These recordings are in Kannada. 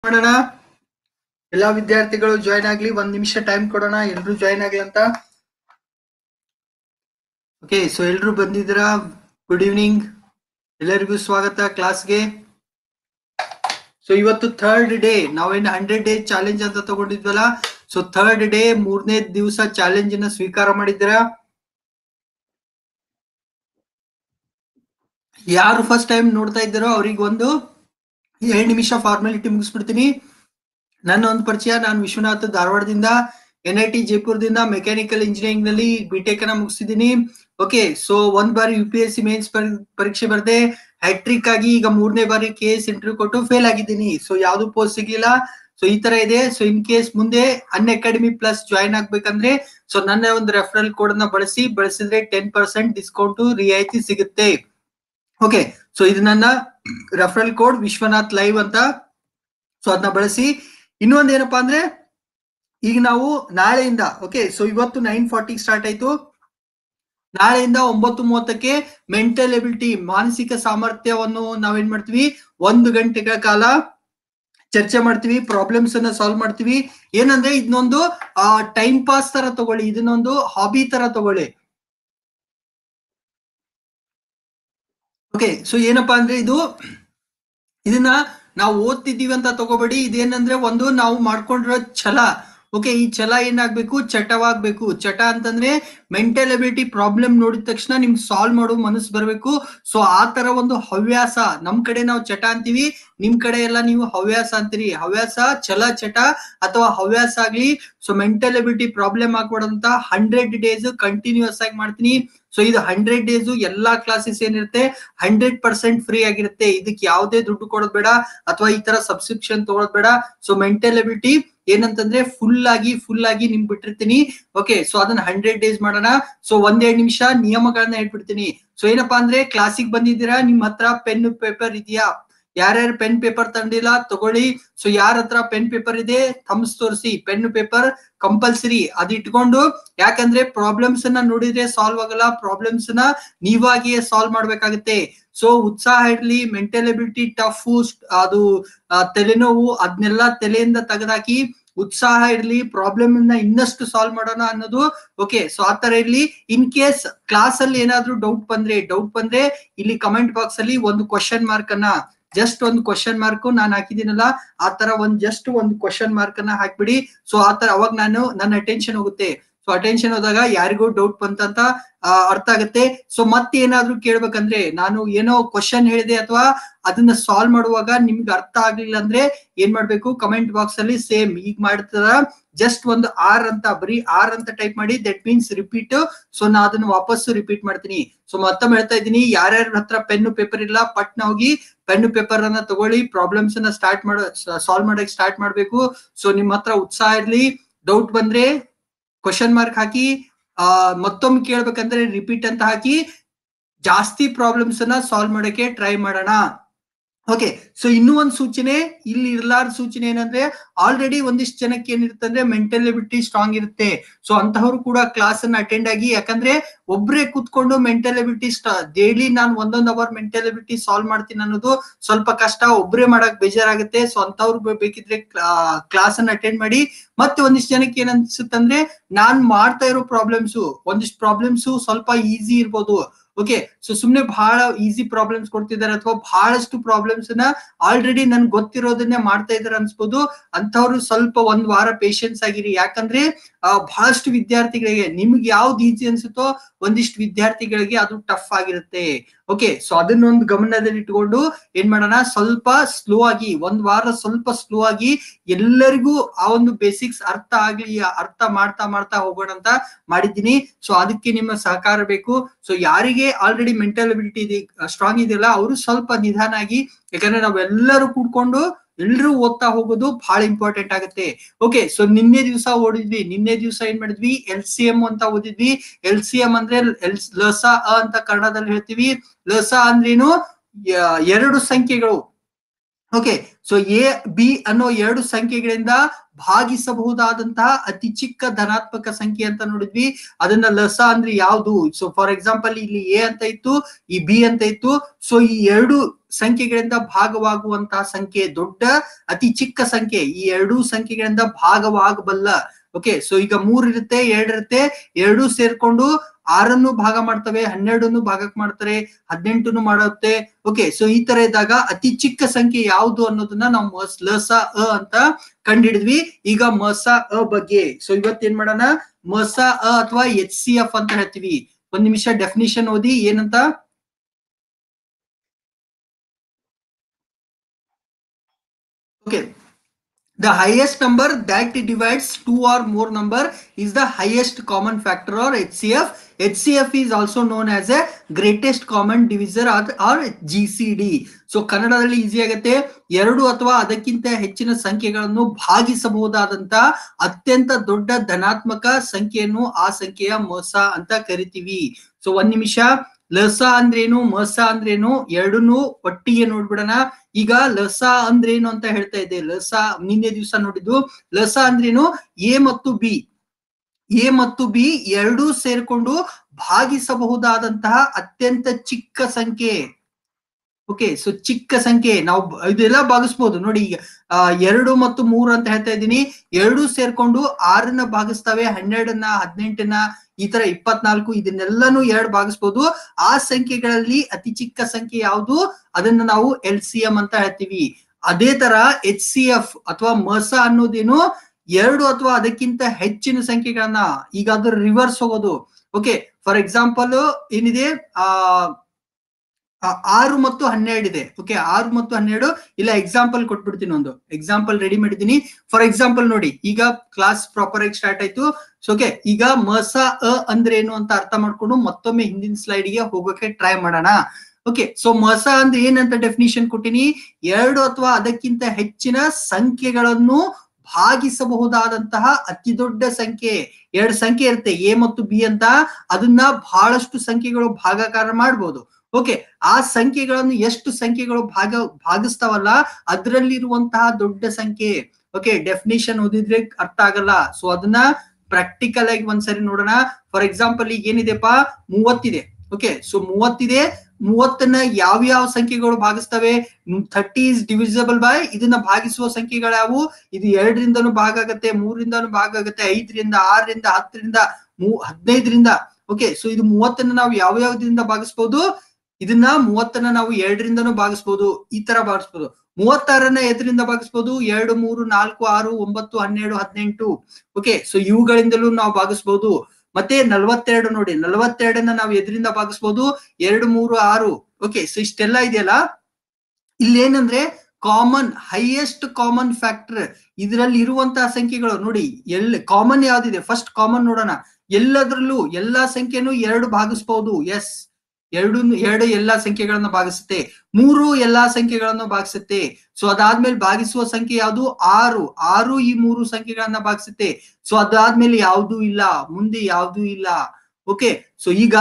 ಮಾಡೋಣ ಎಲ್ಲಾ ವಿದ್ಯಾರ್ಥಿಗಳು ಜಾಯ್ನ್ ಆಗ್ಲಿ ಒಂದ್ ನಿಮಿಷ ಟೈಮ್ ಕೊಡೋಣ ಎಲ್ರು ಜಾಯ್ನ್ ಆಗ್ಲಿ ಅಂತ ಓಕೆ ಸೊ ಎಲ್ರು ಬಂದಿದ್ದೀರಾ ಗುಡ್ ಈವ್ನಿಂಗ್ ಎಲ್ಲರಿಗೂ ಸ್ವಾಗತ ಕ್ಲಾಸ್ಗೆ ಸೊ ಇವತ್ತು ಥರ್ಡ್ ಡೇ ನಾವೇನು ಹಂಡ್ರೆಡ್ ಡೇ ಚಾಲೆಂಜ್ ಅಂತ ತಗೊಂಡಿದ್ವಲ್ಲ ಸೊ ಥರ್ಡ್ ಡೇ ಮೂರನೇ ದಿವಸ ಚಾಲೆಂಜ್ ಅನ್ನ ಸ್ವೀಕಾರ ಮಾಡಿದ್ದೀರಾ ಯಾರು ಫಸ್ಟ್ ಟೈಮ್ ನೋಡ್ತಾ ಇದ್ದಾರೋ ಅವ್ರಿಗೆ ಒಂದು ಎರಡು ನಿಮಿಷ ಫಾರ್ಮಾಲಿಟಿ ಮುಗಿಸ್ಬಿಡ್ತೀನಿ ನನ್ನ ಒಂದು ಪರಿಚಯ ನಾನು ವಿಶ್ವನಾಥ್ ಧಾರವಾಡದಿಂದ ಎನ್ ಐ ಟಿ ಜೈಪುರದಿಂದ ಮೆಕ್ಯಾನಿಕಲ್ ಇಂಜಿನಿಯರಿಂಗ್ ನಲ್ಲಿ ಬಿಟೆಕ್ ಅನ್ನ ಮುಗಿಸಿದೀನಿ ಓಕೆ ಸೊ ಒಂದ್ ಬಾರಿ U P S C mains ಪರೀಕ್ಷೆ ಬರ್ದೆ ಹ್ಯಾಟ್ರಿಕ್ ಆಗಿ ಈಗ ಮೂರನೇ ಬಾರಿ ಕೆ ಎಸ್ ಇಂಟರ್ವ್ಯೂ ಕೊಟ್ಟು ಫೇಲ್ ಆಗಿದ್ದೀನಿ ಸೊ ಯಾವ್ದು ಪೋಸ್ಟ್ ಸಿಗ್ಲಿಲ್ಲ ಸೊ ಈ ತರ ಇದೆ ಸೊ ಇನ್ ಕೇಸ್ ಮುಂದೆ ಅನ್ ಅಕಾಡೆಮಿ ಪ್ಲಸ್ ಜಾಯಿನ್ ಆಗ್ಬೇಕಂದ್ರೆ ಸೊ ನನ್ನ ಒಂದು ರೆಫರಲ್ ಕೋಡ್ ಅನ್ನ ಬಳಸಿ ಬಳಸಿದ್ರೆ ಟೆನ್ ಪರ್ಸೆಂಟ್ ಡಿಸ್ಕೌಂಟ್ ರಿಯಾಯಿತಿ ಸಿಗುತ್ತೆ ಓಕೆ ಸೊ ಇದು ನನ್ನ ರೆಫರಲ್ ಕೋಡ್ ವಿಶ್ವನಾಥ್ ಲೈವ್ ಅಂತ ಸೊ ಅದನ್ನ ಬಳಸಿ ಇನ್ನೊಂದ್ ಏನಪ್ಪಾ ಅಂದ್ರೆ ಈಗ ನಾವು ನಾಳೆಯಿಂದ ಓಕೆ ಸೊ ಇವತ್ತು ನೈನ್ ಫಾರ್ಟಿ ಸ್ಟಾರ್ಟ್ ಆಯ್ತು ನಾಳೆಯಿಂದ ಒಂಬತ್ತು ಮೂವತ್ತಕ್ಕೆ ಮೆಂಟಲ್ ಎಬಿಲಿಟಿ ಮಾನಸಿಕ ಸಾಮರ್ಥ್ಯವನ್ನು ನಾವೇನ್ ಮಾಡ್ತೀವಿ ಒಂದು ಗಂಟೆಗಳ ಕಾಲ ಚರ್ಚೆ ಮಾಡ್ತೀವಿ ಪ್ರಾಬ್ಲಮ್ಸ್ ಅನ್ನ ಸಾಲ್ವ್ ಮಾಡ್ತೀವಿ ಏನಂದ್ರೆ ಇದನ್ನೊಂದು ಟೈಮ್ ಪಾಸ್ ತರ ತಗೊಳ್ಳಿ ಇದನ್ನೊಂದು ಹಾಬಿ ತರ ತಗೊಳ್ಳಿ ಓಕೆ ಸೊ ಏನಪ್ಪಾ ಅಂದ್ರೆ ಇದು ಇದನ್ನ ನಾವು ಓದ್ತಿದ್ದೀವಿ ಅಂತ ತಗೋಬೇಡಿ ಇದೇನಂದ್ರೆ ಒಂದು ನಾವು ಮಾಡ್ಕೊಂಡಿರೋ ಛಲ ಓಕೆ ಈ ಛಲ ಏನಾಗ್ಬೇಕು ಚಟವಾಗ್ಬೇಕು ಚಟ ಅಂತಂದ್ರೆ ಮೆಂಟಲ್ ಎಬಿಲಿಟಿ ಪ್ರಾಬ್ಲಮ್ ನೋಡಿದ ತಕ್ಷಣ ನಿಮ್ಗೆ ಸಾಲ್ವ್ ಮಾಡೋ ಮನಸ್ಸು ಬರಬೇಕು ಸೊ ಆ ತರ ಒಂದು ಹವ್ಯಾಸ ನಮ್ ಕಡೆ ನಾವು ಚಟ ಅಂತೀವಿ ನಿಮ್ ಕಡೆ ಎಲ್ಲ ನೀವು ಹವ್ಯಾಸ ಅಂತೀರಿ ಹವ್ಯಾಸ ಛಲ ಚಟ ಅಥವಾ ಹವ್ಯಾಸ ಆಗ್ಲಿ ಸೊ ಮೆಂಟಲ್ ಎಬಿಲಿಟಿ ಪ್ರಾಬ್ಲಮ್ ಆಗ್ಬಾರ್ದಂತ ಹಂಡ್ರೆಡ್ ಡೇಸ್ ಕಂಟಿನ್ಯೂಸ್ ಆಗಿ ಮಾಡ್ತೀನಿ ಸೊ ಇದು ಹಂಡ್ರೆಡ್ ಡೇಸ್ ಎಲ್ಲಾ ಕ್ಲಾಸಸ್ ಏನಿರುತ್ತೆ ಹಂಡ್ರೆಡ್ ಪರ್ಸೆಂಟ್ ಫ್ರೀ ಆಗಿರುತ್ತೆ ಇದಕ್ಕೆ ಯಾವುದೇ ದುಡ್ಡು ಕೊಡೋದ್ ಬೇಡ ಅಥವಾ ಈ ತರ ಸಬ್ಸ್ಕ್ರಿಪ್ಷನ್ ತಗೊಳೋದ್ ಬೇಡ ಸೊ ಮೆಂಟಲ್ ಎಬಿಲಿಟಿ ಏನಂತಂದ್ರೆ ಫುಲ್ ಆಗಿ ಫುಲ್ ಆಗಿ ನಿಮ್ ಬಿಟ್ಟಿರ್ತೀನಿ ಓಕೆ ಸೊ ಅದನ್ನ ಹಂಡ್ರೆಡ್ ಡೇಸ್ ಮಾಡೋಣ ಸೊ ಒಂದೆರಡು ನಿಮಿಷ ನಿಯಮಗಳನ್ನ ಹೇಳ್ಬಿಡ್ತೀನಿ ಸೊ ಏನಪ್ಪಾ ಅಂದ್ರೆ ಕ್ಲಾಸಿಗೆ ಬಂದಿದ್ದೀರಾ ನಿಮ್ ಹತ್ರ ಪೆನ್ ಪೇಪರ್ ಇದೆಯಾ ಯಾರ್ಯಾರು ಪೆನ್ ಪೇಪರ್ ತಂದಿಲ್ಲ ತಗೊಳ್ಳಿ ಸೊ ಯಾರ ಹತ್ರ ಪೆನ್ ಪೇಪರ್ ಇದೆ ಥಮ್ಸ್ ತೋರಿಸಿ ಪೆನ್ ಪೇಪರ್ ಕಂಪಲ್ಸರಿ ಅದ್ ಇಟ್ಕೊಂಡು ಯಾಕಂದ್ರೆ ಪ್ರಾಬ್ಲಮ್ಸ್ ಅನ್ನ ನೋಡಿದ್ರೆ ಸಾಲ್ವ್ ಆಗಲ್ಲ ಪ್ರಾಬ್ಲಮ್ಸ್ ನ ನೀವಾಗಿಯೇ ಸಾಲ್ವ್ ಮಾಡ್ಬೇಕಾಗತ್ತೆ ಸೊ ಉತ್ಸಾಹ ಇರ್ಲಿ ಮೆಂಟಲ್ ಎಬಿಲಿಟಿ ಟಫ್ ಅದು ತಲೆನೋವು ಅದನ್ನೆಲ್ಲ ತಲೆಯಿಂದ ತೆಗೆದಾಕಿ ಉತ್ಸಾಹ ಇರ್ಲಿ ಪ್ರಾಬ್ಲಮ್ ಅನ್ನ ಇನ್ನಷ್ಟು ಸಾಲ್ವ್ ಮಾಡೋಣ ಅನ್ನೋದು ಓಕೆ ಸೊ ಆ ತರ ಇರ್ಲಿ ಇನ್ ಕೇಸ್ ಕ್ಲಾಸ್ ಅಲ್ಲಿ ಏನಾದ್ರೂ ಡೌಟ್ ಬಂದ್ರೆ ಡೌಟ್ ಬಂದ್ರೆ ಇಲ್ಲಿ ಕಮೆಂಟ್ ಬಾಕ್ಸ್ ಅಲ್ಲಿ ಒಂದು ಕ್ವಶನ್ ಮಾರ್ಕ್ ಅನ್ನ ಜಸ್ಟ್ ಒಂದು ಕ್ವಶನ್ ಮಾರ್ಕ್ ನಾನು ಹಾಕಿದ್ದೀನಲ್ಲ ಆ ತರ ಒಂದ್ ಜಸ್ಟ್ ಒಂದು ಕ್ವಶನ್ ಮಾರ್ಕ್ ಅನ್ನ ಹಾಕ್ಬಿಡಿ ಸೊ ಆ ತರ ಅವಾಗ ನಾನು ನನ್ನ ಅಟೆನ್ಷನ್ ಹೋಗುತ್ತೆ ಸೊ ಅಟೆನ್ಷನ್ ಹೋದಾಗ ಯಾರಿಗೂ ಡೌಟ್ ಬಂತಂತ ಅರ್ಥ ಆಗುತ್ತೆ ಸೊ ಮತ್ತೆ ಏನಾದ್ರೂ ಕೇಳ್ಬೇಕಂದ್ರೆ ನಾನು ಏನೋ ಕ್ವಶನ್ ಹೇಳಿದೆ ಅಥವಾ ಅದನ್ನ ಸಾಲ್ವ್ ಮಾಡುವಾಗ ನಿಮ್ಗೆ ಅರ್ಥ ಆಗ್ಲಿಲ್ಲ ಅಂದ್ರೆ ಏನ್ ಮಾಡ್ಬೇಕು ಕಮೆಂಟ್ ಬಾಕ್ಸ್ ಅಲ್ಲಿ ಸೇಮ್ ಈಗ ಮಾಡ್ತಾರ ಜಸ್ಟ್ ಒಂದು ಆರ್ ಅಂತ ಬರೀ ಆರ್ ಅಂತ ಟೈಪ್ ಮಾಡಿ ದಟ್ ಮೀನ್ಸ್ ರಿಪೀಟ್ ಸೊ ನಾ ಅದನ್ನ ವಾಪಸ್ಸು ರಿಪೀಟ್ ಮಾಡ್ತೀನಿ ಸೊ ಮತ್ತೊಮ್ಮೆ ಹೇಳ್ತಾ ಇದ್ದೀನಿ ಯಾರ್ಯಾರ ಹತ್ರ ಪೆನ್ ಪೇಪರ್ ಇಲ್ಲ ಪಟ್ನ ಹೋಗಿ ಪೆನ್ ಪೇಪರ್ ಅನ್ನ ತಗೊಳ್ಳಿ ಪ್ರಾಬ್ಲಮ್ಸ್ ಅನ್ನ ಸ್ಟಾರ್ಟ್ ಮಾಡೋ ಸಾಲ್ವ್ ಮಾಡಕ್ ಸ್ಟಾರ್ಟ್ ಮಾಡ್ಬೇಕು ಸೊ ನಿಮ್ ಹತ್ರ ಉತ್ಸಾಹ ಇರ್ಲಿ ಡೌಟ್ ಬಂದ್ರೆ ಕ್ವಶನ್ ಮಾರ್ಕ್ ಹಾಕಿ ಆ ಮತ್ತೊಮ್ಮೆ ಕೇಳ್ಬೇಕಂದ್ರೆ ರಿಪೀಟ್ ಅಂತ ಹಾಕಿ ಜಾಸ್ತಿ ಪ್ರಾಬ್ಲಮ್ಸ್ ಅನ್ನ ಸಾಲ್ವ್ ಮಾಡಕ್ಕೆ ಟ್ರೈ ಮಾಡೋಣ ಓಕೆ ಸೊ ಇನ್ನೂ ಒಂದು ಸೂಚನೆ ಇಲ್ಲಿ ಇರ್ಲಾರ ಸೂಚನೆ ಏನಂದ್ರೆ ಆಲ್ರೆಡಿ ಒಂದಿಷ್ಟು ಜನಕ್ಕೆ ಏನಿರುತ್ತೆ ಅಂದ್ರೆ ಮೆಂಟಲ್ ಎಬಿಲಿಟಿ ಸ್ಟ್ರಾಂಗ್ ಇರುತ್ತೆ ಸೊ ಅಂತವ್ರು ಕೂಡ ಕ್ಲಾಸ್ ಅನ್ನ ಅಟೆಂಡ್ ಆಗಿ ಯಾಕಂದ್ರೆ ಒಬ್ರೇ ಕೂತ್ಕೊಂಡು ಮೆಂಟಲ್ ಎಬಿಲಿಟಿ ಡೈಲಿ ನಾನು ಒಂದೊಂದ್ ಅವರ್ ಮೆಂಟಲ್ ಎಬಿಲಿಟಿ ಸಾಲ್ವ್ ಮಾಡ್ತೀನಿ ಅನ್ನೋದು ಸ್ವಲ್ಪ ಕಷ್ಟ ಒಬ್ರೇ ಮಾಡಕ್ ಬೇಜಾರಾಗುತ್ತೆ ಸೊ ಅಂತವ್ರು ಬೇಕಿದ್ರೆ ಕ್ಲಾಸ್ ಅನ್ನ ಅಟೆಂಡ್ ಮಾಡಿ ಮತ್ತೆ ಒಂದಿಷ್ಟು ಜನಕ್ಕೆ ಏನ್ ಅನ್ಸುತ್ತಂದ್ರೆ ನಾನ್ ಮಾಡ್ತಾ ಇರೋ ಪ್ರಾಬ್ಲಮ್ಸ್ ಒಂದಿಷ್ಟು ಪ್ರಾಬ್ಲಮ್ಸ್ ಸ್ವಲ್ಪ ಈಸಿ ಇರ್ಬೋದು ಓಕೆ ಸೊ ಸುಮ್ನೆ ಬಹಳ ಈಸಿ ಪ್ರಾಬ್ಲಮ್ಸ್ ಕೊಡ್ತಿದ್ದಾರೆ ಅಥವಾ ಬಹಳಷ್ಟು ಪ್ರಾಬ್ಲಮ್ಸ್ ನ ಆಲ್ರೆಡಿ ನನ್ ಗೊತ್ತಿರೋದನ್ನೇ ಮಾಡ್ತಾ ಇದಾರೆ ಅನ್ಸ್ಬೋದು ಅಂತವ್ರು ಸ್ವಲ್ಪ ಒಂದ್ ವಾರ ಪೇಶನ್ಸ್ ಆಗಿರಿ ಯಾಕಂದ್ರೆ ಬಹಳಷ್ಟು ವಿದ್ಯಾರ್ಥಿಗಳಿಗೆ ನಿಮ್ಗೆ ಯಾವ್ದು ಈಸಿ ಅನ್ಸುತ್ತೋ ಒಂದಿಷ್ಟು ವಿದ್ಯಾರ್ಥಿಗಳಿಗೆ ಅದು ಟಫ್ ಆಗಿರುತ್ತೆ ಓಕೆ ಸೊ ಅದನ್ನೊಂದು ಗಮನದಲ್ಲಿ ಇಟ್ಕೊಂಡು ಏನ್ ಮಾಡೋಣ ಸ್ವಲ್ಪ ಸ್ಲೋ ಆಗಿ ಒಂದ್ ವಾರ ಸ್ವಲ್ಪ ಸ್ಲೋ ಆಗಿ ಎಲ್ಲರಿಗೂ ಆ ಒಂದು ಬೇಸಿಕ್ಸ್ ಅರ್ಥ ಆಗ್ಲಿ ಅರ್ಥ ಮಾಡ್ತಾ ಮಾಡ್ತಾ ಹೋಗೋಣ ಅಂತ ಮಾಡಿದ್ದೀನಿ ಸೊ ಅದಕ್ಕೆ ನಿಮ್ಮ ಸಹಕಾರ ಬೇಕು ಸೊ ಯಾರಿಗೆ ಆಲ್ರೆಡಿ ಮೆಂಟಲ್ ಎಬಿಲಿಟಿ ಇದೆ ಸ್ಟ್ರಾಂಗ್ ಇದೆಯಲ್ಲ ಅವರು ಸ್ವಲ್ಪ ನಿಧಾನ ಆಗಿ ಯಾಕಂದ್ರೆ ನಾವೆಲ್ಲರೂ ಕೂಡ್ಕೊಂಡು ಎಲ್ರೂ ಓದ್ತಾ ಹೋಗೋದು ಬಹಳ ಇಂಪಾರ್ಟೆಂಟ್ ಆಗುತ್ತೆ ಓಕೆ ಸೊ ನಿನ್ನೆ ದಿವಸ ಓದಿದ್ವಿ ನಿನ್ನೆ ದಿವಸ ಏನ್ ಮಾಡಿದ್ವಿ ಎಲ್ ಸಿ ಎಂ ಅಂತ ಓದಿದ್ವಿ ಎಲ್ ಸಿ ಎಂ ಅಂದ್ರೆ ಎಲ್ ಲಸ ಅಂತ ಕನ್ನಡದಲ್ಲಿ ಹೇಳ್ತೀವಿ ಲಸ ಅಂದ್ರೇನು ಎರಡು ಸಂಖ್ಯೆಗಳು ಓಕೆ ಸೊ ಎ ಬಿ ಅನ್ನೋ ಎರಡು ಸಂಖ್ಯೆಗಳಿಂದ ಭಾಗಿಸಬಹುದಾದಂತಹ ಅತಿ ಚಿಕ್ಕ ಧನಾತ್ಮಕ ಸಂಖ್ಯೆ ಅಂತ ನೋಡಿದ್ವಿ ಅದನ್ನ ಲಸ ಅಂದ್ರೆ ಯಾವುದು ಸೊ ಫಾರ್ ಎಕ್ಸಾಂಪಲ್ ಇಲ್ಲಿ ಎ ಅಂತ ಇತ್ತು ಈ ಬಿ ಅಂತ ಇತ್ತು ಸೊ ಈ ಎರಡು ಸಂಖ್ಯೆಗಳಿಂದ ಭಾಗವಾಗುವಂತಹ ಸಂಖ್ಯೆ ದೊಡ್ಡ ಅತಿ ಚಿಕ್ಕ ಸಂಖ್ಯೆ ಈ ಎರಡೂ ಸಂಖ್ಯೆಗಳಿಂದ ಭಾಗವಾಗಬಲ್ಲ ಓಕೆ ಸೊ ಈಗ ಮೂರ್ ಇರುತ್ತೆ ಎರಡ್ ಇರುತ್ತೆ ಎರಡೂ ಸೇರ್ಕೊಂಡು ಆರನ್ನು ಭಾಗ ಮಾಡ್ತವೆ ಹನ್ನೆರಡನ್ನು ಭಾಗಕ್ಕೆ ಮಾಡ್ತಾರೆ ಹದಿನೆಂಟನ್ನು ಮಾಡುತ್ತೆ ಓಕೆ ಸೊ ಈ ತರ ಇದ್ದಾಗ ಅತಿ ಚಿಕ್ಕ ಸಂಖ್ಯೆ ಯಾವುದು ಅನ್ನೋದನ್ನ ನಾವು ಮಸ್ ಲಸ ಅ ಅಂತ ಕಂಡಿಡಿದ್ವಿ ಈಗ ಮಸ ಅ ಬಗ್ಗೆ ಸೊ ಇವತ್ತೇನ್ ಮಾಡೋಣ ಮಸ ಅ ಅಥವಾ ಎಚ್ ಸಿ ಎಫ್ ಅಂತ ಹೇಳ್ತೀವಿ ಒಂದ್ ನಿಮಿಷ ಡೆಫಿನಿಷನ್ ಓದಿ ಏನಂತ okay the highest number that divides two or more number is the highest common factor or hcf hcf is also known as a greatest common divisor or, or gcd so ಕನ್ನಡದಲ್ಲಿ ಈಸಿ ಆಗುತ್ತೆ ಎರಡು ಅಥವಾ ಅದಕ್ಕಿಂತ ಹೆಚ್ಚಿನ ಸಂಖ್ಯೆಗಳನ್ನು ಭಾಗಿಸಬಹುದಾದಂತ ಅತ್ಯಂತ ದೊಡ್ಡ ಧನಾತ್ಮಕ ಸಂಖ್ಯೆಯನ್ನು ಆ ಸಂಖ್ಯೆಯ ಮೋಸ ಅಂತ ಕರಿತೀವಿ ಸೊ ಒಂದ್ ನಿಮಿಷ ಲಸ ಅಂದ್ರೇನು ಮಸ ಅಂದ್ರೇನು ಎರಡನ್ನೂ ಒಟ್ಟಿಗೆ ನೋಡ್ಬಿಡೋಣ ಈಗ ಲಸ ಅಂದ್ರೇನು ಅಂತ ಹೇಳ್ತಾ ಇದ್ದೆ ಲಸ ನಿನ್ನೆ ದಿವಸ ನೋಡಿದ್ದು ಲಸ ಅಂದ್ರೇನು ಎ ಮತ್ತು ಬಿ ಎ ಮತ್ತು ಬಿ ಎರಡೂ ಸೇರ್ಕೊಂಡು ಭಾಗಿಸಬಹುದಾದಂತಹ ಅತ್ಯಂತ ಚಿಕ್ಕ ಸಂಖ್ಯೆ ಓಕೆ ಸೊ ಚಿಕ್ಕ ಸಂಖ್ಯೆ ನಾವು ಬ- ಇದೆಲ್ಲ ಭಾಗಿಸ್ಬೋದು ನೋಡಿ ಈಗ ಆ, ಎರಡು ಮತ್ತು ಮೂರು ಅಂತ ಹೇಳ್ತಾ ಇದ್ದೀನಿ ಎರಡು ಸೇರ್ಕೊಂಡು ಆರನ್ನ ಭಾಗಿಸ್ತವೆ ಹನ್ನೆರಡನ್ನ ಹದಿನೆಂಟನ್ನ ಈ ತರ ಇಪ್ಪತ್ನಾಲ್ಕು ಇದನ್ನೆಲ್ಲಾನು ಎರಡು ಭಾಗಿಸ್ಬೋದು ಆ ಸಂಖ್ಯೆಗಳಲ್ಲಿ ಅತಿ ಚಿಕ್ಕ ಸಂಖ್ಯೆ ಯಾವುದು ಅದನ್ನ ನಾವು ಎಲ್ ಸಿ ಎಂ ಅಂತ ಹೇಳ್ತೀವಿ ಅದೇ ತರ ಎಚ್ ಸಿ ಎಫ್ ಅಥವಾ ಮಸ ಅನ್ನೋದೇನು ಎರಡು ಅಥವಾ ಅದಕ್ಕಿಂತ ಹೆಚ್ಚಿನ ಸಂಖ್ಯೆಗಳನ್ನ ಈಗ ಅದ್ರ ರಿವರ್ಸ್ ಹೋಗೋದು ಓಕೆ ಫಾರ್ ಎಕ್ಸಾಂಪಲ್ ಏನಿದೆ ಆ ಆ, ಆರು ಮತ್ತು ಹನ್ನೆರಡು ಇದೆ ಓಕೆ ಆರು ಮತ್ತು ಹನ್ನೆರಡು ಇಲ್ಲ ಎಕ್ಸಾಂಪಲ್ ಕೊಟ್ಬಿಡ್ತೀನಿ ಒಂದು ಎಕ್ಸಾಂಪಲ್ ರೆಡಿ ಮಾಡಿದ್ದೀನಿ ಫಾರ್ ಎಕ್ಸಾಂಪಲ್ ನೋಡಿ ಈಗ ಕ್ಲಾಸ್ ಪ್ರಾಪರ್ ಆಗಿ ಸ್ಟಾರ್ಟ್ ಆಯ್ತು ಸೊ ಓಕೆ ಈಗ ಮಸ ಅ ಅಂದ್ರೆ ಏನು ಅಂತ ಅರ್ಥ ಮಾಡ್ಕೊಂಡು ಮತ್ತೊಮ್ಮೆ ಹಿಂದಿನ ಸ್ಲೈಡ್ ಗೆ ಹೋಗೋಕೆ ಟ್ರೈ ಮಾಡೋಣ ಓಕೆ ಸೊ ಮಸ ಅಂದ್ರೆ ಏನಂತ ಡೆಫಿನಿಷನ್ ಕೊಟ್ಟಿನಿ ಎರಡು ಅಥವಾ ಅದಕ್ಕಿಂತ ಹೆಚ್ಚಿನ ಸಂಖ್ಯೆಗಳನ್ನು ಭಾಗಿಸಬಹುದಾದಂತಹ ಅತಿ ದೊಡ್ಡ ಸಂಖ್ಯೆ ಎರಡು ಸಂಖ್ಯೆ ಇರುತ್ತೆ ಎ ಮತ್ತು ಬಿ ಅಂತ ಅದನ್ನ ಬಹಳಷ್ಟು ಸಂಖ್ಯೆಗಳು ಭಾಗಾಕಾರ ಮಾಡ್ಬೋದು ಓಕೆ ಆ ಸಂಖ್ಯೆಗಳನ್ನು ಎಷ್ಟು ಸಂಖ್ಯೆಗಳು ಭಾಗ ಭಾಗಿಸ್ತಾವಲ್ಲ ಅದರಲ್ಲಿರುವಂತಹ ದೊಡ್ಡ ಸಂಖ್ಯೆ ಓಕೆ ಡೆಫಿನಿಷನ್ ಓದಿದ್ರೆ ಅರ್ಥ ಆಗಲ್ಲ ಸೊ ಅದನ್ನ ಪ್ರಾಕ್ಟಿಕಲ್ ಆಗಿ ಒಂದ್ಸರಿ ನೋಡೋಣ ಫಾರ್ ಎಕ್ಸಾಂಪಲ್ ಈಗ ಏನಿದೆಪ್ಪ ಮೂವತ್ತಿದೆ ಓಕೆ ಸೊ ಮೂವತ್ತಿದೆ ಮೂವತ್ತನ್ನ ಯಾವ ಯಾವ ಸಂಖ್ಯೆಗಳು ಭಾಗಿಸ್ತವೆ ಥರ್ಟಿ ಇಸ್ ಡಿವಿಸಿಬಲ್ ಬೈ ಇದನ್ನ ಭಾಗಿಸುವ ಸಂಖ್ಯೆಗಳು ಯಾವುವು ಇದು ಎರಡರಿಂದನೂ ಭಾಗ ಆಗತ್ತೆ ಮೂರರಿಂದನೂ ಭಾಗ ಆಗತ್ತೆ ಐದರಿಂದ ಆರರಿಂದ ಹತ್ತರಿಂದ ಮೂ ಹದಿನೈದರಿಂದ ಓಕೆ ಸೊ ಇದು ಮೂವತ್ತನ್ನ ನಾವು ಯಾವ ಯಾವ್ದ್ರಿಂದ ಭಾಗಿಸ್ಬೋದು ಇದನ್ನ ಮೂವತ್ತನ್ನ ನಾವು ಎರಡರಿಂದನೂ ಭಾಗಿಸ್ಬೋದು ಈ ತರ ಭಾಗಿಸ್ಬೋದು ಮೂವತ್ತಾರನ್ನ ಎದರಿಂದ ಭಾಗಿಸ್ಬೋದು ಎರಡು ಮೂರು ನಾಲ್ಕು ಆರು ಒಂಬತ್ತು ಹನ್ನೆರಡು ಹದಿನೆಂಟು ಓಕೆ ಸೊ ಇವುಗಳಿಂದಲೂ ನಾವು ಭಾಗಿಸ್ಬೋದು ಮತ್ತೆ ನಲವತ್ತೆರಡು ನೋಡಿ ನಲವತ್ತೆರಡನ್ನ ನಾವು ಎದರಿಂದ ಭಾಗಿಸ್ಬೋದು ಎರಡು ಮೂರು ಆರು ಓಕೆ ಸೊ ಇಷ್ಟೆಲ್ಲ ಇದೆಯಲ್ಲ ಇಲ್ಲೇನಂದ್ರೆ ಕಾಮನ್ ಹೈಯೆಸ್ಟ್ ಕಾಮನ್ ಫ್ಯಾಕ್ಟರ್ ಇದರಲ್ಲಿ ಇರುವಂತಹ ಸಂಖ್ಯೆಗಳು ನೋಡಿ ಎಲ್ ಕಾಮನ್ ಯಾವ್ದಿದೆ ಫಸ್ಟ್ ಕಾಮನ್ ನೋಡೋಣ ಎಲ್ಲದರಲ್ಲೂ ಎಲ್ಲಾ ಸಂಖ್ಯೆನೂ ಎರಡು ಭಾಗಿಸ್ಬಹುದು ಎಸ್ ಎರಡು ಎರಡು ಎಲ್ಲಾ ಸಂಖ್ಯೆಗಳನ್ನ ಭಾಗಿಸುತ್ತೆ ಮೂರು ಎಲ್ಲಾ ಸಂಖ್ಯೆಗಳನ್ನು ಭಾಗಿಸುತ್ತೆ ಸೊ ಅದಾದ್ಮೇಲೆ ಭಾಗಿಸುವ ಸಂಖ್ಯೆ ಯಾವುದು ಆರು ಆರು ಈ ಮೂರು ಸಂಖ್ಯೆಗಳನ್ನ ಭಾಗಿಸುತ್ತೆ ಸೊ ಅದಾದ್ಮೇಲೆ ಯಾವ್ದೂ ಇಲ್ಲ ಮುಂದೆ ಯಾವ್ದೂ ಇಲ್ಲ ಓಕೆ ಸೊ ಈಗ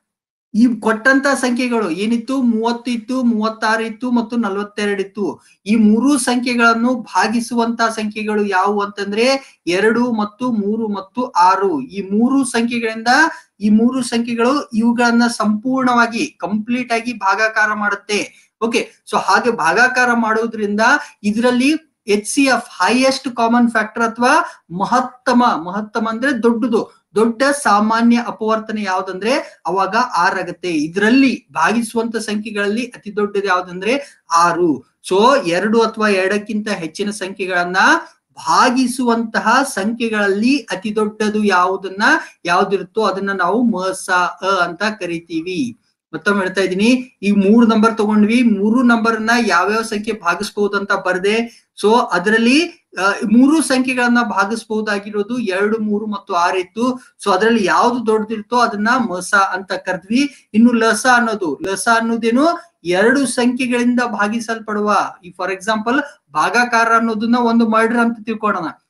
ಈ ಕೊಟ್ಟಂತ ಸಂಖ್ಯೆಗಳು ಏನಿತ್ತು ಮೂವತ್ತು ಇತ್ತು ಮೂವತ್ತಾರು ಇತ್ತು ಮತ್ತು ನಲವತ್ತೆರಡು ಇತ್ತು ಈ ಮೂರು ಸಂಖ್ಯೆಗಳನ್ನು ಭಾಗಿಸುವಂತ ಸಂಖ್ಯೆಗಳು ಯಾವುವು ಅಂತಂದ್ರೆ ಎರಡು ಮತ್ತು ಮೂರು ಮತ್ತು ಆರು ಈ ಮೂರು ಸಂಖ್ಯೆಗಳಿಂದ ಈ ಮೂರು ಸಂಖ್ಯೆಗಳು ಇವುಗಳನ್ನ ಸಂಪೂರ್ಣವಾಗಿ ಕಂಪ್ಲೀಟ್ ಆಗಿ ಭಾಗಾಕಾರ ಮಾಡುತ್ತೆ ಓಕೆ ಸೊ ಹಾಗೆ ಭಾಗಾಕಾರ ಮಾಡೋದ್ರಿಂದ ಇದರಲ್ಲಿ H C F highest common factor ಅಥವಾ ಮಹತ್ತಮ ಮಹತ್ತಮ ಅಂದ್ರೆ ದೊಡ್ಡದು ದೊಡ್ಡ ಸಾಮಾನ್ಯ ಅಪವರ್ತನೆ ಯಾವ್ದಂದ್ರೆ ಅವಾಗ ಆರ್ ಆಗತ್ತೆ ಇದರಲ್ಲಿ ಭಾಗಿಸುವಂತ ಸಂಖ್ಯೆಗಳಲ್ಲಿ ಅತಿ ದೊಡ್ಡದು ಯಾವ್ದಂದ್ರೆ ಆರು ಸೊ ಎರಡು ಅಥವಾ ಎರಡಕ್ಕಿಂತ ಹೆಚ್ಚಿನ ಸಂಖ್ಯೆಗಳನ್ನ ಭಾಗಿಸುವಂತಹ ಸಂಖ್ಯೆಗಳಲ್ಲಿ ಅತಿ ದೊಡ್ಡದು ಯಾವುದನ್ನ ಯಾವ್ದಿರುತ್ತೋ ಅದನ್ನ ನಾವು ಮಸ ಅ ಅಂತ ಕರಿತೀವಿ ಮತ್ತೊಮ್ಮೆ ಹೇಳ್ತಾ ಇದ್ದೀನಿ ಈಗ ಮೂರು ನಂಬರ್ ತಗೊಂಡ್ವಿ ಮೂರು ನಂಬರ್ ನ ಯಾವ್ಯಾವ ಸಂಖ್ಯೆ ಭಾಗಿಸಬಹುದು ಅಂತ ಬರ್ದೆ ಸೊ ಅದರಲ್ಲಿ ಆ, ಮೂರು ಸಂಖ್ಯೆಗಳನ್ನ ಭಾಗಿಸಬಹುದಾಗಿರೋದು ಎರಡು ಮೂರು ಮತ್ತು ಆರು ಇತ್ತು ಸೊ ಅದರಲ್ಲಿ ಯಾವ್ದು ದೊಡ್ಡದಿರುತ್ತೋ ಅದನ್ನ ಮಸ ಅಂತ ಕರೆದ್ವಿ ಇನ್ನು ಲಸ ಅನ್ನೋದು ಲಸ ಅನ್ನೋದೇನು ಎರಡು ಸಂಖ್ಯೆಗಳಿಂದ ಭಾಗಿಸಲ್ಪಡುವ ಈ ಫಾರ್ ಎಕ್ಸಾಂಪಲ್ ಭಾಗಾಕಾರ ಅನ್ನೋದನ್ನ ಒಂದು ಮರ್ಡರ್ ಅಂತ ತಿಳ್ಕೊಳ್ಳೋಣ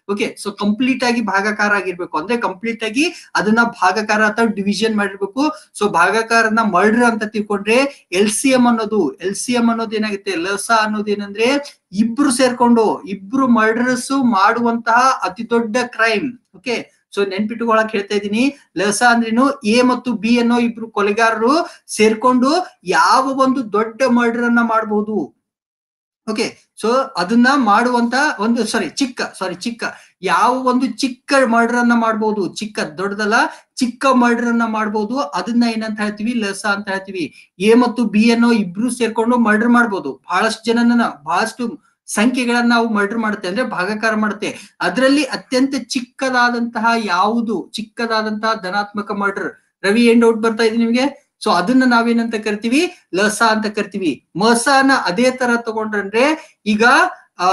ಓಕೆ ಸೊ ಕಂಪ್ಲೀಟ್ ಆಗಿ ಭಾಗಾಕಾರ ಆಗಿರ್ಬೇಕು ಅಂದ್ರೆ ಕಂಪ್ಲೀಟ್ ಆಗಿ ಅದನ್ನ ಭಾಗಾಕಾರ ಅಥವಾ ಡಿವಿಷನ್ ಮಾಡಿರ್ಬೇಕು ಸೊ ಭಾಗಾಕಾರನ ಮರ್ಡರ್ ಅಂತ ತಿಳ್ಕೊಂಡ್ರೆ ಎಲ್ ಸಿ ಎಂ ಅನ್ನೋದು ಎಲ್ ಸಿ ಎಂ ಅನ್ನೋದು ಏನಾಗುತ್ತೆ ಲಸ ಅನ್ನೋದು ಏನಂದ್ರೆ ಇಬ್ರು ಸೇರ್ಕೊಂಡು ಇಬ್ರು ಮರ್ಡರ್ಸ್ ಮಾಡುವಂತಹ ಅತಿ ದೊಡ್ಡ ಕ್ರೈಮ್ ಓಕೆ ಸೊ ನೆನ್ಪಿಟ್ಟುಕೊಳಕ್ ಹೇಳ್ತಾ ಇದ್ದೀನಿ ಲಸ ಅಂದ್ರೇನು ಎ ಮತ್ತು ಬಿ ಅನ್ನೋ ಇಬ್ರು ಕೊಲೆಗಾರರು ಸೇರ್ಕೊಂಡು ಯಾವ ಒಂದು ದೊಡ್ಡ ಮರ್ಡರ್ ಅನ್ನ ಮಾಡಬಹುದು ಓಕೆ ಸೊ ಅದನ್ನ ಮಾಡುವಂತ ಒಂದು ಸಾರಿ ಚಿಕ್ಕ ಸಾರಿ ಚಿಕ್ಕ ಯಾವ ಒಂದು ಚಿಕ್ಕ ಮರ್ಡರ್ ಅನ್ನ ಮಾಡಬಹುದು ಚಿಕ್ಕ ದೊಡ್ಡದಲ್ಲ ಚಿಕ್ಕ ಮರ್ಡರ್ ಅನ್ನ ಮಾಡಬಹುದು ಅದನ್ನ ಏನಂತ ಹೇಳ್ತೀವಿ ಲಸ ಅಂತ ಹೇಳ್ತೀವಿ ಎ ಮತ್ತು ಬಿ ಅನ್ನೋ ಇಬ್ರು ಸೇರ್ಕೊಂಡು ಮರ್ಡರ್ ಮಾಡ್ಬೋದು ಬಹಳಷ್ಟು ಜನನ ಬಹಳಷ್ಟು ಸಂಖ್ಯೆಗಳನ್ನ ನಾವು ಮರ್ಡರ್ ಮಾಡುತ್ತೆ ಅಂದ್ರೆ ಭಾಗಾಕಾರ ಮಾಡುತ್ತೆ ಅದರಲ್ಲಿ ಅತ್ಯಂತ ಚಿಕ್ಕದಾದಂತಹ ಯಾವುದು ಚಿಕ್ಕದಾದಂತಹ ಧನಾತ್ಮಕ ಮರ್ಡರ್ ರವಿ ಏನ್ ಡೌಟ್ ಬರ್ತಾ ಇದೆ ನಿಮ್ಗೆ ಸೊ ಅದನ್ನ ನಾವೇನಂತ ಕರಿತೀವಿ ಲಸ ಅಂತ ಕರಿತೀವಿ ಮಸನ ಅದೇ ತರ ತಗೊಂಡ್ರೆ ಈಗ ಆ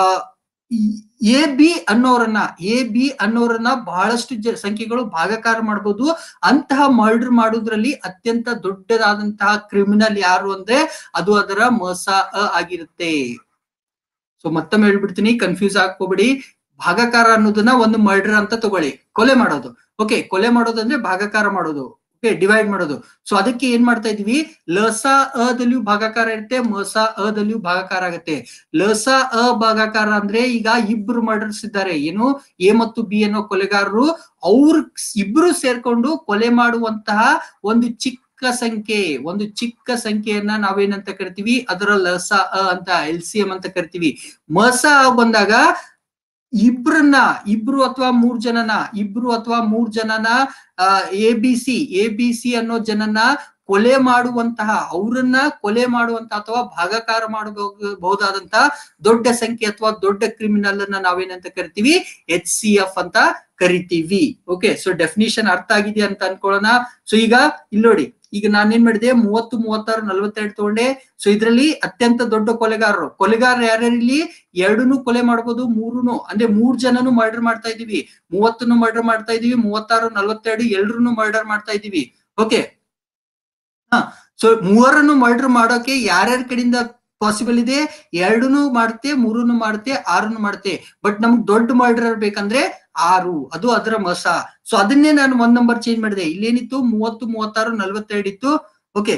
ಎ ಬಿ ಅನ್ನೋರನ್ನ ಎ ಬಿ ಅನ್ನೋರನ್ನ ಬಹಳಷ್ಟು ಜ ಸಂಖ್ಯೆಗಳು ಭಾಗಾಕಾರ ಮಾಡಬಹುದು ಅಂತಹ ಮರ್ಡರ್ ಮಾಡೋದ್ರಲ್ಲಿ ಅತ್ಯಂತ ದೊಡ್ಡದಾದಂತಹ ಕ್ರಿಮಿನಲ್ ಯಾರು ಅಂದ್ರೆ ಅದು ಅದರ ಮಸ ಅ ಆಗಿರುತ್ತೆ ಸೊ ಮತ್ತೊಮ್ಮೆ ಹೇಳ್ಬಿಡ್ತೀನಿ ಕನ್ಫ್ಯೂಸ್ ಹಾಕೋಬಿಡಿ ಭಾಗಾಕಾರ ಅನ್ನೋದನ್ನ ಒಂದು ಮರ್ಡರ್ ಅಂತ ತಗೊಳ್ಳಿ ಕೊಲೆ ಮಾಡೋದು ಓಕೆ ಕೊಲೆ ಮಾಡೋದು ಅಂದ್ರೆ ಭಾಗಾಕಾರ ಮಾಡೋದು ಓಕೆ ಡಿವೈಡ್ ಮಾಡೋದು ಸೊ ಅದಕ್ಕೆ ಏನ್ ಮಾಡ್ತಾ ಇದೀವಿ ಲಸ ಅದಲ್ಲಿಯೂ ಭಾಗಾಕಾರ ಇರುತ್ತೆ ಮಸ ಅದಲ್ಲಿಯೂ ಭಾಗಾಕಾರ ಆಗುತ್ತೆ ಲಸ ಅ ಭಾಗಾಕಾರ ಅಂದ್ರೆ ಈಗ ಇಬ್ರು ಮರ್ಡರ್ಸ್ ಇದ್ದಾರೆ ಏನು ಎ ಮತ್ತು ಬಿ ಅನ್ನೋ ಕೊಲೆಗಾರರು ಅವ್ರ ಇಬ್ರು ಸೇರ್ಕೊಂಡು ಕೊಲೆ ಮಾಡುವಂತಹ ಒಂದು ಚಿಕ್ಕ ಸಂಖ್ಯೆ ಒಂದು ಚಿಕ್ಕ ಸಂಖ್ಯೆಯನ್ನ ನಾವೇನಂತ ಕರಿತೀವಿ ಅದರ ಲಸ ಅ ಅಂತ ಎಲ್ ಸಿ ಎಂ ಅಂತ ಕರಿತೀವಿ ಮಸ ಅ ಬಂದಾಗ ಇಬ್ರನ್ನ ಇಬ್ರು ಅಥವಾ ಮೂರ್ ಜನನ ಇಬ್ರು ಅಥವಾ ಮೂರ್ ಜನನ A B C A B C ಅನ್ನೋ ಜನನ ಕೊಲೆ ಮಾಡುವಂತಹ ಅವರನ್ನ ಕೊಲೆ ಮಾಡುವಂತಹ ಅಥವಾ ಭಾಗಾಕಾರ ಮಾಡಬಹುದಾದಂತಹ ದೊಡ್ಡ ಸಂಖ್ಯೆ ಅಥವಾ ದೊಡ್ಡ ಕ್ರಿಮಿನಲ್ ಅನ್ನ ನಾವೇನಂತ ಕರಿತೀವಿ ಎಚ್ ಸಿ ಎಫ್ ಅಂತ ಕರಿತೀವಿ ಓಕೆ ಸೊ ಡೆಫಿನಿಷನ್ ಅರ್ಥ ಆಗಿದೆ ಅಂತ ಅನ್ಕೊಳ್ಳೋಣ ಸೊ ಈಗ ಇಲ್ಲಿ ನೋಡಿ ಈಗ ನಾನೇನ್ ಮಾಡಿದೆ ಮೂವತ್ತು ಮೂವತ್ತಾರು ನಲ್ವತ್ತೆರಡು ತಗೊಂಡೆ ಸೊ ಇದ್ರಲ್ಲಿ ಅತ್ಯಂತ ದೊಡ್ಡ ಕೊಲೆಗಾರರು ಕೊಲೆಗಾರರು ಯಾರ್ಯಾರಿಲ್ಲಿ ಎರಡನ್ನು ಕೊಲೆ ಮಾಡ್ಬೋದು ಮೂರುನು ಅಂದ್ರೆ ಮೂರ್ ಜನನು ಮರ್ಡರ್ ಮಾಡ್ತಾ ಇದೀವಿ ಮೂವತ್ತನ್ನು ಮರ್ಡರ್ ಮಾಡ್ತಾ ಇದೀವಿ ಮೂವತ್ತಾರು ನಲ್ವತ್ತೆರಡು ಎಲ್ರನ್ನು ಮರ್ಡರ್ ಮಾಡ್ತಾ ಇದೀವಿ ಓಕೆ ಹಾ ಸೊ ಮೂವರನ್ನು ಮರ್ಡರ್ ಮಾಡೋಕೆ ಯಾರ್ಯಾರ ಕಡೆಯಿಂದ ಪಾಸಿಬಲ್ ಇದೆ ಎರಡನ್ನು ಮಾಡುತ್ತೆ ಮೂರನ್ನು ಮಾಡುತ್ತೆ ಆರನ್ನು ಮಾಡುತ್ತೆ ಬಟ್ ನಮ್ಗೆ ದೊಡ್ಡ ಮರ್ಡರ್ ಬೇಕಂದ್ರೆ ಆರು ಅದು ಅದರ ಮಸ ಸೊ ಅದನ್ನೇ ನಾನು ಒಂದ್ ನಂಬರ್ ಚೇಂಜ್ ಮಾಡಿದೆ ಇಲ್ಲೇನಿತ್ತು ಮೂವತ್ತು ಮೂವತ್ತಾರು ನಲ್ವತ್ತೆರಡು ಇತ್ತು ಓಕೆ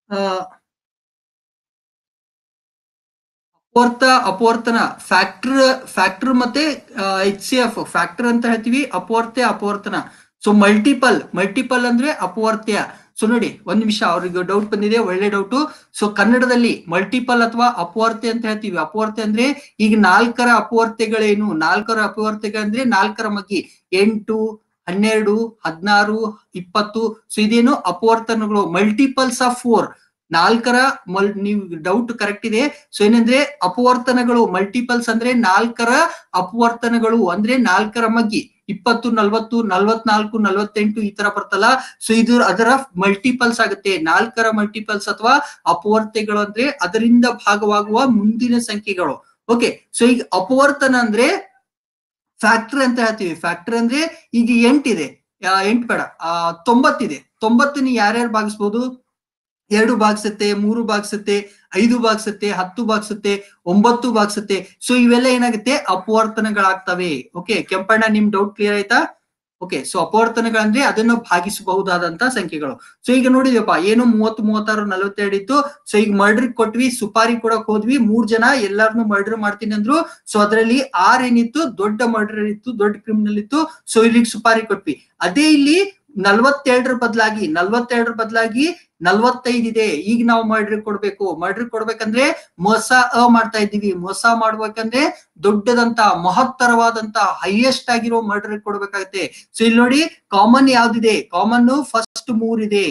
ಅಪವರ್ತ ಅಪವರ್ತನ ಫ್ಯಾಕ್ಟರ್ ಫ್ಯಾಕ್ಟರ್ ಮತ್ತೆ ಎಚ್ ಸಿ ಎಫ್ ಫ್ಯಾಕ್ಟರ್ ಅಂತ ಹೇಳ್ತೀವಿ ಅಪವರ್ತೆ ಅಪವರ್ತನ ಸೊ ಮಲ್ಟಿಪಲ್ ಮಲ್ಟಿಪಲ್ ಅಂದ್ರೆ ಅಪವರ್ತ್ಯ ಸೊ ನೋಡಿ ಒಂದ್ ನಿಮಿಷ ಅವ್ರಿಗೆ ಡೌಟ್ ಬಂದಿದೆ ಒಳ್ಳೆ ಡೌಟ್ ಸೊ ಕನ್ನಡದಲ್ಲಿ ಮಲ್ಟಿಪಲ್ ಅಥವಾ ಅಪವರ್ತೆ ಅಂತ ಹೇಳ್ತೀವಿ ಅಪವರ್ತೆ ಅಂದ್ರೆ ಈಗ ನಾಲ್ಕರ ಅಪವರ್ತೆಗಳೇನು ನಾಲ್ಕರ ಅಪವರ್ತೆಗಳಂದ್ರೆ ನಾಲ್ಕರ ಮಗ್ಗಿ ಎಂಟು ಹನ್ನೆರಡು ಹದಿನಾರು ಇಪ್ಪತ್ತು ಸೊ ಇದೇನು ಅಪವರ್ತನಗಳು ಮಲ್ಟಿಪಲ್ಸ್ ಆಫ್ ಫೋರ್ ನಾಲ್ಕರ ಮಲ್ ನೀವು ಡೌಟ್ ಕರೆಕ್ಟ್ ಇದೆ ಸೊ ಏನಂದ್ರೆ ಅಪವರ್ತನಗಳು ಮಲ್ಟಿಪಲ್ಸ್ ಅಂದ್ರೆ ನಾಲ್ಕರ ಅಪವರ್ತನಗಳು ಅಂದ್ರೆ ನಾಲ್ಕರ ಮಗ್ಗಿ ಇಪ್ಪತ್ತು ನಲ್ವತ್ತು ನಲ್ವತ್ನಾಲ್ಕು ನಲ್ವತ್ತೆಂಟು ಈ ತರ ಬರ್ತಲ್ಲ ಸೊ ಇದು ಅದರ ಮಲ್ಟಿಪಲ್ಸ್ ಆಗುತ್ತೆ ನಾಲ್ಕರ ಮಲ್ಟಿಪಲ್ಸ್ ಅಥವಾ ಅಪವರ್ತೆಗಳು ಅಂದ್ರೆ ಅದರಿಂದ ಭಾಗವಾಗುವ ಮುಂದಿನ ಸಂಖ್ಯೆಗಳು ಓಕೆ ಸೊ ಈಗ ಅಪವರ್ತನ ಅಂದ್ರೆ ಫ್ಯಾಕ್ಟರ್ ಅಂತ ಹೇಳ್ತೀವಿ ಫ್ಯಾಕ್ಟರ್ ಅಂದ್ರೆ ಈಗ ಎಂಟಿದೆ ಎಂಟು ಬೇಡ ಆ ತೊಂಬತ್ತಿದೆ ತೊಂಬತ್ತನ್ನ ಯಾರ್ಯಾರು ಭಾಗಿಸ್ಬೋದು ಎರಡು ಭಾಗಿಸುತ್ತೆ ಮೂರು ಭಾಗಿಸುತ್ತೆ ಐದು ಭಾಗಿಸುತ್ತೆ ಹತ್ತು ಭಾಗಿಸುತ್ತೆ ಒಂಬತ್ತು ಭಾಗಿಸುತ್ತೆ ಸೊ ಇವೆಲ್ಲ ಏನಾಗುತ್ತೆ ಅಪವರ್ತನಗಳಾಗ್ತವೆ ಓಕೆ ಕೆಂಪಣ್ಣ ನಿಮ್ ಡೌಟ್ ಕ್ಲಿಯರ್ ಆಯ್ತಾ ಓಕೆ ಸೊ ಅಪವರ್ತನಗಳಂದ್ರೆ ಅದನ್ನು ಭಾಗಿಸಬಹುದಾದಂತ ಸಂಖ್ಯೆಗಳು ಸೊ ಈಗ ನೋಡಿದ್ಯಪ್ಪ ಏನು ಮೂವತ್ತು ಮೂವತ್ತಾರು ನಲವತ್ತೆರಡು ಇತ್ತು ಸೊ ಈಗ ಮರ್ಡರ್ ಕೊಟ್ವಿ ಸುಪಾರಿ ಕೊಡಕ್ ಹೋದ್ವಿ ಮೂರ್ ಜನ ಎಲ್ಲಾರನು ಮರ್ಡರ್ ಮಾಡ್ತೀನಿ ಅಂದ್ರು ಸೊ ಅದರಲ್ಲಿ ಆರ್ ಏನಿತ್ತು ದೊಡ್ಡ ಮರ್ಡರ್ ಇತ್ತು ದೊಡ್ಡ ಕ್ರಿಮಿನಲ್ ಇತ್ತು ಸೊ ಇಲ್ಲಿಗೆ ಸುಪಾರಿ ಕೊಟ್ವಿ ಅದೇ ಇಲ್ಲಿ ನಲ್ವತ್ತೆರಡರ ಬದಲಾಗಿ ನಲ್ವತ್ತೆರಡರ ಬದಲಾಗಿ ನಲ್ವತ್ತೈದು ಇದೆ ಈಗ ನಾವು ಮರ್ಡರ್ ಕೊಡ್ಬೇಕು ಮರ್ಡರ್ ಕೊಡ್ಬೇಕಂದ್ರೆ ಮೋಸ ಅ ಮಾಡ್ತಾ ಇದ್ದೀವಿ ಮೋಸ ಮಾಡ್ಬೇಕಂದ್ರೆ ದೊಡ್ಡದಂತ ಮಹತ್ತರವಾದಂತ ಹೈಯೆಸ್ಟ್ ಆಗಿರೋ ಮರ್ಡರ್ ಕೊಡ್ಬೇಕಾಗತ್ತೆ ಸೊ ಇಲ್ಲಿ ನೋಡಿ ಕಾಮನ್ ಯಾವ್ದಿದೆ ಕಾಮನ್ ಫಸ್ಟ್ ಮೂರ್ ಇದೆ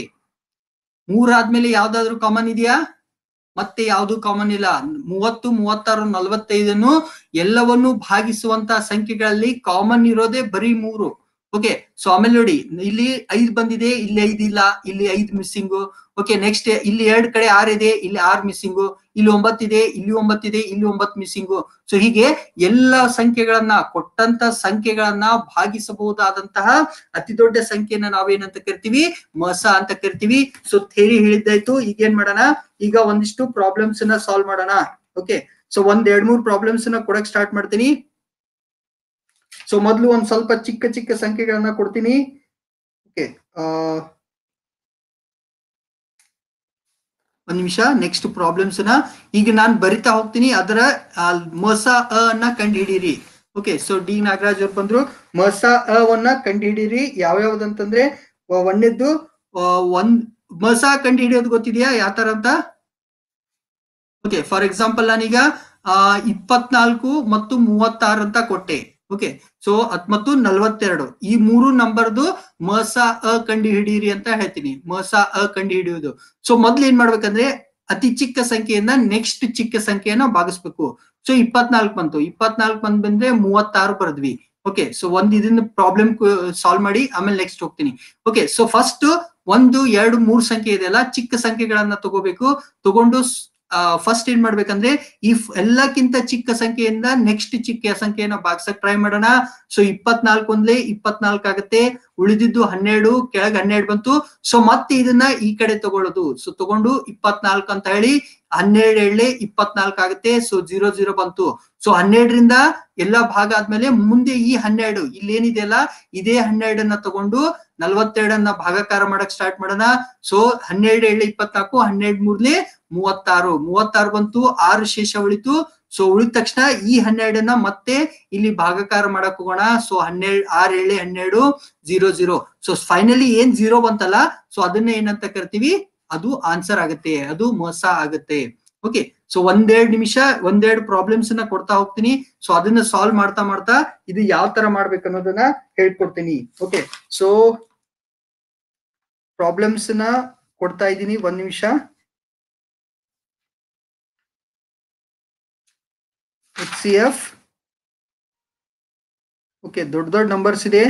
ಮೂರ್ ಆದ್ಮೇಲೆ ಯಾವ್ದಾದ್ರು ಕಾಮನ್ ಇದೆಯಾ ಮತ್ತೆ ಯಾವ್ದು ಕಾಮನ್ ಇಲ್ಲ ಮೂವತ್ತು ಮೂವತ್ತಾರು ನಲ್ವತ್ತೈದನ್ನು ಎಲ್ಲವನ್ನು ಭಾಗಿಸುವಂತ ಸಂಖ್ಯೆಗಳಲ್ಲಿ ಕಾಮನ್ ಇರೋದೇ ಬರೀ ಮೂರು ಓಕೆ ಸೊ ಆಮೇಲೆ ನೋಡಿ ಇಲ್ಲಿ ಐದ್ ಬಂದಿದೆ ಇಲ್ಲಿ ಐದ್ ಇಲ್ಲ ಇಲ್ಲಿ ಐದ್ ಮಿಸ್ಸಿಂಗು ಓಕೆ ನೆಕ್ಸ್ಟ್ ಇಲ್ಲಿ ಎರಡ್ ಕಡೆ ಆರ್ ಇದೆ ಇಲ್ಲಿ ಆರ್ ಮಿಸ್ಸಿಂಗು ಇಲ್ಲಿ ಒಂಬತ್ತಿದೆ ಇಲ್ಲಿ ಒಂಬತ್ತಿದೆ ಇಲ್ಲಿ ಒಂಬತ್ತು ಮಿಸ್ಸಿಂಗು ಸೊ ಹೀಗೆ ಎಲ್ಲ ಸಂಖ್ಯೆಗಳನ್ನ ಕೊಟ್ಟಂತ ಸಂಖ್ಯೆಗಳನ್ನ ಭಾಗಿಸಬಹುದಾದಂತಹ ಅತಿ ದೊಡ್ಡ ಸಂಖ್ಯೆಯನ್ನ ನಾವೇನಂತ ಕರಿತೀವಿ ಮಸ ಅಂತ ಕರಿತೀವಿ ಸೊ ಥೇರಿ ಹೇಳಿದ್ದಾಯ್ತು ಈಗ ಏನ್ ಮಾಡೋಣ ಈಗ ಒಂದಿಷ್ಟು ಪ್ರಾಬ್ಲಮ್ಸ್ ನ ಸಾಲ್ವ್ ಮಾಡೋಣ ಓಕೆ ಸೊ ಒಂದ್ ಎರಡ್ ಮೂರ್ ಪ್ರಾಬ್ಲಮ್ಸ್ ನ ಕೊಡಕ್ ಸ್ಟಾರ್ಟ್ ಮಾಡ್ತೀನಿ ಸೊ ಮೊದಲು ಒಂದ್ ಸ್ವಲ್ಪ ಚಿಕ್ಕ ಚಿಕ್ಕ ಸಂಖ್ಯೆಗಳನ್ನ ಕೊಡ್ತೀನಿ ಓಕೆ ಒಂದ್ ನಿಮಿಷ ನೆಕ್ಸ್ಟ್ ಪ್ರಾಬ್ಲಮ್ಸ್ ನ ಈಗ ನಾನು ಬರಿತಾ ಹೋಗ್ತೀನಿ ಅದರ ಆ, ಮಸ ಅ ಅನ್ನ ಕಂಡು ಹಿಡೀರಿ ಓಕೆ ಸೊ ಡಿ ನಾಗರಾಜ್ ಅವ್ರು ಬಂದ್ರು ಮಸ ಅ ವನ್ನ ಕಂಡು ಹಿಡೀರಿ ಯಾವ್ಯಾವ್ದಂತಂದ್ರೆ ವ- ಒಂದನೇದ್ದು ಆ, ಒಂದ್ ಮಸ ಕಂಡು ಹಿಡಿಯೋದು ಗೊತ್ತಿದೆಯಾ ಯಾವ ತರ ಅಂತ ಓಕೆ ಫಾರ್ ಎಕ್ಸಾಂಪಲ್ ನಾನೀಗ ಆ ಇಪ್ಪತ್ನಾಲ್ಕು ಮತ್ತು ಮೂವತ್ತಾರು ಅಂತ ಕೊಟ್ಟೆ ಓಕೆ ಸೊ ಅತ್ ಮತ್ತು ನಲ್ವತ್ತೆರಡು ಈ ಮೂರು ನಂಬರ್ದು ಮಸ ಅ ಕಂಡು ಹಿಡೀರಿ ಅಂತ ಹೇಳ್ತೀನಿ ಮಸ ಅ ಕಂಡು ಹಿಡಿಯೋದು ಸೊ ಮೊದ್ಲು ಏನ್ ಮಾಡ್ಬೇಕಂದ್ರೆ ಅತಿ ಚಿಕ್ಕ ಸಂಖ್ಯೆಯನ್ನ ನೆಕ್ಸ್ಟ್ ಚಿಕ್ಕ ಸಂಖ್ಯೆಯನ್ನ ಭಾಗಿಸ್ಬೇಕು ಸೊ ಇಪ್ಪತ್ನಾಲ್ಕು ಬಂತು ಇಪ್ಪತ್ನಾಲ್ಕು ಬಂದ್ ಬಂದ್ರೆ ಮೂವತ್ತಾರು ಬರೆದ್ವಿ ಓಕೆ ಸೊ ಒಂದ್ ಇದನ್ನ ಪ್ರಾಬ್ಲಮ್ ಸಾಲ್ವ್ ಮಾಡಿ ಆಮೇಲೆ ನೆಕ್ಸ್ಟ್ ಹೋಗ್ತೀನಿ ಓಕೆ ಸೊ ಫಸ್ಟ್ ಒಂದು ಎರಡು ಮೂರು ಸಂಖ್ಯೆ ಇದೆಯಲ್ಲ ಚಿಕ್ಕ ಸಂಖ್ಯೆಗಳನ್ನ ತಗೋಬೇಕು ತಗೊಂಡು ಫಸ್ಟ್ ಏನ್ ಮಾಡ್ಬೇಕಂದ್ರೆ ಈ ಫ್- ಎಲ್ಲಕ್ಕಿಂತ ಚಿಕ್ಕ ಸಂಖ್ಯೆಯಿಂದ ನೆಕ್ಸ್ಟ್ ಚಿಕ್ಕ ಸಂಖ್ಯೆಯನ್ನ ಭಾಗಿಸಕ್ ಟ್ರೈ ಮಾಡೋಣ ಸೊ ಇಪ್ಪತ್ನಾಲ್ಕು ಒಂದ್ಲೆ ಇಪ್ಪತ್ನಾಲ್ಕು ಆಗುತ್ತೆ ಉಳಿದಿದ್ದು ಹನ್ನೆರಡು ಕೆಳಗ್ ಹನ್ನೆರಡು ಬಂತು ಸೊ ಮತ್ತೆ ಇದನ್ನ ಈ ಕಡೆ ತಗೊಳ್ಳೋದು ಸೊ ತಗೊಂಡು ಇಪ್ಪತ್ನಾಲ್ಕು ಅಂತ ಹೇಳಿ ಹನ್ನೆರಡು ಎಳ್ಳೆ ಇಪ್ಪತ್ನಾಲ್ಕು ಆಗುತ್ತೆ ಸೊ ಜೀರೋ ಜೀರೋ ಬಂತು ಸೊ ಹನ್ನೆರಡರಿಂದ ಎಲ್ಲ ಭಾಗ ಆದ್ಮೇಲೆ ಮುಂದೆ ಈ ಹನ್ನೆರಡು ಇಲ್ಲಿ ಏನಿದೆಯಲ್ಲ ಇದೇ ಹನ್ನೆರಡನ್ನ ತಗೊಂಡು ನಲ್ವತ್ತೆರಡನ್ನ ಭಾಗಾಕಾರ ಮಾಡಕ್ ಸ್ಟಾರ್ಟ್ ಮಾಡೋಣ ಸೊ ಹನ್ನೆರಡು ಎಳ್ಳೆ ಇಪ್ಪತ್ನಾಲ್ಕು ಹನ್ನೆರಡು ಮೂರ್ಲೆ ಮೂವತ್ತಾರು ಮೂವತ್ತಾರು ಬಂತು ಆರು ಶೇಷ ಉಳಿತು ಸೊ ಉಳಿದ ತಕ್ಷಣ ಈ ಹನ್ನೆರಡನ್ನ ಮತ್ತೆ ಇಲ್ಲಿ ಭಾಗಾಕಾರ ಮಾಡಕ್ ಹೋಗೋಣ ಸೊ ಹನ್ನೆರಡು ಆರ್ ಏಳೆ ಹನ್ನೆರಡು ಜೀರೋ ಜೀರೋ ಸೊ ಫೈನಲಿ ಏನ್ ಜೀರೋ ಬಂತಲ್ಲ ಸೊ ಅದನ್ನ ಏನಂತ ಕರಿತೀವಿ ಅದು ಆನ್ಸರ್ ಆಗುತ್ತೆ ಅದು ಮೋಸ ಆಗುತ್ತೆ ಓಕೆ ಸೊ ಒಂದೆರಡು ನಿಮಿಷ ಒಂದೆರಡು ಪ್ರಾಬ್ಲಮ್ಸ್ ನ ಕೊಡ್ತಾ ಹೋಗ್ತೀನಿ ಸೊ ಅದನ್ನ ಸಾಲ್ವ್ ಮಾಡ್ತಾ ಮಾಡ್ತಾ ಇದು ಯಾವ ತರ ಮಾಡ್ಬೇಕು ಅನ್ನೋದನ್ನ ಹೇಳ್ಕೊಡ್ತೀನಿ ಓಕೆ ಸೊ ಪ್ರಾಬ್ಲಮ್ಸ್ ನ ಕೊಡ್ತಾ ಇದ್ದೀನಿ ಒಂದ್ ನಿಮಿಷ ಎಚ್ ಸಿ ಎಫ್ ಓಕೆ ದೊಡ್ಡ ದೊಡ್ಡ ನಂಬರ್ಸ್ ಇದೆ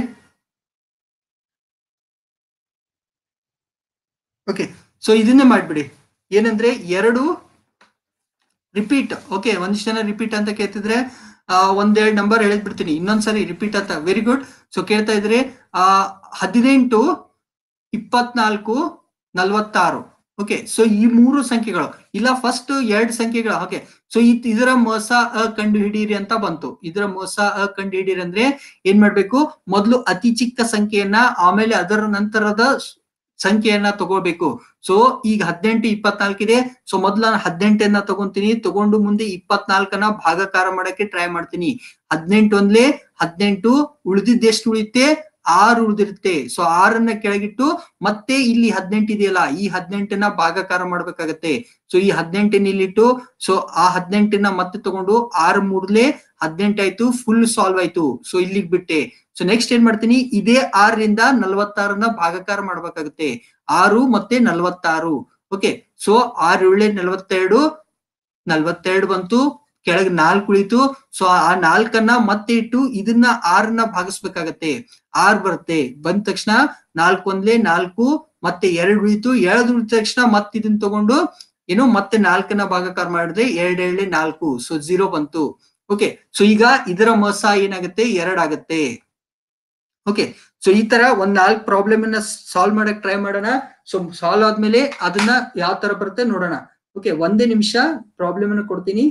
ಓಕೆ ಸೊ ಇದನ್ನೇ ಮಾಡ್ಬಿಡಿ ಏನಂದ್ರೆ ಎರಡು ರಿಪೀಟ್ ಓಕೆ ಒಂದಿಷ್ಟು ಜನ ರಿಪೀಟ್ ಅಂತ ಕೇಳ್ತಿದ್ರೆ ಆ, ಒಂದೆರಡು ನಂಬರ್ ಬಿಡ್ತೀನಿ ಇನ್ನೊಂದ್ಸರಿ ರಿಪೀಟ್ ಅಂತ ವೆರಿ ಗುಡ್ ಸೊ ಕೇಳ್ತಾ ಇದ್ರೆ ಆ ಹದಿನೆಂಟು ಇಪ್ಪತ್ನಾಲ್ಕು ನಲ್ವತ್ತಾರು ಓಕೆ ಸೊ ಈ ಮೂರು ಸಂಖ್ಯೆಗಳು ಇಲ್ಲ ಫಸ್ಟ್ ಎರಡು ಸಂಖ್ಯೆಗಳು ಓಕೆ ಸೊ ಇದರ ಮೋಸ ಅ ಕಂಡು ಹಿಡೀರಿ ಅಂತ ಬಂತು ಇದರ ಮೋಸ ಅ ಕಂಡು ಹಿಡೀರಿ ಅಂದ್ರೆ ಏನ್ ಮಾಡ್ಬೇಕು ಮೊದಲು ಅತಿ ಚಿಕ್ಕ ಸಂಖ್ಯೆಯನ್ನ ಆಮೇಲೆ ಅದರ ನಂತರದ ಸ್- ಸಂಖ್ಯೆಯನ್ನ ತಗೋಬೇಕು ಸೊ ಈಗ ಹದಿನೆಂಟು ಇಪ್ಪತ್ನಾಲ್ಕಿದೆ ಸೊ ಮೊದ್ಲು ನಾನು ಹದಿನೆಂಟನ್ನ ತಗೊಂತೀನಿ ತಗೊಂಡು ಮುಂದೆ ಇಪ್ಪತ್ನಾಲ್ಕನ್ನ ಭಾಗಾಕಾರ ಮಾಡಕ್ಕೆ ಟ್ರೈ ಮಾಡ್ತೀನಿ ಹದಿನೆಂಟು ಒಂದ್ಲೆ ಹದಿನೆಂಟು ಉಳಿದಿದ್ದು ಎಷ್ಟು ಉಳಿಯುತ್ತೆ ಆರು ಉಳಿದಿರುತ್ತೆ ಸೊ ಆರನ್ನ ಕೆಳಗಿಟ್ಟು ಮತ್ತೆ ಇಲ್ಲಿ ಹದಿನೆಂಟು ಇದೆಯಲ್ಲ ಈ ಹದಿನೆಂಟನ್ನ ಭಾಗಾಕಾರ ಮಾಡ್ಬೇಕಾಗತ್ತೆ ಸೊ ಈ ಹದಿನೆಂಟನ್ನ ಇಲ್ಲಿಟ್ಟು ಸೊ ಆ ಹದಿನೆಂಟನ್ನ ಮತ್ತೆ ತಗೊಂಡು ಆರು ಮೂರ್ಲೆ ಹದಿನೆಂಟಾಯ್ತು ಫುಲ್ ಸಾಲ್ವ್ ಆಯ್ತು ಸೊ ಇಲ್ಲಿಗ್ ಬಿಟ್ಟೆ ಸೊ ನೆಕ್ಸ್ಟ್ ಏನ್ ಮಾಡ್ತೀನಿ ಇದೇ ಆರರಿಂದ ನಲ್ವತ್ತಾರನ್ನ ಭಾಗಾಕಾರ ಮಾಡ್ಬೇಕಾಗುತ್ತೆ ಆರು ಮತ್ತೆ ನಲ್ವತ್ತಾರು ಓಕೆ ಸೊ ಆರು ಏಳೆ ನಲ್ವತ್ತೆರಡು ನಲ್ವತ್ತೆರಡು ಬಂತು ಕೆಳಗೆ ನಾಲ್ಕು ಉಳಿತು ಸೊ ಆ ನಾಲ್ಕನ್ನ ಮತ್ತೆ ಇಟ್ಟು ಇದನ್ನ ಆರನ್ನ ಭಾಗಿಸ್ಬೇಕಾಗತ್ತೆ ಆರ್ ಬರುತ್ತೆ ಬಂದ ತಕ್ಷಣ ನಾಲ್ಕು ಒಂದ್ಲೆ ನಾಲ್ಕು ಮತ್ತೆ ಎರಡು ಉಳಿತು ಎರಡು ಉಳಿದ ತಕ್ಷಣ ಮತ್ತೆ ಇದನ್ನ ತಗೊಂಡು ಏನು ಮತ್ತೆ ನಾಲ್ಕನ್ನ ಭಾಗಾಕಾರ ಮಾಡಿದ್ರೆ ಎರಡ್ ಎರಡ್ಲೆ ನಾಲ್ಕು ಸೊ ಜೀರೋ ಬಂತು ಓಕೆ ಸೊ ಈಗ ಇದರ ಮೋಸ ಏನಾಗುತ್ತೆ ಎರಡಾಗತ್ತೆ ಓಕೆ ಸೊ ಈ ತರ ಒಂದ್ ನಾಲ್ಕು ಪ್ರಾಬ್ಲಮ್ ಅನ್ನ ಸಾಲ್ವ್ ಮಾಡಕ್ ಟ್ರೈ ಮಾಡೋಣ ಸೊ ಸಾಲ್ವ್ ಆದ್ಮೇಲೆ ಅದನ್ನ ಯಾವ ತರ ಬರುತ್ತೆ ನೋಡೋಣ ಓಕೆ ಒಂದೇ ನಿಮಿಷ ಪ್ರಾಬ್ಲಮ್ ಅನ್ನ ಕೊಡ್ತೀನಿ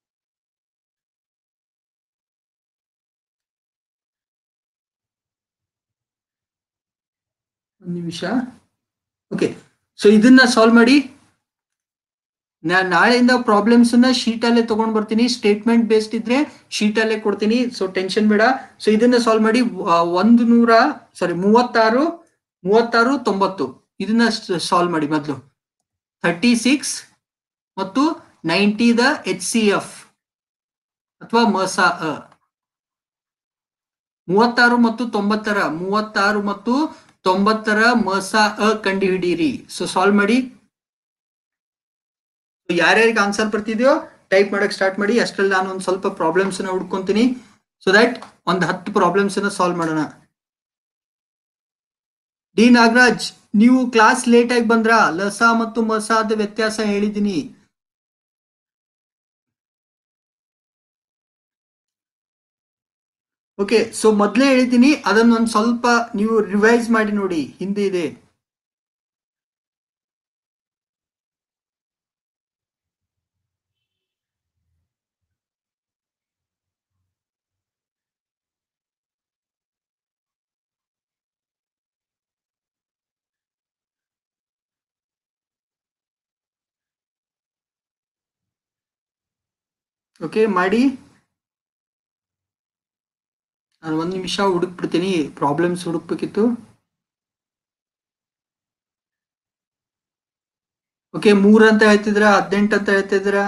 ಒಂದ್ ನಿಮಿಷ ಓಕೆ ಸೊ ಇದನ್ನ ಸಾಲ್ವ್ ಮಾಡಿ ನಾ ನಾಳೆಯಿಂದ ಪ್ರಾಬ್ಲಮ್ಸ್ ನ ಶೀಟ್ ಅಲ್ಲೇ ತಗೊಂಡ್ ಬರ್ತೀನಿ ಸ್ಟೇಟ್ಮೆಂಟ್ ಬೇಸ್ಡ್ ಇದ್ರೆ ಶೀಟ್ ಅಲ್ಲೇ ಕೊಡ್ತೀನಿ ಸೊ ಟೆನ್ಷನ್ ಬೇಡ ಸೊ ಇದನ್ನ ಸಾಲ್ವ್ ಮಾಡಿ ಆ, ಒಂದು ನೂರ ಸಾರಿ ಮೂವತ್ತಾರು ಮೂವತ್ತಾರು ತೊಂಬತ್ತು ಇದನ್ನ ಸಾಲ್ವ್ ಮಾಡಿ ಮೊದಲು ಥರ್ಟಿ ಸಿಕ್ಸ್ ಮತ್ತು ninety the H C F ಅಥವಾ ಮಸ ಅ ಮೂವತ್ತಾರು ಮತ್ತು ತೊಂಬತ್ತರ ಮೂವತ್ತಾರು ಮತ್ತು ತೊಂಬತ್ತರ ಮಸ ಅ ಕಂಡು ಹಿಡೀರಿ ಸೊ ಸಾಲ್ವ್ ಮಾಡಿ So, ಯಾರ್ಯಾರಿಗೆ ಆನ್ಸರ್ ಬರ್ತಿದ್ಯೋ ಟೈಪ್ ಮಾಡಕ್ ಸ್ಟಾರ್ಟ್ ಮಾಡಿ ಅಷ್ಟ್ರಲ್ಲಿ ನಾನು ಒಂದ್ ಸ್ವಲ್ಪ ಪ್ರಾಬ್ಲಮ್ಸ್ ನ ಹುಡ್ಕೊಂತೀನಿ ಸೊ ದಟ್ ಒಂದ್ ಹತ್ತು ಪ್ರಾಬ್ಲಮ್ಸ್ ನ ಸಾಲ್ವ್ ಮಾಡೋಣ ಡಿ ನಾಗರಾಜ್ ನೀವು ಕ್ಲಾಸ್ ಲೇಟ್ ಆಗಿ ಬಂದ್ರ ಲಸ ಮತ್ತು ಮಸಾದ ವ್ಯತ್ಯಾಸ ಹೇಳಿದ್ದೀನಿ ಓಕೆ ಸೊ ಮೊದ್ಲೇ ಹೇಳಿದ್ದೀನಿ ಅದನ್ನ ಒಂದ್ ಸ್ವಲ್ಪ ನೀವು ರಿವೈಸ್ ಮಾಡಿ ನೋಡಿ ಹಿಂದೆ ಇದೆ ಓಕೆ ಮಾಡಿ ನಾನು ಒಂದ್ ನಿಮಿಷ ಹುಡುಕ್ಬಿಡ್ತೀನಿ ಪ್ರಾಬ್ಲಮ್ಸ್ ಹುಡುಕ್ಬೇಕಿತ್ತು ಓಕೆ ಮೂರ್ ಅಂತ ಹೇಳ್ತಿದ್ರ ಹದಿನೆಂಟು ಅಂತ ಹೇಳ್ತಿದ್ರ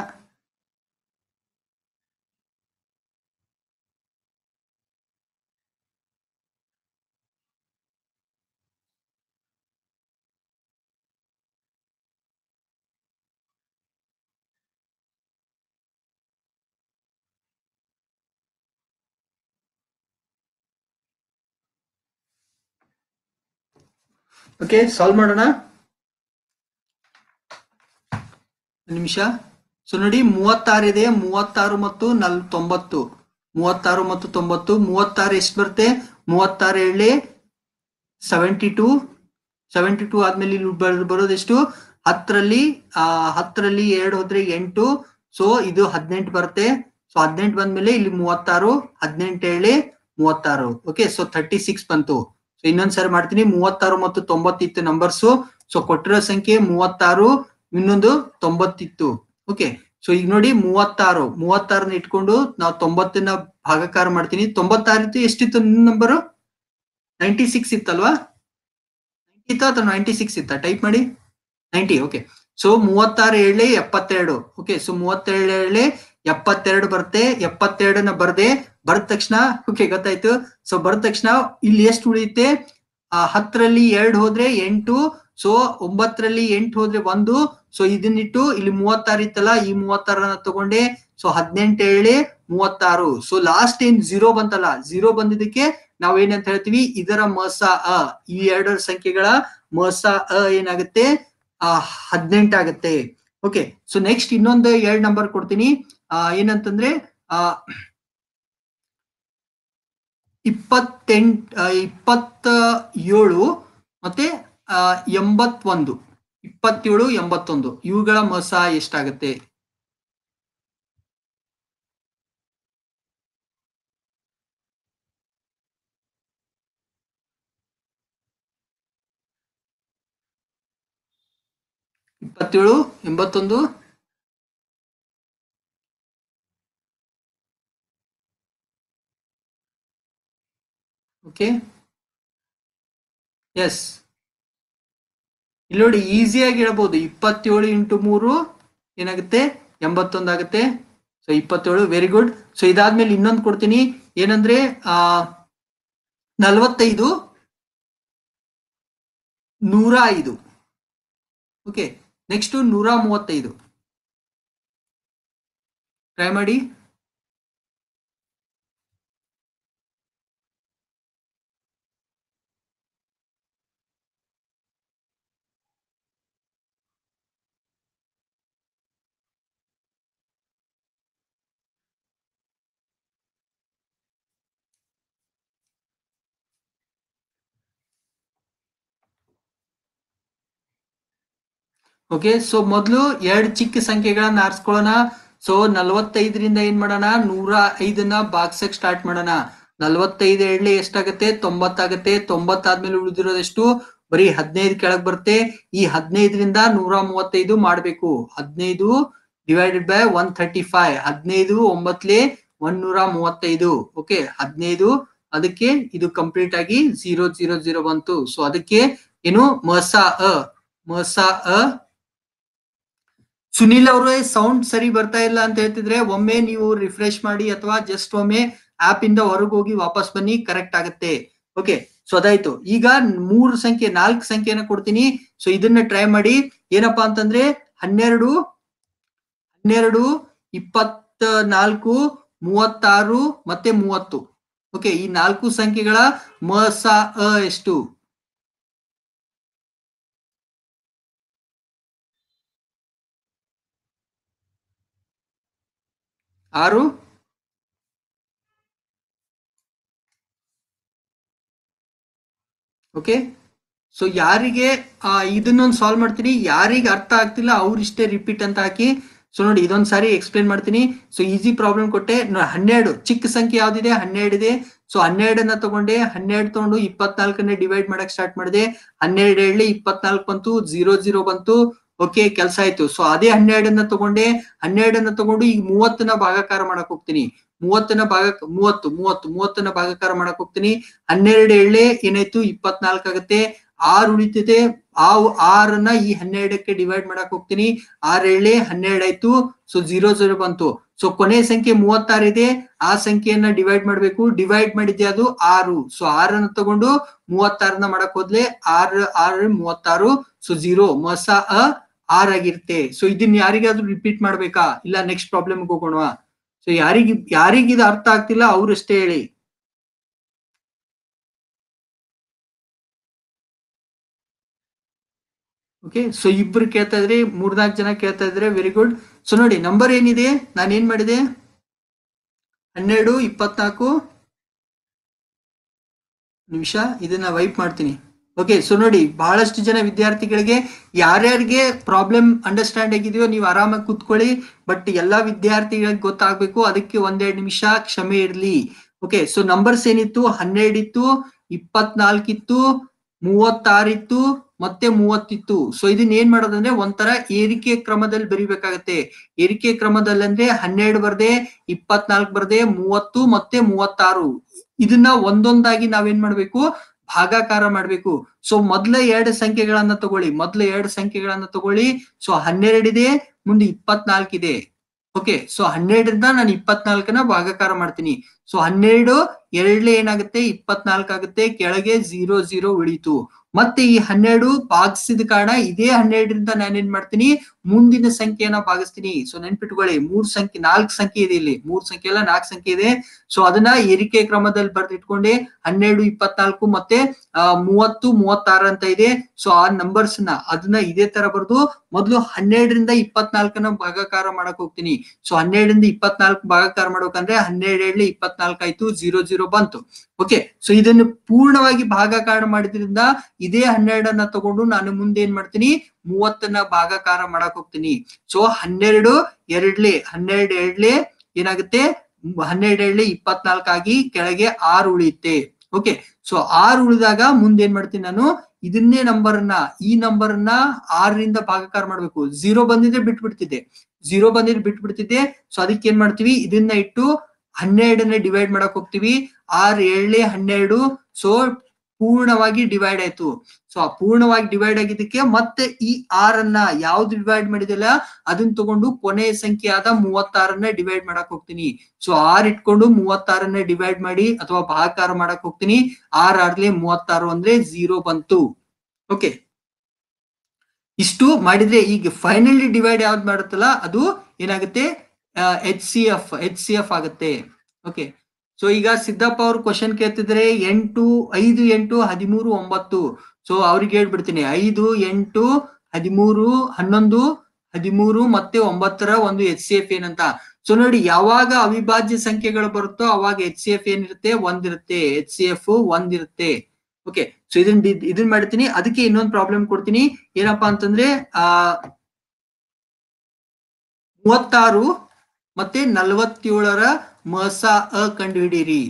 ಓಕೆ ಸಾಲ್ವ್ ಮಾಡೋಣ ಒಂದ್ ನಿಮಿಷ ಸೊ ನೋಡಿ ಮೂವತ್ತಾರು ಇದೆ ಮೂವತ್ತಾರು ಮತ್ತು ನಲ್ ತೊಂಬತ್ತು ಮೂವತ್ತಾರು ಮತ್ತು ತೊಂಬತ್ತು ಮೂವತ್ತಾರು ಎಷ್ಟು ಬರುತ್ತೆ ಮೂವತ್ತಾರು ಹೇಳಿ ಸೆವೆಂಟಿ ಟೂ ಸೆವೆಂಟಿ ಟೂ ಆದ್ಮೇಲೆ ಇಲ್ಲಿ ಬರ್- ಬರೋದೆಷ್ಟು ಹತ್ತರಲ್ಲಿ ಆ ಹತ್ತರಲ್ಲಿ ಎರಡು ಹೋದ್ರೆ ಎಂಟು ಸೊ ಇದು ಹದಿನೆಂಟು ಬರುತ್ತೆ ಸೊ ಹದಿನೆಂಟು ಬಂದ್ಮೇಲೆ ಇಲ್ಲಿ ಮೂವತ್ತಾರು ಹದಿನೆಂಟು ಹೇಳಿ ಮೂವತ್ತಾರು ಓಕೆ ಸೊ ಥರ್ಟಿ ಸಿಕ್ಸ್ ಬಂತು ಸೊ ಇನ್ನೊಂದ್ಸರಿ ಮಾಡ್ತೀನಿ ಮೂವತ್ತಾರು ಮತ್ತು ತೊಂಬತ್ತಿತ್ತು ನಂಬರ್ಸು ಸೊ ಕೊಟ್ಟಿರೋ ಸಂಖ್ಯೆ ಮೂವತ್ತಾರು ಇನ್ನೊಂದು ತೊಂಬತ್ತಿತ್ತು ಓಕೆ ಸೊ ಈಗ ನೋಡಿ ಮೂವತ್ತಾರು ಮೂವತ್ತಾರನ್ನ ಇಟ್ಕೊಂಡು ನಾವು ತೊಂಬತ್ತನ್ನ ಭಾಗಕಾರ ಮಾಡ್ತೀನಿ ತೊಂಬತ್ತಾರು ಇತ್ತು ಎಷ್ಟಿತ್ತು ನಿನ್ನ ನಂಬರು ನೈಂಟಿ ಸಿಕ್ಸ್ ಇತ್ತಲ್ವಾ ಇತ್ತ ಅಥವಾ ನೈಂಟಿ ಸಿಕ್ಸ್ ಇತ್ತ ಟೈಪ್ ಮಾಡಿ ನೈಂಟಿ ಓಕೆ ಸೊ ಮೂವತ್ತಾರು ಏಳೆ ಎಪ್ಪತ್ತೆರಡು ಓಕೆ ಸೊ ಮೂವತ್ತೆರಡು ಏಳೆ ಎಪ್ಪತ್ತೆರಡು ಬರುತ್ತೆ ಎಪ್ಪತ್ತೆರಡನ್ನ ಬರ್ದೆ ಬರ್ದ ತಕ್ಷಣ ಓಕೆ ಗೊತ್ತಾಯ್ತು ಸೊ ಬರ್ದ ತಕ್ಷಣ ಇಲ್ಲಿ ಎಷ್ಟು ಉಳಿಯುತ್ತೆ ಆ ಹತ್ತರಲ್ಲಿ ಎರಡು ಹೋದ್ರೆ ಎಂಟು ಸೊ ಒಂಬತ್ತರಲ್ಲಿ ಎಂಟು ಹೋದ್ರೆ ಒಂದು ಸೊ ಇದನ್ನಿಟ್ಟು ಇಲ್ಲಿ ಮೂವತ್ತಾರು ಇತ್ತಲ್ಲ ಈ ಮೂವತ್ತಾರನ್ನ ತಗೊಂಡೆ ಸೊ ಹದಿನೆಂಟು ಏಳೆ ಮೂವತ್ತಾರು ಸೊ ಲಾಸ್ಟ್ ಏನ್ ಝೀರೋ ಬಂತಲ್ಲ ಝೀರೋ ಬಂದಿದ್ದಕ್ಕೆ ನಾವ್ ಏನಂತ ಹೇಳ್ತೀವಿ ಇದರ ಮಸ ಅ ಈ ಎರಡರ ಸಂಖ್ಯೆಗಳ ಮಸ ಅ ಏನಾಗುತ್ತೆ ಆ ಹದಿನೆಂಟಾಗತ್ತೆ ಓಕೆ ಸೊ ನೆಕ್ಸ್ಟ್ ಇನ್ನೊಂದು ಎರಡ್ ನಂಬರ್ ಕೊಡ್ತೀನಿ ಆ ಏನಂತಂದ್ರೆ ಆ ಇಪ್ಪತ್ತೆಂಟ್ ಇಪ್ಪತ್ತ ಏಳು ಮತ್ತೆ ಆ ಎಂಬತ್ತೊಂದು ಇಪ್ಪತ್ತೇಳು ಎಂಬತ್ತೊಂದು ಇವುಗಳ ಮಸ ಎಷ್ಟಾಗತ್ತೆ ಇಪ್ಪತ್ತೇಳು ಎಂಬತ್ತೊಂದು ಓಕೆ ಎಸ್ ಇಲ್ಲಿ ನೋಡಿ ಈಸಿಯಾಗಿ ಹೇಳ್ಬೋದು ಇಪ್ಪತ್ತೇಳು ಇಂಟು ಮೂರು ಏನಾಗುತ್ತೆ ಎಂಬತ್ತೊಂದು ಆಗುತ್ತೆ ಸೊ ಇಪ್ಪತ್ತೇಳು ವೆರಿ ಗುಡ್ ಸೊ ಇದಾದ್ಮೇಲೆ ಇನ್ನೊಂದು ಕೊಡ್ತೀನಿ ಏನಂದ್ರೆ ಆ ನಲವತ್ತೈದು ನೂರ ಐದು ಓಕೆ ನೆಕ್ಸ್ಟ್ ನೂರ ಮೂವತ್ತೈದು ಟ್ರೈ ಮಾಡಿ ಓಕೆ ಸೊ ಮೊದಲು ಎರಡು ಚಿಕ್ಕ ಸಂಖ್ಯೆಗಳನ್ನ ಆರಿಸ್ಕೊಳ್ಳೋಣ ಸೊ ನಲವತ್ತೈದರಿಂದ ಏನ್ ಮಾಡೋಣ ನೂರ ಐದನ್ನ ಬಾಗ್ಸಕ್ ಸ್ಟಾರ್ಟ್ ಮಾಡೋಣ ನಲವತ್ತೈದು ಎಳ್ಳೆ ಎಷ್ಟಾಗತ್ತೆ ತೊಂಬತ್ತಾಗತ್ತೆ ತೊಂಬತ್ತಾದ್ಮೇಲೆ ಉಳಿದಿರೋದೆಷ್ಟು ಬರೀ ಹದಿನೈದು ಕೆಳಗ್ ಬರುತ್ತೆ ಈ ಹದಿನೈದರಿಂದ ನೂರ ಮೂವತ್ತೈದು ಮಾಡ್ಬೇಕು ಹದಿನೈದು divided by one thirty five ಹದಿನೈದು ಒಂಬತ್ಲೆ ಒನ್ನೂರ ಮೂವತ್ತೈದು ಓಕೆ ಹದಿನೈದು ಅದಕ್ಕೆ ಇದು ಕಂಪ್ಲೀಟ್ ಆಗಿ ಜೀರೋ ಜೀರೋ ಜೀರೋ ಬಂತು ಸೊ ಅದಕ್ಕೆ ಏನು ಮಸ ಅ ಮಸ ಅ ಸುನಿಲ್ ಅವರೇ ಸೌಂಡ್ ಸರಿ ಬರ್ತಾ ಇಲ್ಲ ಅಂತ ಹೇಳ್ತಿದ್ರೆ ಒಮ್ಮೆ ನೀವು ರಿಫ್ರೆಶ್ ಮಾಡಿ ಅಥವಾ ಜಸ್ಟ್ ಒಮ್ಮೆ ಆಪ್ ಇಂದ ಹೊರಗೆ ಹೋಗಿ ವಾಪಸ್ ಬನ್ನಿ ಕರೆಕ್ಟ್ ಆಗುತ್ತೆ ಓಕೆ ಸೊ ಅದಾಯ್ತು ಈಗ ಮೂರು ಸಂಖ್ಯೆ ನಾಲ್ಕು ಸಂಖ್ಯೆನ ಕೊಡ್ತೀನಿ ಸೊ ಇದನ್ನ ಟ್ರೈ ಮಾಡಿ ಏನಪ್ಪಾ ಅಂತಂದ್ರೆ ಹನ್ನೆರಡು ಹನ್ನೆರಡು ಇಪ್ಪತ್ತ ನಾಲ್ಕು ಮೂವತ್ತಾರು ಮತ್ತೆ ಮೂವತ್ತು ಓಕೆ ಈ ನಾಲ್ಕು ಸಂಖ್ಯೆಗಳ ಮ ಸ ಅ ಎಷ್ಟು ಆರು ಓಕೆ ಸೊ ಯಾರಿಗೆ ಆ, ಇದನ್ನೊಂದು ಸಾಲ್ವ್ ಮಾಡ್ತೀನಿ ಯಾರಿಗೆ ಅರ್ಥ ಆಗ್ತಿಲ್ಲ ಅವ್ರಿಷ್ಟೇ ರಿಪೀಟ್ ಅಂತ ಹಾಕಿ ಸೊ ನೋಡಿ ಇದೊಂದ್ ಸಾರಿ ಎಕ್ಸ್ಪ್ಲೇನ್ ಮಾಡ್ತೀನಿ ಸೊ ಈಸಿ ಪ್ರಾಬ್ಲಮ್ ಕೊಟ್ಟೆ ನೋ- ಹನ್ನೆರಡು ಚಿಕ್ಕ ಸಂಖ್ಯೆ ಯಾವ್ದಿದೆ ಹನ್ನೆರಡು ಇದೆ ಸೊ ಹನ್ನೆರಡನ್ನ ತಗೊಂಡೆ ಹನ್ನೆರಡು ತಗೊಂಡು ಇಪ್ಪತ್ನಾಲ್ಕನ್ನೇ ಡಿವೈಡ್ ಮಾಡಕ್ ಸ್ಟಾರ್ಟ್ ಮಾಡಿದೆ ಹನ್ನೆರಡು ಹೇಳಿ ಇಪ್ಪತ್ನಾಲ್ಕು ಬಂತು ಜೀರೋ ಜೀರೋ ಬಂತು ಓಕೆ ಕೆಲಸ ಆಯ್ತು ಸೊ ಅದೇ ಹನ್ನೆರಡನ್ನ ತಗೊಂಡೆ ಹನ್ನೆರಡನ್ನ ತಗೊಂಡು ಈಗ ಮೂವತ್ತನ್ನ ಭಾಗಾಕಾರ ಮಾಡಕ್ ಹೋಗ್ತೀನಿ ಮೂವತ್ತನ ಭಾಗ ಮೂವತ್ತು ಮೂವತ್ತು ಮೂವತ್ತನ್ನ ಭಾಗಾಕಾರ ಮಾಡಕ್ ಹೋಗ್ತೀನಿ ಹನ್ನೆರಡು ಎಳ್ಳೆ ಏನಾಯ್ತು ಇಪ್ಪತ್ನಾಲ್ಕು ಆಗುತ್ತೆ ಆರು ಉಳಿತಿದೆ ಆ ಆರನ್ನ ಈ ಹನ್ನೆರಡಕ್ಕೆ ಡಿವೈಡ್ ಮಾಡಕ್ ಹೋಗ್ತೀನಿ ಆರ್ ಎಳ್ಳೆ ಹನ್ನೆರಡು ಆಯ್ತು ಸೊ ಜೀರೋ ಜೀರೋ ಬಂತು ಸೊ ಕೊನೆ ಸಂಖ್ಯೆ ಮೂವತ್ತಾರು ಇದೆ ಆ ಸಂಖ್ಯೆಯನ್ನ ಡಿವೈಡ್ ಮಾಡ್ಬೇಕು ಡಿವೈಡ್ ಮಾಡಿದ್ದೆ ಅದು ಆರು ಸೊ ಆರನ್ನ ತಗೊಂಡು ಮೂವತ್ತಾರನ್ನ ಮಾಡಕ್ ಹೋದ್ಲೆ ಆರ್ ಆರು ಮೂವತ್ತಾರು ಸೊ ಜೀರೋ ಮಸ ಅ ಆರ್ ಆಗಿರುತ್ತೆ ಸೊ ಇದನ್ನ ಯಾರಿಗಾದ್ರೂ ರಿಪೀಟ್ ಮಾಡ್ಬೇಕಾ ಇಲ್ಲ ನೆಕ್ಸ್ಟ್ ಪ್ರಾಬ್ಲಮ್ ಹೋಗೋಣ ಸೊ ಯಾರಿಗ ಯಾರಿಗ ಇದು ಅರ್ಥ ಆಗ್ತಿಲ್ಲ ಅವ್ರಷ್ಟೇ ಹೇಳಿ ಓಕೆ ಸೊ ಇಬ್ರು ಕೇಳ್ತಾ ಇದ್ರಿ ಮೂರ್ನಾಲ್ಕು ಜನ ಕೇಳ್ತಾ ಇದ್ರೆ ವೆರಿ ಗುಡ್ ಸೊ ನೋಡಿ ನಂಬರ್ ಏನಿದೆ ನಾನು ಏನ್ ಮಾಡಿದೆ ಹನ್ನೆರಡು ಇಪ್ಪತ್ನಾಲ್ಕು ನಿಮಿಷ ಇದನ್ನ ವೈಪ್ ಮಾಡ್ತೀನಿ ಓಕೆ ಸೊ ನೋಡಿ ಬಹಳಷ್ಟು ಜನ ವಿದ್ಯಾರ್ಥಿಗಳಿಗೆ ಯಾರ್ಯಾರಿಗೆ ಪ್ರಾಬ್ಲಮ್ ಅಂಡರ್ಸ್ಟ್ಯಾಂಡ್ ಆಗಿದೆಯೋ ನೀವು ಆರಾಮಾಗಿ ಕೂತ್ಕೊಳ್ಳಿ ಬಟ್ ಎಲ್ಲಾ ವಿದ್ಯಾರ್ಥಿಗಳಿಗೆ ಗೊತ್ತಾಗ್ಬೇಕು ಅದಕ್ಕೆ ಒಂದೆರಡು ನಿಮಿಷ ಕ್ಷಮೆ ಇರ್ಲಿ ಓಕೆ ಸೊ ನಂಬರ್ಸ್ ಏನಿತ್ತು ಹನ್ನೆರಡು ಇತ್ತು ಇಪ್ಪತ್ನಾಲ್ಕಿತ್ತು ಮೂವತ್ತಾರಿತ್ತು ಮತ್ತೆ ಮೂವತ್ತಿತ್ತು ಸೊ ಇದನ್ನ ಏನ್ ಮಾಡೋದಂದ್ರೆ ಒಂಥರ ಏರಿಕೆ ಕ್ರಮದಲ್ಲಿ ಬರಿಬೇಕಾಗತ್ತೆ ಏರಿಕೆ ಕ್ರಮದಲ್ಲಿ ಅಂದ್ರೆ ಹನ್ನೆರಡು ಬರ್ದೆ ಇಪ್ಪತ್ನಾಲ್ಕು ಬರ್ದೆ ಮೂವತ್ತು ಮತ್ತೆ ಮೂವತ್ತಾರು ಇದನ್ನ ಒಂದೊಂದಾಗಿ ನಾವೇನ್ ಮಾಡ್ಬೇಕು ಭಾಗಾಕಾರ ಮಾಡ್ಬೇಕು ಸೊ ಮೊದ್ಲ ಎರಡು ಸಂಖ್ಯೆಗಳನ್ನ ತಗೊಳ್ಳಿ ಮೊದ್ಲ ಎರಡು ಸಂಖ್ಯೆಗಳನ್ನ ತಗೊಳ್ಳಿ ಸೊ ಹನ್ನೆರಡಿದೆ ಮುಂದೆ ಇಪ್ಪತ್ನಾಲ್ಕಿದೆ ಓಕೆ ಸೊ ಹನ್ನೆರಡರಿಂದ ನಾನು ಇಪ್ಪತ್ನಾಲ್ಕನ ಭಾಗಾಕಾರ ಮಾಡ್ತೀನಿ ಸೊ ಹನ್ನೆರಡು ಎರಡ್ಲೆ ಏನಾಗುತ್ತೆ ಇಪ್ಪತ್ನಾಲ್ಕು ಆಗುತ್ತೆ ಕೆಳಗೆ ಝೀರೋ ಝೀರೋ ಉಳಿತು ಮತ್ತೆ ಈ ಹನ್ನೆರಡು ಭಾಗಿಸಿದ ಕಾರಣ ಇದೇ ಹನ್ನೆರಡರಿಂದ ನಾನೇನ್ ಮಾಡ್ತೀನಿ ಮುಂದಿನ ಸಂಖ್ಯೆಯನ್ನ ಭಾಗಿಸ್ತೀನಿ ಸೊ ನೆನ್ಪಿಟ್ಕೊಳ್ಳಿ ಮೂರ್ ಸಂಖ್ಯೆ ನಾಲ್ಕು ಸಂಖ್ಯೆ ಇದೆ ಇಲ್ಲಿ ಮೂರ್ ಸಂಖ್ಯೆ ಅಲ್ಲ ನಾಲ್ಕು ಸಂಖ್ಯೆ ಇದೆ ಸೊ ಅದನ್ನ ಏರಿಕೆ ಕ್ರಮದಲ್ಲಿ ಬರ್ದಿಟ್ಕೊಂಡೆ ಹನ್ನೆರಡು ಇಪ್ಪತ್ನಾಲ್ಕು ಮತ್ತೆ ಆ ಮೂವತ್ತು ಮೂವತ್ತಾರು ಅಂತ ಇದೆ ಸೊ ಆ ನಂಬರ್ಸ್ ನ ಅದನ್ನ ಇದೇ ತರ ಬರ್ದು ಮೊದಲು ಹನ್ನೆರಡರಿಂದ ಇಪ್ಪತ್ನಾಲ್ಕನ ಭಾಗಾಕಾರ ಮಾಡಕ್ ಹೋಗ್ತೀನಿ ಸೊ ಹನ್ನೆರಡರಿಂದ ಇಪ್ಪತ್ನಾಲ್ಕು ಭಾಗಾಕಾರ ಮಾಡ್ಬೇಕಂದ್ರೆ ಹನ್ನೆರಡು ಏಳ್ಲಿ ಇಪ್ಪತ್ನಾಲ್ಕು ಆಯ್ತು ಜೀರೋ ಜೀರೋ ಬಂತು ಓಕೆ ಸೊ ಇದನ್ನು ಪೂರ್ಣವಾಗಿ ಭಾಗಾಕಾರ ಮಾಡಿದ್ರಿಂದ ಇದೇ ಹನ್ನೆರಡನ್ನ ತಗೊಂಡು ನಾನು ಮುಂದೆ ಏನ್ ಮಾಡ್ತೀನಿ ಮೂವತ್ತನ್ನ ಭಾಗಾಕಾರ ಮಾಡಕ್ ಹೋಗ್ತೀನಿ ಸೊ ಹನ್ನೆರಡು ಎರಡ್ಲೆ ಹನ್ನೆರಡು ಎರಡ್ಲೆ ಏನಾಗುತ್ತೆ ಹನ್ನೆರಡು ಎರಡ್ಲೆ ಇಪ್ಪತ್ನಾಲ್ಕಾಗಿ ಕೆಳಗೆ ಆರು ಉಳಿಯುತ್ತೆ ಓಕೆ ಸೊ ಆರು ಉಳಿದಾಗ ಮುಂದೆ ಏನ್ ಮಾಡ್ತೀನಿ ನಾನು ಇದನ್ನೇ ನಂಬರ್ ಅನ್ನ ಈ ನಂಬರ್ ಅನ್ನ ಆರರಿಂದ ಭಾಗಾಕಾರ ಮಾಡ್ಬೇಕು ಝೀರೋ ಬಂದಿದ್ರೆ ಬಿಟ್ಬಿಡ್ತಿದ್ದೆ ಝೀರೋ ಬಂದಿದ್ರೆ ಬಿಟ್ಬಿಡ್ತಿದ್ದೆ ಸೊ ಅದಕ್ಕೆ ಏನ್ ಮಾಡ್ತೀವಿ ಇದನ್ನ ಇಟ್ಟು ಹನ್ನೆರಡನ್ನ ಡಿವೈಡ್ ಮಾಡಕ್ ಹೋಗ್ತೀವಿ ಆರ್ ಏಳ್ಲೆ ಹನ್ನೆರಡು ಸೊ ಪೂರ್ಣವಾಗಿ ಡಿವೈಡ್ ಆಯ್ತು ಸೊ ಆ ಪೂರ್ಣವಾಗಿ ಡಿವೈಡ್ ಆಗಿದ್ದಕ್ಕೆ ಮತ್ತೆ ಈ ಆರ್ ಅನ್ನ ಯಾವ್ದು ಡಿವೈಡ್ ಮಾಡಿದಿಲ್ಲ ಅದನ್ನ ತಗೊಂಡು ಕೊನೆಯ ಸಂಖ್ಯೆ ಆದ ಮೂವತ್ತಾರನ್ನ ಡಿವೈಡ್ ಮಾಡಕ್ ಹೋಗ್ತೀನಿ ಸೊ ಆರ್ ಇಟ್ಕೊಂಡು ಮೂವತ್ತಾರನ್ನ ಡಿವೈಡ್ ಮಾಡಿ ಅಥವಾ ಭಾಗಾಕಾರ ಮಾಡಕ್ ಹೋಗ್ತೀನಿ ಆರ್ ಆರ್ಲೆ ಮೂವತ್ತಾರು ಅಂದ್ರೆ ಝೀರೋ ಬಂತು ಓಕೆ ಇಷ್ಟು ಮಾಡಿದ್ರೆ ಈಗ ಫೈನಲಿ ಡಿವೈಡ್ ಯಾವ್ದು ಮಾಡುತ್ತಲ್ಲ ಅದು ಏನಾಗುತ್ತೆ H C F H C F ಆಗುತ್ತೆ ಓಕೆ ಸೊ ಈಗ ಸಿದ್ದಪ್ಪ ಅವ್ರು ಕ್ವಶನ್ ಕೇಳ್ತಿದ್ರೆ ಎಂಟು ಐದು ಎಂಟು ಹದಿಮೂರು ಒಂಬತ್ತು ಸೊ ಅವ್ರಿಗೆ ಹೇಳ್ಬಿಡ್ತೀನಿ ಐದು ಎಂಟು ಹದಿಮೂರು ಹನ್ನೊಂದು ಹದಿಮೂರು ಮತ್ತೆ ಒಂಬತ್ತರ ಒಂದು ಎಚ್ ಸಿ ಎಫ್ ಏನಂತ ಸೊ ನೋಡಿ ಯಾವಾಗ ಅವಿಭಾಜ್ಯ ಸಂಖ್ಯೆಗಳು ಬರುತ್ತೋ ಅವಾಗ ಎಚ್ ಸಿ ಎಫ್ ಏನಿರುತ್ತೆ ಒಂದಿರುತ್ತೆ ಎಚ್ ಸಿ ಎಫ್ ಒಂದಿರುತ್ತೆ ಓಕೆ ಸೊ ಇದನ್ನ ಇದನ್ನ ಮಾಡ್ತೀನಿ ಅದಕ್ಕೆ ಇನ್ನೊಂದು ಪ್ರಾಬ್ಲಮ್ ಕೊಡ್ತೀನಿ ಏನಪ್ಪಾ ಅಂತಂದ್ರೆ ಆ ಮೂವತ್ತಾರು ಮತ್ತೆ ನಲವತ್ತೇಳರ ಮಸ ಅ ಕಂಡುಹಿಡಿಯಿರಿ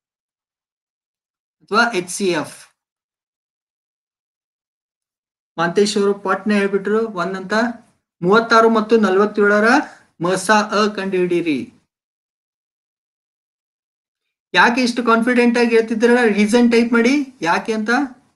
ಅಥವಾ ಎಚ್ ಸಿ ಎಫ್ ಮಾಂತೇಶ್ ಅವರು ಪಾಟ್ನೆ ಹೇಳ್ಬಿಟ್ರು ಒಂದ್ ಅಂತ ಮೂವತ್ತಾರು ಮತ್ತು ನಲವತ್ತೇಳರ ಮಸ ಅ ಕಂಡುಹಿಡಿಯಿರಿ ಯಾಕೆ ಇಷ್ಟು ಕಾನ್ಫಿಡೆಂಟ್ ಆಗಿ ಹೇಳ್ತಿದ್ದೀರಲ್ಲ ರೀಸನ್ ಟೈಪ್ ಮಾಡಿ ಯಾಕೆ ಅಂತ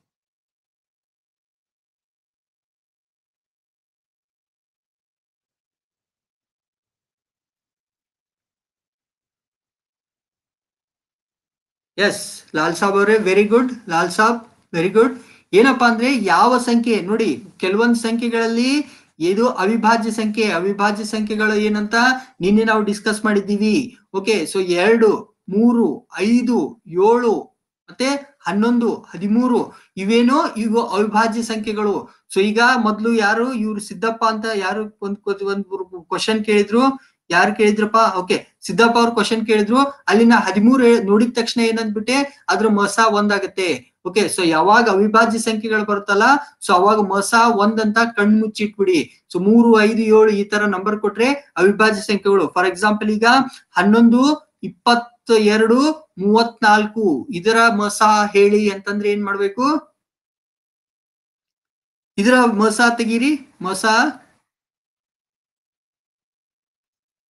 ಎಸ್ ಲಾಲ್ ಸಾಬ್ ಅವರೇ very good Lal Sab very good ಏನಪ್ಪಾ ಅಂದ್ರೆ ಯಾವ ಸಂಖ್ಯೆ ನೋಡಿ ಕೆಲವೊಂದು ಸಂಖ್ಯೆಗಳಲ್ಲಿ ಇದು ಅವಿಭಾಜ್ಯ ಸಂಖ್ಯೆ ಅವಿಭಾಜ್ಯ ಸಂಖ್ಯೆಗಳು ಏನಂತ ನಿನ್ನೆ ನಾವು ಡಿಸ್ಕಸ್ ಮಾಡಿದ್ದೀವಿ ಓಕೆ ಸೊ ಎರಡು ಮೂರು ಐದು ಏಳು ಮತ್ತೆ ಹನ್ನೊಂದು ಹದಿಮೂರು ಇವೇನು ಇವು ಅವಿಭಾಜ್ಯ ಸಂಖ್ಯೆಗಳು ಸೊ ಈಗ ಮೊದ್ಲು ಯಾರು ಇವ್ರು ಸಿದ್ದಪ್ಪ ಅಂತ ಯಾರು ಒಂದ್ ಒಂದು ಕ್ವಶನ್ ಕೇಳಿದ್ರು ಯಾರು ಕೇಳಿದ್ರಪ್ಪ ಓಕೆ ಸಿದ್ದಪ್ಪ ಅವ್ರು ಕ್ವಶನ್ ಕೇಳಿದ್ರು ಅಲ್ಲಿನ ಹದಿಮೂರು ನೋಡಿದ ತಕ್ಷಣ ಏನಂದ್ಬಿಟ್ಟೆ ಅದ್ರ ಮಸ ಒಂದಾಗತ್ತೆ ಓಕೆ ಸೊ ಯಾವಾಗ ಅವಿಭಾಜ್ಯ ಸಂಖ್ಯೆಗಳು ಬರುತ್ತಲ್ಲ ಸೊ ಅವಾಗ ಮಸ ಒಂದ್ ಅಂತ ಕಣ್ ಮುಚ್ಚಿಟ್ಬಿಡಿ ಸೊ ಮೂರು ಐದು ಏಳು ಈ ತರ ನಂಬರ್ ಕೊಟ್ರೆ ಅವಿಭಾಜ್ಯ ಸಂಖ್ಯೆಗಳು ಫಾರ್ ಎಕ್ಸಾಂಪಲ್ ಈಗ ಹನ್ನೊಂದು ಇಪ್ಪತ್ತ ಎರಡು ಮೂವತ್ನಾಲ್ಕು ಇದರ ಮಸ ಹೇಳಿ ಅಂತಂದ್ರೆ ಏನ್ ಮಾಡ್ಬೇಕು ಇದರ ಮಸ ತೆಗೀರಿ ಮಸ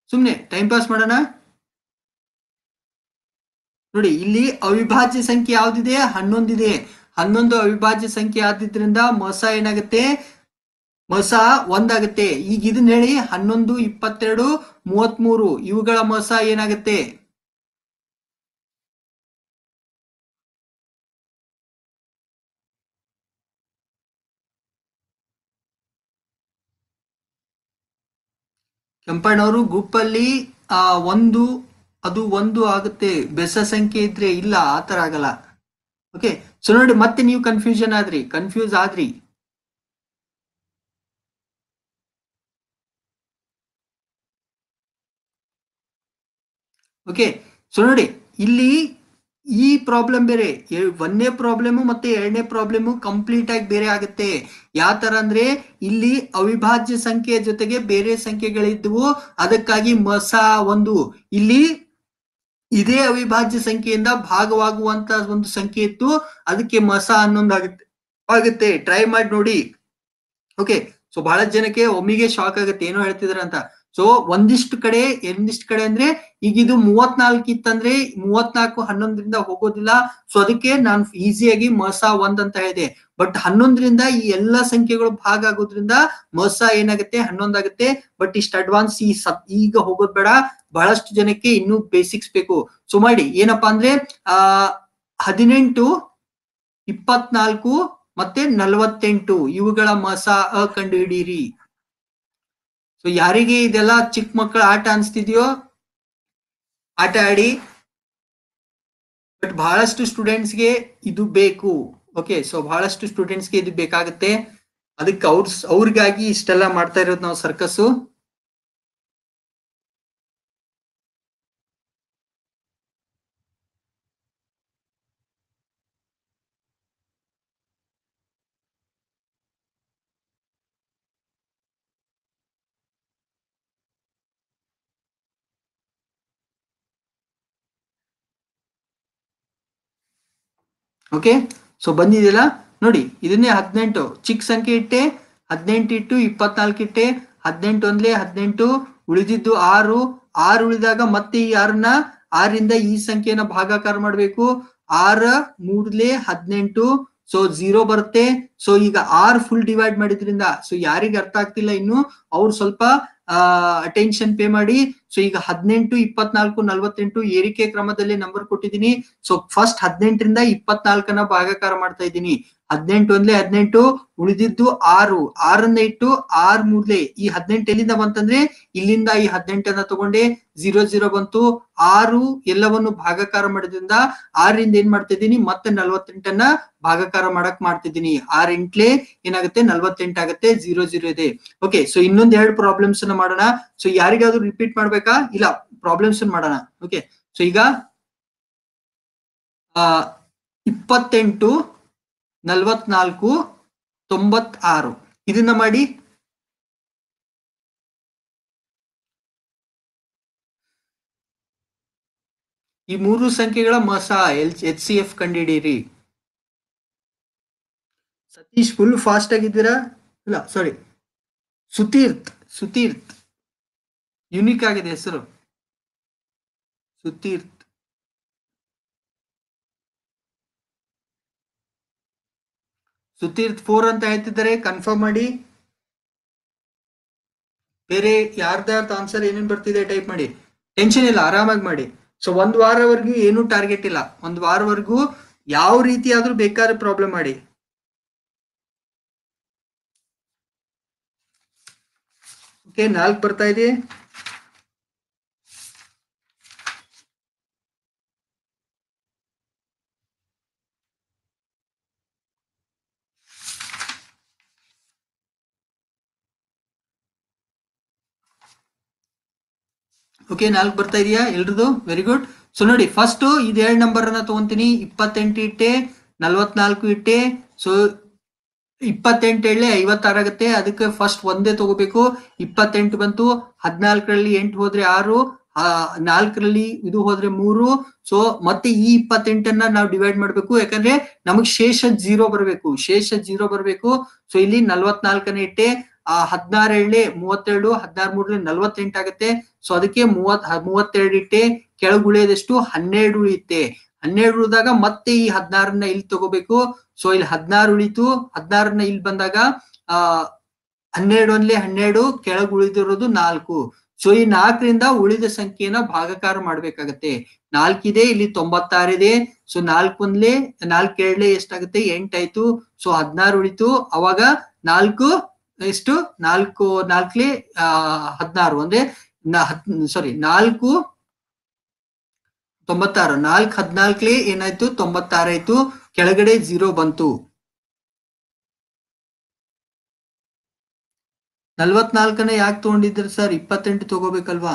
ಸುಮ್ನೆ ಟೈಮ್ ಪಾಸ್ ಮಾಡೋಣ ನೋಡಿ ಇಲ್ಲಿ ಅವಿಭಾಜ್ಯ ಸಂಖ್ಯೆ ಯಾವ್ದಿದೆ ಹನ್ನೊಂದಿದೆ ಹನ್ನೊಂದು ಅವಿಭಾಜ್ಯ ಸಂಖ್ಯೆ ಆದಿದ್ರಿಂದ ಮೊಸ ಏನಾಗುತ್ತೆ ಮೊಸ ಒಂದಾಗುತ್ತೆ ಈಗ ಇದನ್ನ ಹೇಳಿ ಹನ್ನೊಂದು ಇಪ್ಪತ್ತೆರಡು ಮೂವತ್ಮೂರು ಇವುಗಳ ಮೊಸ ಏನಾಗುತ್ತೆ ಕೆಂಪಣ್ಣವರು ಗ್ರೂಪ್ ಅಲ್ಲಿ ಆ ಒಂದು ಅದು ಒಂದು ಆಗುತ್ತೆ ಬೆಸ ಸಂಖ್ಯೆ ಇದ್ರೆ ಇಲ್ಲ ಆತರ ಆಗಲ್ಲ ಓಕೆ ಸೊ ನೋಡಿ ಮತ್ತೆ ನೀವು ಕನ್ಫ್ಯೂಷನ್ ಆದ್ರಿ ಕನ್ಫ್ಯೂಸ್ ಆದ್ರಿ ಓಕೆ ಸೊ ನೋಡಿ ಇಲ್ಲಿ ಈ ಪ್ರಾಬ್ಲಮ್ ಬೇರೆ ಎ- ಒಂದನೇ ಪ್ರಾಬ್ಲಮ್ ಮತ್ತೆ ಎರಡನೇ ಪ್ರಾಬ್ಲಮ್ ಕಂಪ್ಲೀಟ್ ಆಗಿ ಬೇರೆ ಆಗುತ್ತೆ ಯಾವ ತರ ಅಂದ್ರೆ ಇಲ್ಲಿ ಅವಿಭಾಜ್ಯ ಸಂಖ್ಯೆಯ ಜೊತೆಗೆ ಬೇರೆ ಸಂಖ್ಯೆಗಳಿದ್ವು ಅದಕ್ಕಾಗಿ ಮಸ ಒಂದು ಇಲ್ಲಿ ಇದೇ ಅವಿಭಾಜ್ಯ ಸಂಖ್ಯೆಯಿಂದ ಭಾಗವಾಗುವಂತ ಒಂದು ಸಂಖ್ಯೆ ಇತ್ತು ಅದಕ್ಕೆ ಮಸ ಹನ್ನೊಂದು ಆಗುತ್ತೆ ಆಗುತ್ತೆ ಟ್ರೈ ಮಾಡಿ ನೋಡಿ ಓಕೆ ಸೊ ಬಹಳ ಜನಕ್ಕೆ ಒಮ್ಮಿಗೆ ಶಾಕ್ ಆಗುತ್ತೆ ಏನೋ ಹೇಳ್ತಿದಾರೆ ಅಂತ ಸೊ ಒಂದಿಷ್ಟು ಕಡೆ ಒಂದಿಷ್ಟು ಕಡೆ ಅಂದ್ರೆ ಈಗ ಇದು ಮೂವತ್ನಾಲ್ಕು ಇತ್ತಂದ್ರೆ ಮೂವತ್ನಾಲ್ಕು ಹನ್ನೊಂದರಿಂದ ಹೋಗೋದಿಲ್ಲ ಸೊ ಅದಕ್ಕೆ ನಾನು ಈಸಿಯಾಗಿ ಮಸ ಒಂದ್ ಅಂತ ಹೇಳಿದೆ ಬಟ್ ಹನ್ನೊಂದರಿಂದ ಈ ಎಲ್ಲಾ ಸಂಖ್ಯೆಗಳು ಭಾಗ ಆಗೋದ್ರಿಂದ ಮಸ ಏನಾಗುತ್ತೆ ಹನ್ನೊಂದಾಗುತ್ತೆ ಬಟ್ ಇಷ್ಟು ಅಡ್ವಾನ್ಸ್ ಈ ಸತ್ ಈಗ ಹೋಗೋದ್ ಬೇಡ ಬಹಳಷ್ಟು ಜನಕ್ಕೆ ಇನ್ನೂ ಬೇಸಿಕ್ಸ್ ಬೇಕು ಸೊ ಮಾಡಿ ಏನಪ್ಪಾ ಅಂದ್ರೆ ಆ ಹದಿನೆಂಟು ಇಪ್ಪತ್ನಾಲ್ಕು ಮತ್ತೆ ನಲವತ್ತೆಂಟು ಇವುಗಳ ಮಸ ಅ ಕಂಡು ಹಿಡೀರಿ ಸೊ ಯಾರಿಗೆ ಇದೆಲ್ಲ ಚಿಕ್ಕ ಮಕ್ಕಳ ಆಟ ಅನ್ಸ್ತಿದ್ಯೋ ಆಟ ಆಡಿ ಬಟ್ ಬಹಳಷ್ಟು ಸ್ಟೂಡೆಂಟ್ಸ್ಗೆ ಇದು ಬೇಕು ಓಕೆ ಸೊ ಬಹಳಷ್ಟು ಸ್ಟೂಡೆಂಟ್ಸ್ಗೆ ಇದು ಬೇಕಾಗುತ್ತೆ ಅದಕ್ಕೆ ಅವ್ರ ಅವ್ರಿಗಾಗಿ ಇಷ್ಟೆಲ್ಲ ಮಾಡ್ತಾ ಇರೋದು ನಾವು ಸರ್ಕಸ್ ಓಕೆ ಸೊ ಬಂದಿದೆಯಲ್ಲ ನೋಡಿ ಇದನ್ನೇ ಹದಿನೆಂಟು ಚಿಕ್ಕ ಸಂಖ್ಯೆ ಇಟ್ಟೆ ಹದಿನೆಂಟು ಇಟ್ಟು ಇಪ್ಪತ್ನಾಲ್ಕು ಇಟ್ಟೆ ಹದಿನೆಂಟು ಒಂದ್ಲೆ ಹದಿನೆಂಟು ಉಳಿದಿದ್ದು ಆರು ಆರು ಉಳಿದಾಗ ಮತ್ತೆ ಈ ಆರನ್ನ ಆರಿಂದ ಈ ಸಂಖ್ಯೆನ ಭಾಗಾಕಾರ ಮಾಡ್ಬೇಕು ಆರ ಮೂರ್ಲೆ ಹದಿನೆಂಟು ಸೊ ಝೀರೋ ಬರುತ್ತೆ ಸೊ ಈಗ ಆರ್ ಫುಲ್ ಡಿವೈಡ್ ಮಾಡಿದ್ರಿಂದ ಸೊ ಯಾರಿಗೆ ಅರ್ಥ ಆಗ್ತಿಲ್ಲ ಇನ್ನು ಅವ್ರು ಸ್ವಲ್ಪ ಅಟೆನ್ಷನ್ ಪೇ ಮಾಡಿ ಸೊ ಈಗ ಹದಿನೆಂಟು ಇಪ್ಪತ್ನಾಲ್ಕು ನಲ್ವತ್ತೆಂಟು ಏರಿಕೆ ಕ್ರಮದಲ್ಲಿ ನಂಬರ್ ಕೊಟ್ಟಿದ್ದೀನಿ ಸೊ ಫಸ್ಟ್ ಹದಿನೆಂಟರಿಂದ ಇಪ್ಪತ್ನಾಲ್ಕನ ಭಾಗಾಕಾರ ಮಾಡ್ತಾ ಇದ್ದೀನಿ ಹದಿನೆಂಟು ಒಂದ್ಲೆ ಹದಿನೆಂಟು ಉಳಿದಿದ್ದು ಆರು ಆರನ್ನ ಇಟ್ಟು ಆರ್ ಮೂರ್ಲೆ ಈ ಹದಿನೆಂಟು ಎಲ್ಲಿಂದ ಬಂತಂದ್ರೆ ಇಲ್ಲಿಂದ ಈ ಹದಿನೆಂಟನ್ನ ತಗೊಂಡೆ ಜೀರೋ ಜೀರೋ ಬಂತು ಆರು ಎಲ್ಲವನ್ನು ಭಾಗಾಕಾರ ಮಾಡಿದ್ರಿಂದ ಆರಿಂದ ಏನ್ ಮಾಡ್ತಾ ಇದ್ದೀನಿ ಮತ್ತೆ ನಲ್ವತ್ತೆಂಟನ್ನ ಭಾಗಾಕಾರ ಮಾಡಕ್ ಮಾಡ್ತಿದ್ದೀನಿ ಆರ್ ಎಂಟ್ಲೆ ಏನಾಗುತ್ತೆ ನಲ್ವತ್ತೆಂಟು ಆಗುತ್ತೆ ಜೀರೋ ಜೀರೋ ಇದೆ ಓಕೆ ಸೊ ಇನ್ನೊಂದ್ ಎರಡು ಪ್ರಾಬ್ಲಮ್ಸ್ ಅನ್ನ ಮಾಡೋಣ ಸೊ ಯಾರಿಗಾದ್ರೂ ರಿಪೀಟ್ ಮಾಡ್ಬೇಕಾ ಇಲ್ಲ ಪ್ರಾಬ್ಲಮ್ಸ್ ಮಾಡೋಣ ಓಕೆ ಸೊ ಈಗ ಆ ಇಪ್ಪತ್ತೆಂಟು ನಲ್ವತ್ನಾಲ್ಕು ತೊಂಬತ್ತಾರು ಇದನ್ನ ಮಾಡಿ ಈ ಮೂರು ಸಂಖ್ಯೆಗಳ ಮಸ ಎಲ್ ಎಚ್ ಸಿ ಎಫ್ ಕಂಡಿಡೀರಿ ಸತೀಶ್ ಫುಲ್ ಫಾಸ್ಟ್ ಆಗಿದ್ದೀರಾ ಇಲ್ಲ ಸಾರಿ ಸುತೀರ್ತ್ ಸುತೀರ್ತ್ ಯುನಿಕ್ ಆಗಿದೆ ಹೆಸರು ಸುತೀರ್ತ್ ಸುತೀರ್ತ್ ಫೋರ್ ಅಂತ ಹೇಳ್ತಿದ್ದಾರೆ ಕನ್ಫರ್ಮ್ ಮಾಡಿ ಬೇರೆ ಯಾರ್ದಾರ್ದು ಆನ್ಸರ್ ಏನೇನ್ ಬರ್ತಿದೆ ಟೈಪ್ ಮಾಡಿ ಟೆನ್ಷನ್ ಇಲ್ಲ ಆರಾಮಾಗಿ ಮಾಡಿ ಸೊ ಒಂದ್ ವಾರವರೆಗೂ ಏನು ಟಾರ್ಗೆಟ್ ಇಲ್ಲ ಒಂದ್ ವಾರವರೆಗೂ ಯಾವ ರೀತಿ ಆದ್ರೂ ಬೇಕಾದ್ರೆ ಪ್ರಾಬ್ಲಮ್ ಮಾಡಿ ಓಕೆ ನಾಲ್ಕು ಬರ್ತಾ ಇದೆ ಓಕೆ ನಾಲ್ಕು ಬರ್ತಾ ಇದೆಯಾ ಎಲ್ರದು ವೆರಿ ಗುಡ್ ಸೊ ನೋಡಿ ಫಸ್ಟ್ ಇದು ಎರಡು ನಂಬರ್ ಅನ್ನ ತಗೊಂತೀನಿ ಇಪ್ಪತ್ತೆಂಟು ಇಟ್ಟೆ ನಲ್ವತ್ನಾಲ್ಕು ಇಟ್ಟೆ ಸೊ ಇಪ್ಪತ್ತೆಂಟು ಎಳ್ಳೆ ಐವತ್ತಾರು ಆಗುತ್ತೆ ಅದಕ್ಕೆ ಫಸ್ಟ್ ಒಂದೇ ತಗೋಬೇಕು ಇಪ್ಪತ್ತೆಂಟು ಬಂತು ಹದಿನಾಲ್ಕರಲ್ಲಿ ಎಂಟು ಹೋದ್ರೆ ಆರು ಆ ನಾಲ್ಕರಲ್ಲಿ ಇದು ಹೋದ್ರೆ ಮೂರು ಸೊ ಮತ್ತೆ ಈ ಇಪ್ಪತ್ತೆಂಟನ್ನ ನಾವು ಡಿವೈಡ್ ಮಾಡ್ಬೇಕು ಯಾಕಂದ್ರೆ ನಮಗ್ ಶೇಷ ಜೀರೋ ಬರಬೇಕು ಶೇಷ ಜೀರೋ ಬರಬೇಕು ಸೊ ಇಲ್ಲಿ ನಲ್ವತ್ನಾಲ್ಕನೇ ಇಟ್ಟೆ ಆ ಹದಿನಾರು ಎಳ್ಳೆ ಮೂವತ್ತೆರಡು ಹದಿನಾರು ಮೂರಲೆ ನಲ್ವತ್ತೆಂಟು ಆಗುತ್ತೆ ಸೊ ಅದಕ್ಕೆ ಮೂವತ್ ಹ- ಮೂವತ್ತೆರಡು ಇಟ್ಟೆ ಕೆಳಗ್ ಉಳಿಯೋದೆಷ್ಟು ಹನ್ನೆರಡು ಉಳಿಯುತ್ತೆ ಹನ್ನೆರಡು ಉಳಿದಾಗ ಮತ್ತೆ ಈ ಹದಿನಾರನ್ನ ಇಲ್ಲಿ ತಗೋಬೇಕು ಸೊ ಇಲ್ಲಿ ಹದಿನಾರು ಉಳಿತು ಹದಿನಾರನ್ನ ಇಲ್ಲಿ ಬಂದಾಗ ಆ ಹನ್ನೆರಡು ಒಂದ್ಲೆ ಹನ್ನೆರಡು ಕೆಳಗ್ ಉಳಿದಿರೋದು ನಾಲ್ಕು ಸೊ ಈ ನಾಲ್ಕರಿಂದ ಉಳಿದ ಸಂಖ್ಯೆನ ಭಾಗಾಕಾರ ಮಾಡ್ಬೇಕಾಗತ್ತೆ ನಾಲ್ಕಿದೆ ಇಲ್ಲಿ ತೊಂಬತ್ತಾರಿದೆ ಸೊ ನಾಲ್ಕು ಒಂದ್ಲೆ ನಾಲ್ಕು ಎರಡ್ಲೆ ಎಷ್ಟಾಗುತ್ತೆ ಎಂಟಾಯ್ತು ಸೊ ಹದಿನಾರು ಉಳಿತು ಅವಾಗ ನಾಲ್ಕು ಎಷ್ಟು ನಾಲ್ಕು ನಾಲ್ಕಲೆ ಆ ಹದಿನಾರು ಅಂದ್ರೆ ಸಾರಿ ನಾಲ್ಕು ತೊಂಬತ್ತಾರು ನಾಲ್ಕು ಹದಿನಾಲ್ಕಲೆ ಏನಾಯ್ತು ತೊಂಬತ್ತಾರು ಆಯ್ತು ಕೆಳಗಡೆ ಝೀರೋ ಬಂತು ನಲ್ವತ್ನಾಲ್ಕನ್ನ ಯಾಕೆ ತಗೊಂಡಿದ್ರಿ ಸರ್ ಇಪ್ಪತ್ತೆಂಟು ತಗೋಬೇಕಲ್ವಾ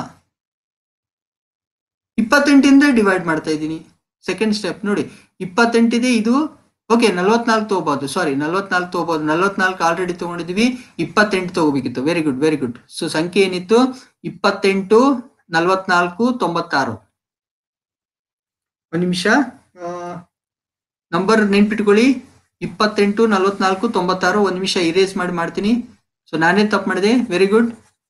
ಇಪ್ಪತ್ತೆಂಟಿಂದ ಡಿವೈಡ್ ಮಾಡ್ತಾ ಇದ್ದೀನಿ ಸೆಕೆಂಡ್ ಸ್ಟೆಪ್ ನೋಡಿ ಇಪ್ಪತ್ತೆಂಟಿದೆ ಇದು ಓಕೆ ನಲ್ವತ್ನಾಲ್ಕು ತಗೋಬಹುದು ಸಾರಿ ನಲ್ವತ್ನಾಲ್ಕು ತಗೋಬಹುದು ನಲ್ವತ್ನಾಲ್ಕು ಆಲ್ರೆಡಿ ತಗೊಂಡಿದ್ವಿ ಇಪ್ಪತ್ತೆಂಟು ತಗೋಬೇಕಿತ್ತು very good very good so ಸಂಖ್ಯೆ ಏನಿತ್ತು ಇಪ್ಪತ್ತೆಂಟು ನಲ್ವತ್ನಾಲ್ಕು ತೊಂಬತ್ತಾರು ಒಂದು ನಿಮಿಷ ನಂಬರ್ ನೆನ್ಪಿಟ್ಕೊಳ್ಳಿ ಇಪ್ಪತ್ತೆಂಟು ನಲ್ವತ್ನಾಲ್ಕು ತೊಂಬತ್ತಾರು ಒಂದು ನಿಮಿಷ ಇರೇಸ್ ಮಾಡಿ ಮಾಡ್ತೀನಿ ಸೊ ನಾನೇ ತಪ್ಪು ಮಾಡಿದೆ ವೆರಿ ಗುಡ್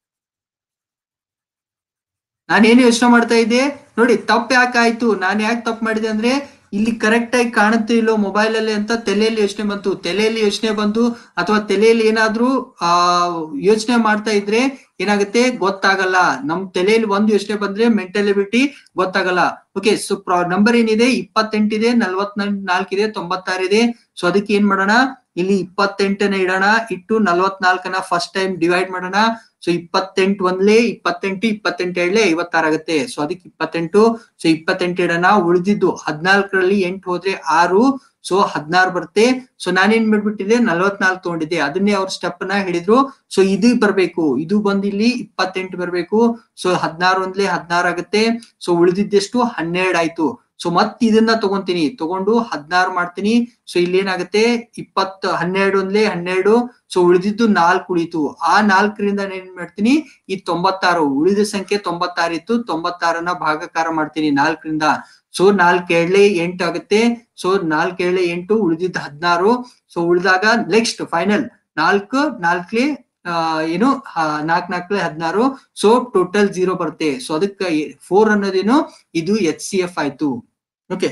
ನಾನೇನು ಯೋಚನೆ ಮಾಡ್ತಾ ಇದ್ದೆ ನೋಡಿ ತಪ್ಪು ಯಾಕೆ ಆಯ್ತು ನಾನು ಯಾಕೆ ತಪ್ಪು ಮಾಡಿದೆ ಅಂದ್ರೆ ಇಲ್ಲಿ ಕರೆಕ್ಟ್ ಆಗಿ ಕಾಣುತ್ತೆ ಇಲ್ಲೋ ಮೊಬೈಲ್ ಅಲ್ಲಿ ಅಂತ ತಲೆಯಲ್ಲಿ ಯೋಚನೆ ಬಂತು ತಲೆಯಲ್ಲಿ ಯೋಚನೆ ಬಂತು ಅಥವಾ ತಲೆಯಲ್ಲಿ ಏನಾದ್ರೂ ಆ ಯೋಚನೆ ಮಾಡ್ತಾ ಇದ್ರೆ ಏನಾಗುತ್ತೆ ಗೊತ್ತಾಗಲ್ಲ ನಮ್ ತಲೆಯಲ್ಲಿ ಒಂದು ಯೋಚನೆ ಬಂದ್ರೆ ಮೆಂಟಲಿಬಿಟಿ ಗೊತ್ತಾಗಲ್ಲ ಓಕೆ ಸೊ ನಂಬರ್ ಏನಿದೆ ಇಪ್ಪತ್ತೆಂಟಿದೆ ನಲ್ವತ್ ನಾಲ್ಕಿದೆ ತೊಂಬತ್ತಾರಿದೆ ಸೊ ಅದಕ್ಕೆ ಏನ್ ಮಾಡೋಣ ಇಲ್ಲಿ ಇಪ್ಪತ್ತೆಂಟನ ಇಡೋಣ ಇಟ್ಟು ನಲ್ವತ್ನಾಲ್ಕನ ಫಸ್ಟ್ ಟೈಮ್ ಡಿವೈಡ್ ಮಾಡೋಣ ಸೊ ಇಪ್ಪತ್ತೆಂಟು ಒಂದ್ಲೆ ಇಪ್ಪತ್ತೆಂಟು ಇಪ್ಪತ್ತೆಂಟು ಏಳ್ಲೆ ಐವತ್ತಾರು ಆಗುತ್ತೆ ಸೊ ಅದಕ್ಕೆ ಇಪ್ಪತ್ತೆಂಟು ಸೊ ಇಪ್ಪತ್ತೆಂಟು ಇಡೋಣ ಉಳಿದಿದ್ದು ಹದಿನಾಲ್ಕರಲ್ಲಿ ಎಂಟು ಹೋದ್ರೆ ಆರು ಸೊ ಹದಿನಾರು ಬರುತ್ತೆ ಸೊ ನಾನೇನ್ ಮಾಡ್ಬಿಟ್ಟಿದ್ದೆ ನಲ್ವತ್ನಾಲ್ಕು ತಗೊಂಡಿದ್ದೆ ಅದನ್ನೇ ಅವ್ರ ಸ್ಟೆಪ್ ನ ಹಿಡಿದ್ರು ಸೊ ಇದು ಬರ್ಬೇಕು ಇದು ಬಂದು ಇಲ್ಲಿ ಇಪ್ಪತ್ತೆಂಟು ಬರ್ಬೇಕು ಸೊ ಹದಿನಾರು ಒಂದ್ಲೆ ಹದಿನಾರು ಆಗುತ್ತೆ ಸೊ ಉಳಿದಿದ್ದೆಷ್ಟು ಹನ್ನೆರಡು ಆಯ್ತು ಸೊ ಮತ್ ಇದನ್ನ ತಗೊಂತೀನಿ ತಗೊಂಡು ಹದಿನಾರು ಮಾಡ್ತೀನಿ ಸೊ ಇಲ್ಲಿ ಏನಾಗುತ್ತೆ ಇಪ್ಪತ್ತು ಹನ್ನೆರಡು ಒಂದ್ಲೆ ಹನ್ನೆರಡು ಸೊ ಉಳಿದಿದ್ದು ನಾಲ್ಕು ಉಳಿತು ಆ ನಾಲ್ಕರಿಂದ ನಾನು ಏನ್ ಮಾಡ್ತೀನಿ ಈ ತೊಂಬತ್ತಾರು ಉಳಿದ ಸಂಖ್ಯೆ ತೊಂಬತ್ತಾರು ಇತ್ತು ತೊಂಬತ್ತಾರನ್ನ ಭಾಗಾಕಾರ ಮಾಡ್ತೀನಿ ನಾಲ್ಕರಿಂದ ಸೊ ನಾಲ್ಕು ಏಳ್ಲೆ ಎಂಟು ಆಗುತ್ತೆ ಸೊ ನಾಲ್ಕು ಏಳ್ಲೆ ಎಂಟು ಉಳಿದಿದ್ದು ಹದಿನಾರು ಸೊ ಉಳಿದಾಗ ನೆಕ್ಸ್ಟ್ ಫೈನಲ್ ನಾಲ್ಕು ನಾಲ್ಕಲೆ ಆ ಏನು ನಾಲ್ಕು ನಾಲ್ಕಲೆ ಹದಿನಾರು ಸೊ ಟೋಟಲ್ ಜೀರೋ ಬರುತ್ತೆ ಸೊ ಅದಕ್ಕೆ ಫೋರ್ ಅನ್ನೋದೇನು ಇದು ಎಚ್ ಸಿ ಎಫ್ ಆಯ್ತು ಓಕೆ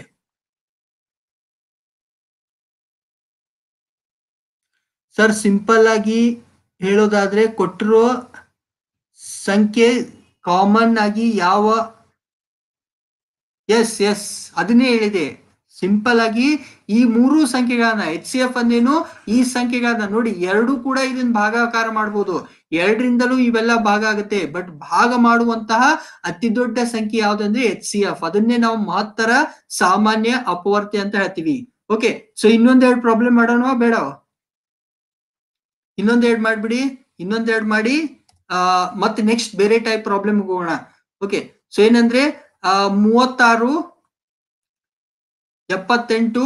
ಸರ್ ಸಿಂಪಲ್ ಆಗಿ ಹೇಳೋದಾದ್ರೆ ಕೊಟ್ಟಿರೋ ಸಂಖ್ಯೆ ಕಾಮನ್ ಆಗಿ ಯಾವ ಎಸ್ ಎಸ್ ಅದನ್ನೇ ಹೇಳಿದೆ ಸಿಂಪಲ್ ಆಗಿ ಈ ಮೂರು ಸಂಖ್ಯೆಗಳನ್ನ ಎಚ್ ಸಿ ಎಫ್ ಅಂದೇನು ಈ ಸಂಖ್ಯೆಗಳನ್ನ ನೋಡಿ ಎರಡು ಕೂಡ ಇದನ್ನ ಭಾಗಾಕಾರ ಮಾಡ್ಬೋದು ಎರಡರಿಂದಲೂ ಇವೆಲ್ಲ ಭಾಗ ಆಗುತ್ತೆ ಬಟ್ ಭಾಗ ಮಾಡುವಂತಹ ಅತಿ ದೊಡ್ಡ ಸಂಖ್ಯೆ ಯಾವ್ದಂದ್ರೆ ಎಚ್ ಸಿ ಎಫ್ ಅದನ್ನೇ ನಾವು ಮಹತ್ತರ ಸಾಮಾನ್ಯ ಅಪವರ್ತಿ ಅಂತ ಹೇಳ್ತೀವಿ ಓಕೆ ಸೊ ಇನ್ನೊಂದೆರಡು ಪ್ರಾಬ್ಲಮ್ ಮಾಡೋಣ ಬೇಡ ಇನ್ನೊಂದೆರಡು ಮಾಡ್ಬಿಡಿ ಇನ್ನೊಂದೆರಡು ಮಾಡಿ ಆ ಮತ್ತೆ ನೆಕ್ಸ್ಟ್ ಬೇರೆ ಟೈಪ್ ಪ್ರಾಬ್ಲಮ್ ಹೋಗೋಣ ಓಕೆ ಸೊ ಏನಂದ್ರೆ ಆ ಮೂವತ್ತಾರು ಎಪ್ಪತ್ತೆಂಟು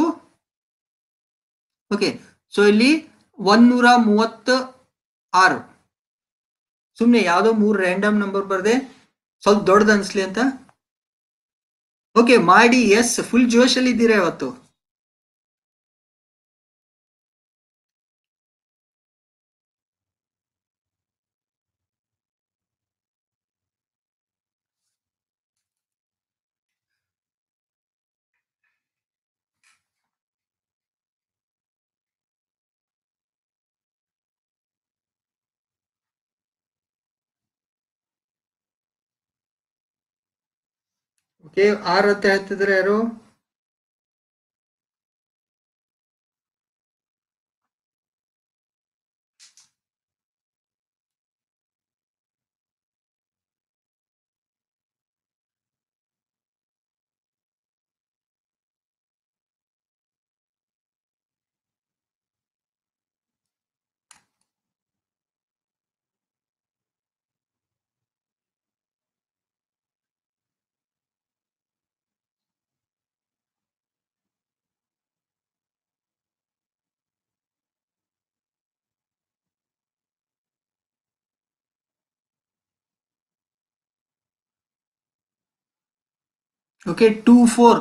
ಓಕೆ ಸೊ ಇಲ್ಲಿ ಒಂದೂರ ಮೂವತ್ತ ಆರು ಸುಮ್ನೆ ಯಾವ್ದೋ ಮೂರು ರ್ಯಾಂಡಮ್ ನಂಬರ್ ಬರ್ದೆ ಸ್ವಲ್ಪ ದೊಡ್ಡದು ಅನ್ಸ್ಲಿ ಅಂತ ಓಕೆ ಮಾಡಿ ಎಸ್ ಫುಲ್ ಜೋಶಲ್ಲಿ ಇದ್ದೀರಾ ಇವತ್ತು ಓಕೆ ಆರ್ ಅಂತ ಹೇಳ್ತಿದ್ರೆ ಯಾರು ಓಕೆ ಟೂ ಫೋರ್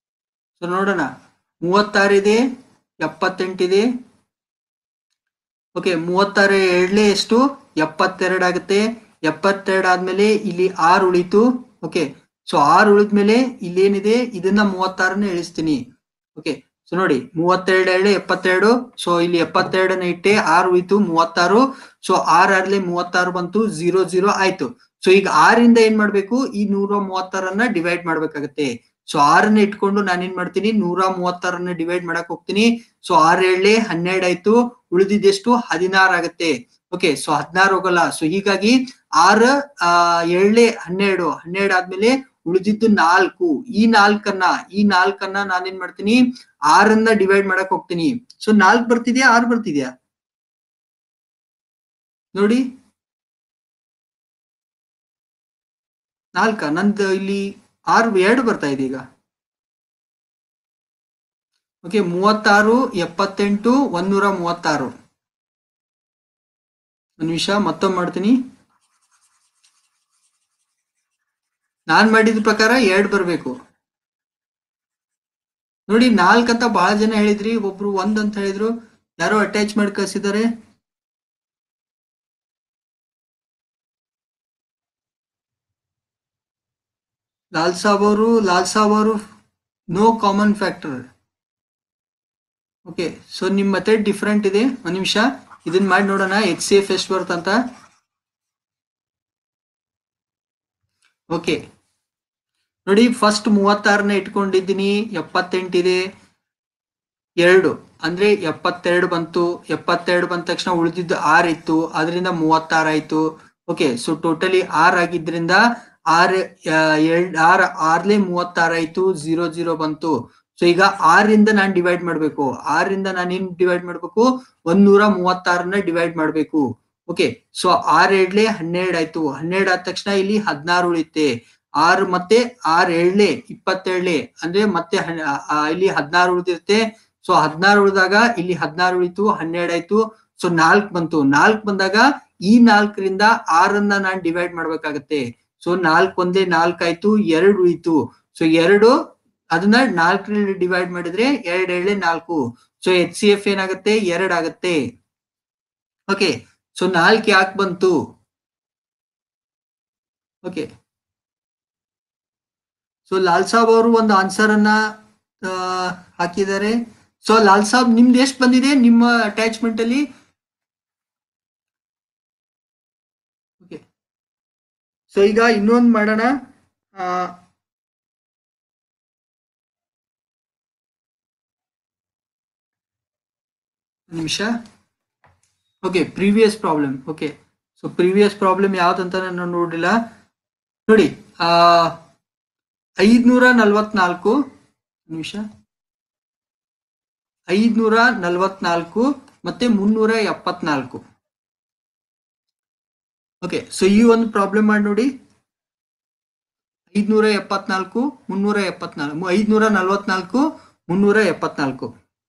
ಸೊ ನೋಡೋಣ ಮೂವತ್ತಾರಿದೆ ಎಪ್ಪತ್ತೆಂಟಿದೆ ಓಕೆ ಮೂವತ್ತಾರು ಎರಡ್ಲೆ ಎಷ್ಟು ಎಪ್ಪತ್ತೆರಡು ಆಗುತ್ತೆ ಎಪ್ಪತ್ತೆರಡು ಆದ್ಮೇಲೆ ಇಲ್ಲಿ ಆರು ಉಳಿತು ಓಕೆ ಸೊ ಆರು ಉಳಿದ್ಮೇಲೆ ಇಲ್ಲಿ ಏನಿದೆ ಇದನ್ನ ಮೂವತ್ತಾರನ್ನ ಇಳಿಸ್ತೀನಿ ಓಕೆ ಸೊ ನೋಡಿ ಮೂವತ್ತೆರಡು ಎರಡು ಎಪ್ಪತ್ತೆರಡು ಸೊ ಇಲ್ಲಿ ಎಪ್ಪತ್ತೆರಡನ್ನ ಇಟ್ಟೆ ಆರು ಉಳಿತು ಮೂವತ್ತಾರು ಸೊ ಆರ್ ಆರ್ಲೆ ಮೂವತ್ತಾರು ಬಂತು ಜೀರೋ ಜೀರೋ ಆಯ್ತು ಸೊ ಈಗ ಆರಿಂದ ಏನ್ ಮಾಡ್ಬೇಕು ಈ ನೂರ ಮೂವತ್ತಾರನ್ನ ಡಿವೈಡ್ ಮಾಡ್ಬೇಕಾಗತ್ತೆ ಸೊ ಆರನ್ನ ಇಟ್ಕೊಂಡು ನಾನು ಏನ್ ಮಾಡ್ತೀನಿ ನೂರ ಮೂವತ್ತಾರನ್ನ ಡಿವೈಡ್ ಮಾಡಕ್ ಹೋಗ್ತೀನಿ ಸೊ ಆರ್ ಏಳ್ಲೆ ಹನ್ನೆರಡು ಆಯ್ತು ಉಳಿದಿದ್ದೆಷ್ಟು ಹದಿನಾರು ಆಗತ್ತೆ ಓಕೆ ಸೊ ಹದಿನಾರು ಹೋಗಲ್ಲ ಸೊ ಹೀಗಾಗಿ ಆರ್ ಆ ಏಳ್ಲೆ ಹನ್ನೆರಡು ಹನ್ನೆರಡು ಆದ್ಮೇಲೆ ಉಳಿದಿದ್ದು ನಾಲ್ಕು ಈ ನಾಲ್ಕನ್ನ ಈ ನಾಲ್ಕನ್ನ ನಾನೇನ್ ಮಾಡ್ತೀನಿ ಆರನ್ನ ಡಿವೈಡ್ ಮಾಡಕ್ ಹೋಗ್ತೀನಿ ಸೊ ನಾಲ್ಕು ಬರ್ತಿದ್ಯಾ ಆರು ಬರ್ತಿದ್ಯಾ ನೋಡಿ ನಾಲ್ಕ ನಂದು ಇಲ್ಲಿ ಆರು ಎರಡು ಬರ್ತಾ ಇದೆ ಈಗ ಓಕೆ ಮೂವತ್ತಾರು ಎಪ್ಪತ್ತೆಂಟು ಒಂದೂರ ಮೂವತ್ತಾರು ಒಂದು ನಿಮಿಷ ಮತ್ತೊಮ್ಮೆ ಮಾಡ್ತೀನಿ ನಾನ್ ಮಾಡಿದ ಪ್ರಕಾರ ಎರಡು ಬರ್ಬೇಕು ನೋಡಿ ನಾಲ್ಕ್ ಅಂತ ಬಹಳ ಜನ ಹೇಳಿದ್ರಿ ಒಬ್ರು ಒಂದ್ ಅಂತ ಹೇಳಿದ್ರು ಯಾರೋ ಅಟ್ಯಾಚ್ ಮಾಡಿ ಕಳ್ಸಿದ್ದಾರೆ ಲಾಲ್ ಸಾಬ್ ಅವರು ಲಾಲ್ ಸಾಬ್ ಅವರು no common factor okay so ನಿಮ್ ಮೆಥಡ್ ಡಿಫ್ರೆಂಟ್ ಇದೆ ಒಂದ್ ನಿಮಿಷ ಇದನ್ನ ಮಾಡಿ ನೋಡೋಣ ಎಚ್ ಸಿ ಎಫ್ ಎಷ್ಟು ಬರ್ತಂತ ಓಕೆ ನೋಡಿ ಫಸ್ಟ್ ಮೂವತ್ತಾರನ್ನ ಇಟ್ಕೊಂಡಿದ್ದೀನಿ ಎಪ್ಪತ್ತೆಂಟಿದೆ ಎರಡು ಅಂದ್ರೆ ಎಪ್ಪತ್ತೆರಡು ಬಂತು ಎಪ್ಪತ್ತೆರಡು ಬಂದ ತಕ್ಷಣ ಉಳಿದಿದ್ದು ಆರ್ ಇತ್ತು ಅದರಿಂದ ಮೂವತ್ತಾರು ಆಯ್ತು ಓಕೆ ಸೊ ಟೋಟಲಿ ಆರ್ ಆಗಿದ್ರಿಂದ ಆರ್ ಎರಡ್ ಆರ್ ಆರ್ಲೆ ಮೂವತ್ತಾರು ಆಯ್ತು ಜೀರೋ ಜೀರೋ ಬಂತು ಸೊ ಈಗ ಆರಿಂದ ನಾನ್ ಡಿವೈಡ್ ಮಾಡ್ಬೇಕು ಆರಿಂದ ನಾನು ಏನ್ ಡಿವೈಡ್ ಮಾಡ್ಬೇಕು ಒಂದೂರ ಮೂವತ್ತಾರನ್ನ ಡಿವೈಡ್ ಮಾಡ್ಬೇಕು ಓಕೆ ಸೊ ಆರ್ ಎರಡ್ಲೆ ಹನ್ನೆರಡು ಆಯ್ತು ಹನ್ನೆರಡು ಆದ ತಕ್ಷಣ ಇಲ್ಲಿ ಹದಿನಾರು ಉಳಿತೆ ಆರು ಮತ್ತೆ ಆರ್ ಏಳ್ಲೆ ಇಪ್ಪತ್ತೇಳ್ಲೆ ಅಂದ್ರೆ ಮತ್ತೆ ಹನ್- ಆ- ಆ ಇಲ್ಲಿ ಹದಿನಾರು ಉಳಿದಿರುತ್ತೆ ಸೊ ಹದಿನಾರು ಉಳಿದಾಗ ಇಲ್ಲಿ ಹದಿನಾರು ಉಳಿತು ಹನ್ನೆರಡು ಆಯ್ತು ಸೊ ನಾಲ್ಕ್ ಬಂತು ನಾಲ್ಕ್ ಬಂದಾಗ ಈ ನಾಲ್ಕರಿಂದ ಆರನ್ನ ನಾನ್ ಡಿವೈಡ್ ಮಾಡ್ಬೇಕಾಗತ್ತೆ ಸೊ ನಾಲ್ಕ್ ಒಂದೇ ನಾಲ್ಕ್ ಆಯ್ತು ಎರಡು ಉಳಿತು ಸೊ ಎರಡು ಅದನ್ನ ನಾಲ್ಕರಲ್ಲಿ ಡಿವೈಡ್ ಮಾಡಿದ್ರೆ ಎರಡ್ ಏಳೆ ನಾಲ್ಕು ಸೊ ಎಚ್ ಸಿ ಎಫ್ ಏನಾಗುತ್ತೆ ಎರಡ್ ಆಗತ್ತೆ ಓಕೆ ಸೊ ನಾಲ್ಕು ಯಾಕೆ ಬಂತು ಓಕೆ ಸೊ ಲಾಲ್ ಸಾಬ್ ಅವರು ಒಂದು ಆನ್ಸರ್ ಅನ್ನ ಆ, ಹಾಕಿದ್ದಾರೆ ಸೊ ಲಾಲ್ ಸಾಬ್ ನಿಮ್ದು ಎಷ್ಟು ಬಂದಿದೆ ನಿಮ್ಮ ಅಟ್ಯಾಚ್ಮೆಂಟ್ ಅಲ್ಲಿ ಓಕೆ ಸೊ ಈಗ ಇನ್ನೊಂದು ಮಾಡೋಣ ಆ, ಒಂದ್ ನಿಮಿಷ okay previous problem okay so previous problem ಯಾವ್ದಂತ ನಾನು ನೋಡಿಲ್ಲ ನೋಡಿ ಆ ಐದ್ನೂರ ನಲ್ವತ್ನಾಲ್ಕು ನಿಮಿಷ ಐದ್ನೂರ ನಲ್ವತ್ನಾಲ್ಕು ಮತ್ತೆ ಮುನ್ನೂರ ಎಪ್ಪತ್ನಾಲ್ಕು ಓಕೆ ಸೊ ಈ ಒಂದು ಪ್ರಾಬ್ಲಮ್ ಮಾಡಿ ನೋಡಿ ಐದ್ನೂರ ಎಪ್ಪತ್ನಾಲ್ಕು ಮುನ್ನೂರ ಎಪ್ಪತ್ನಾಲ್ಕು ಐದ್ನೂರ ನಲ್ವತ್ನಾಲ್ಕು ಮುನ್ನೂರ ಎಪ್ಪತ್ನಾಲ್ಕು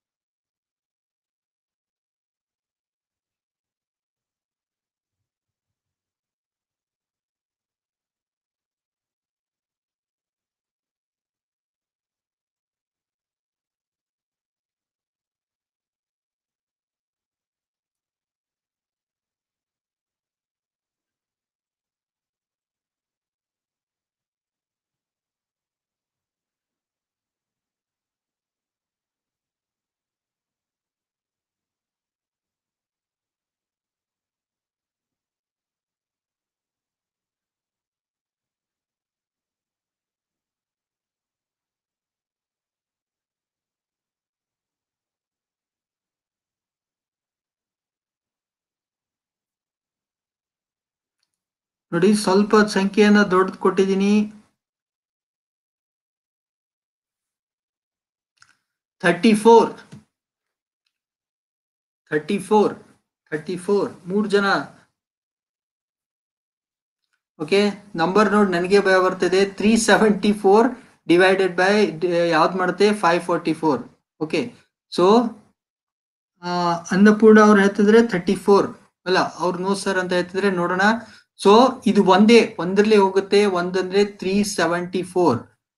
ನೋಡಿ ಸ್ವಲ್ಪ ಸಂಖ್ಯೆಯನ್ನ ದೊಡ್ಡದು ಕೊಟ್ಟಿದ್ದೀನಿ thirty four thirty four thirty four ಮೂರು ಜನ ಓಕೆ ನಂಬರ್ ನೋಡಿ ನನಗೆ ಭಯ ಬರ್ತಿದೆ three seventy four divided by ಯಾವ್ದು ಮಾಡುತ್ತೆ five forty four okay so Annapurna ಅವ್ರು ಹೇಳ್ತಿದ್ರೆ ಥರ್ಟಿ ಫೋರ್ ಅಲ್ಲ ಅವ್ರು ನೋ ಸರ್ ಅಂತ ಹೇಳ್ತಿದ್ರೆ ನೋಡೋಣ ಸೊ ಇದು ಒಂದೇ ಒಂದರಲ್ಲಿ ಹೋಗುತ್ತೆ ಒಂದಂದ್ರೆ three seventy four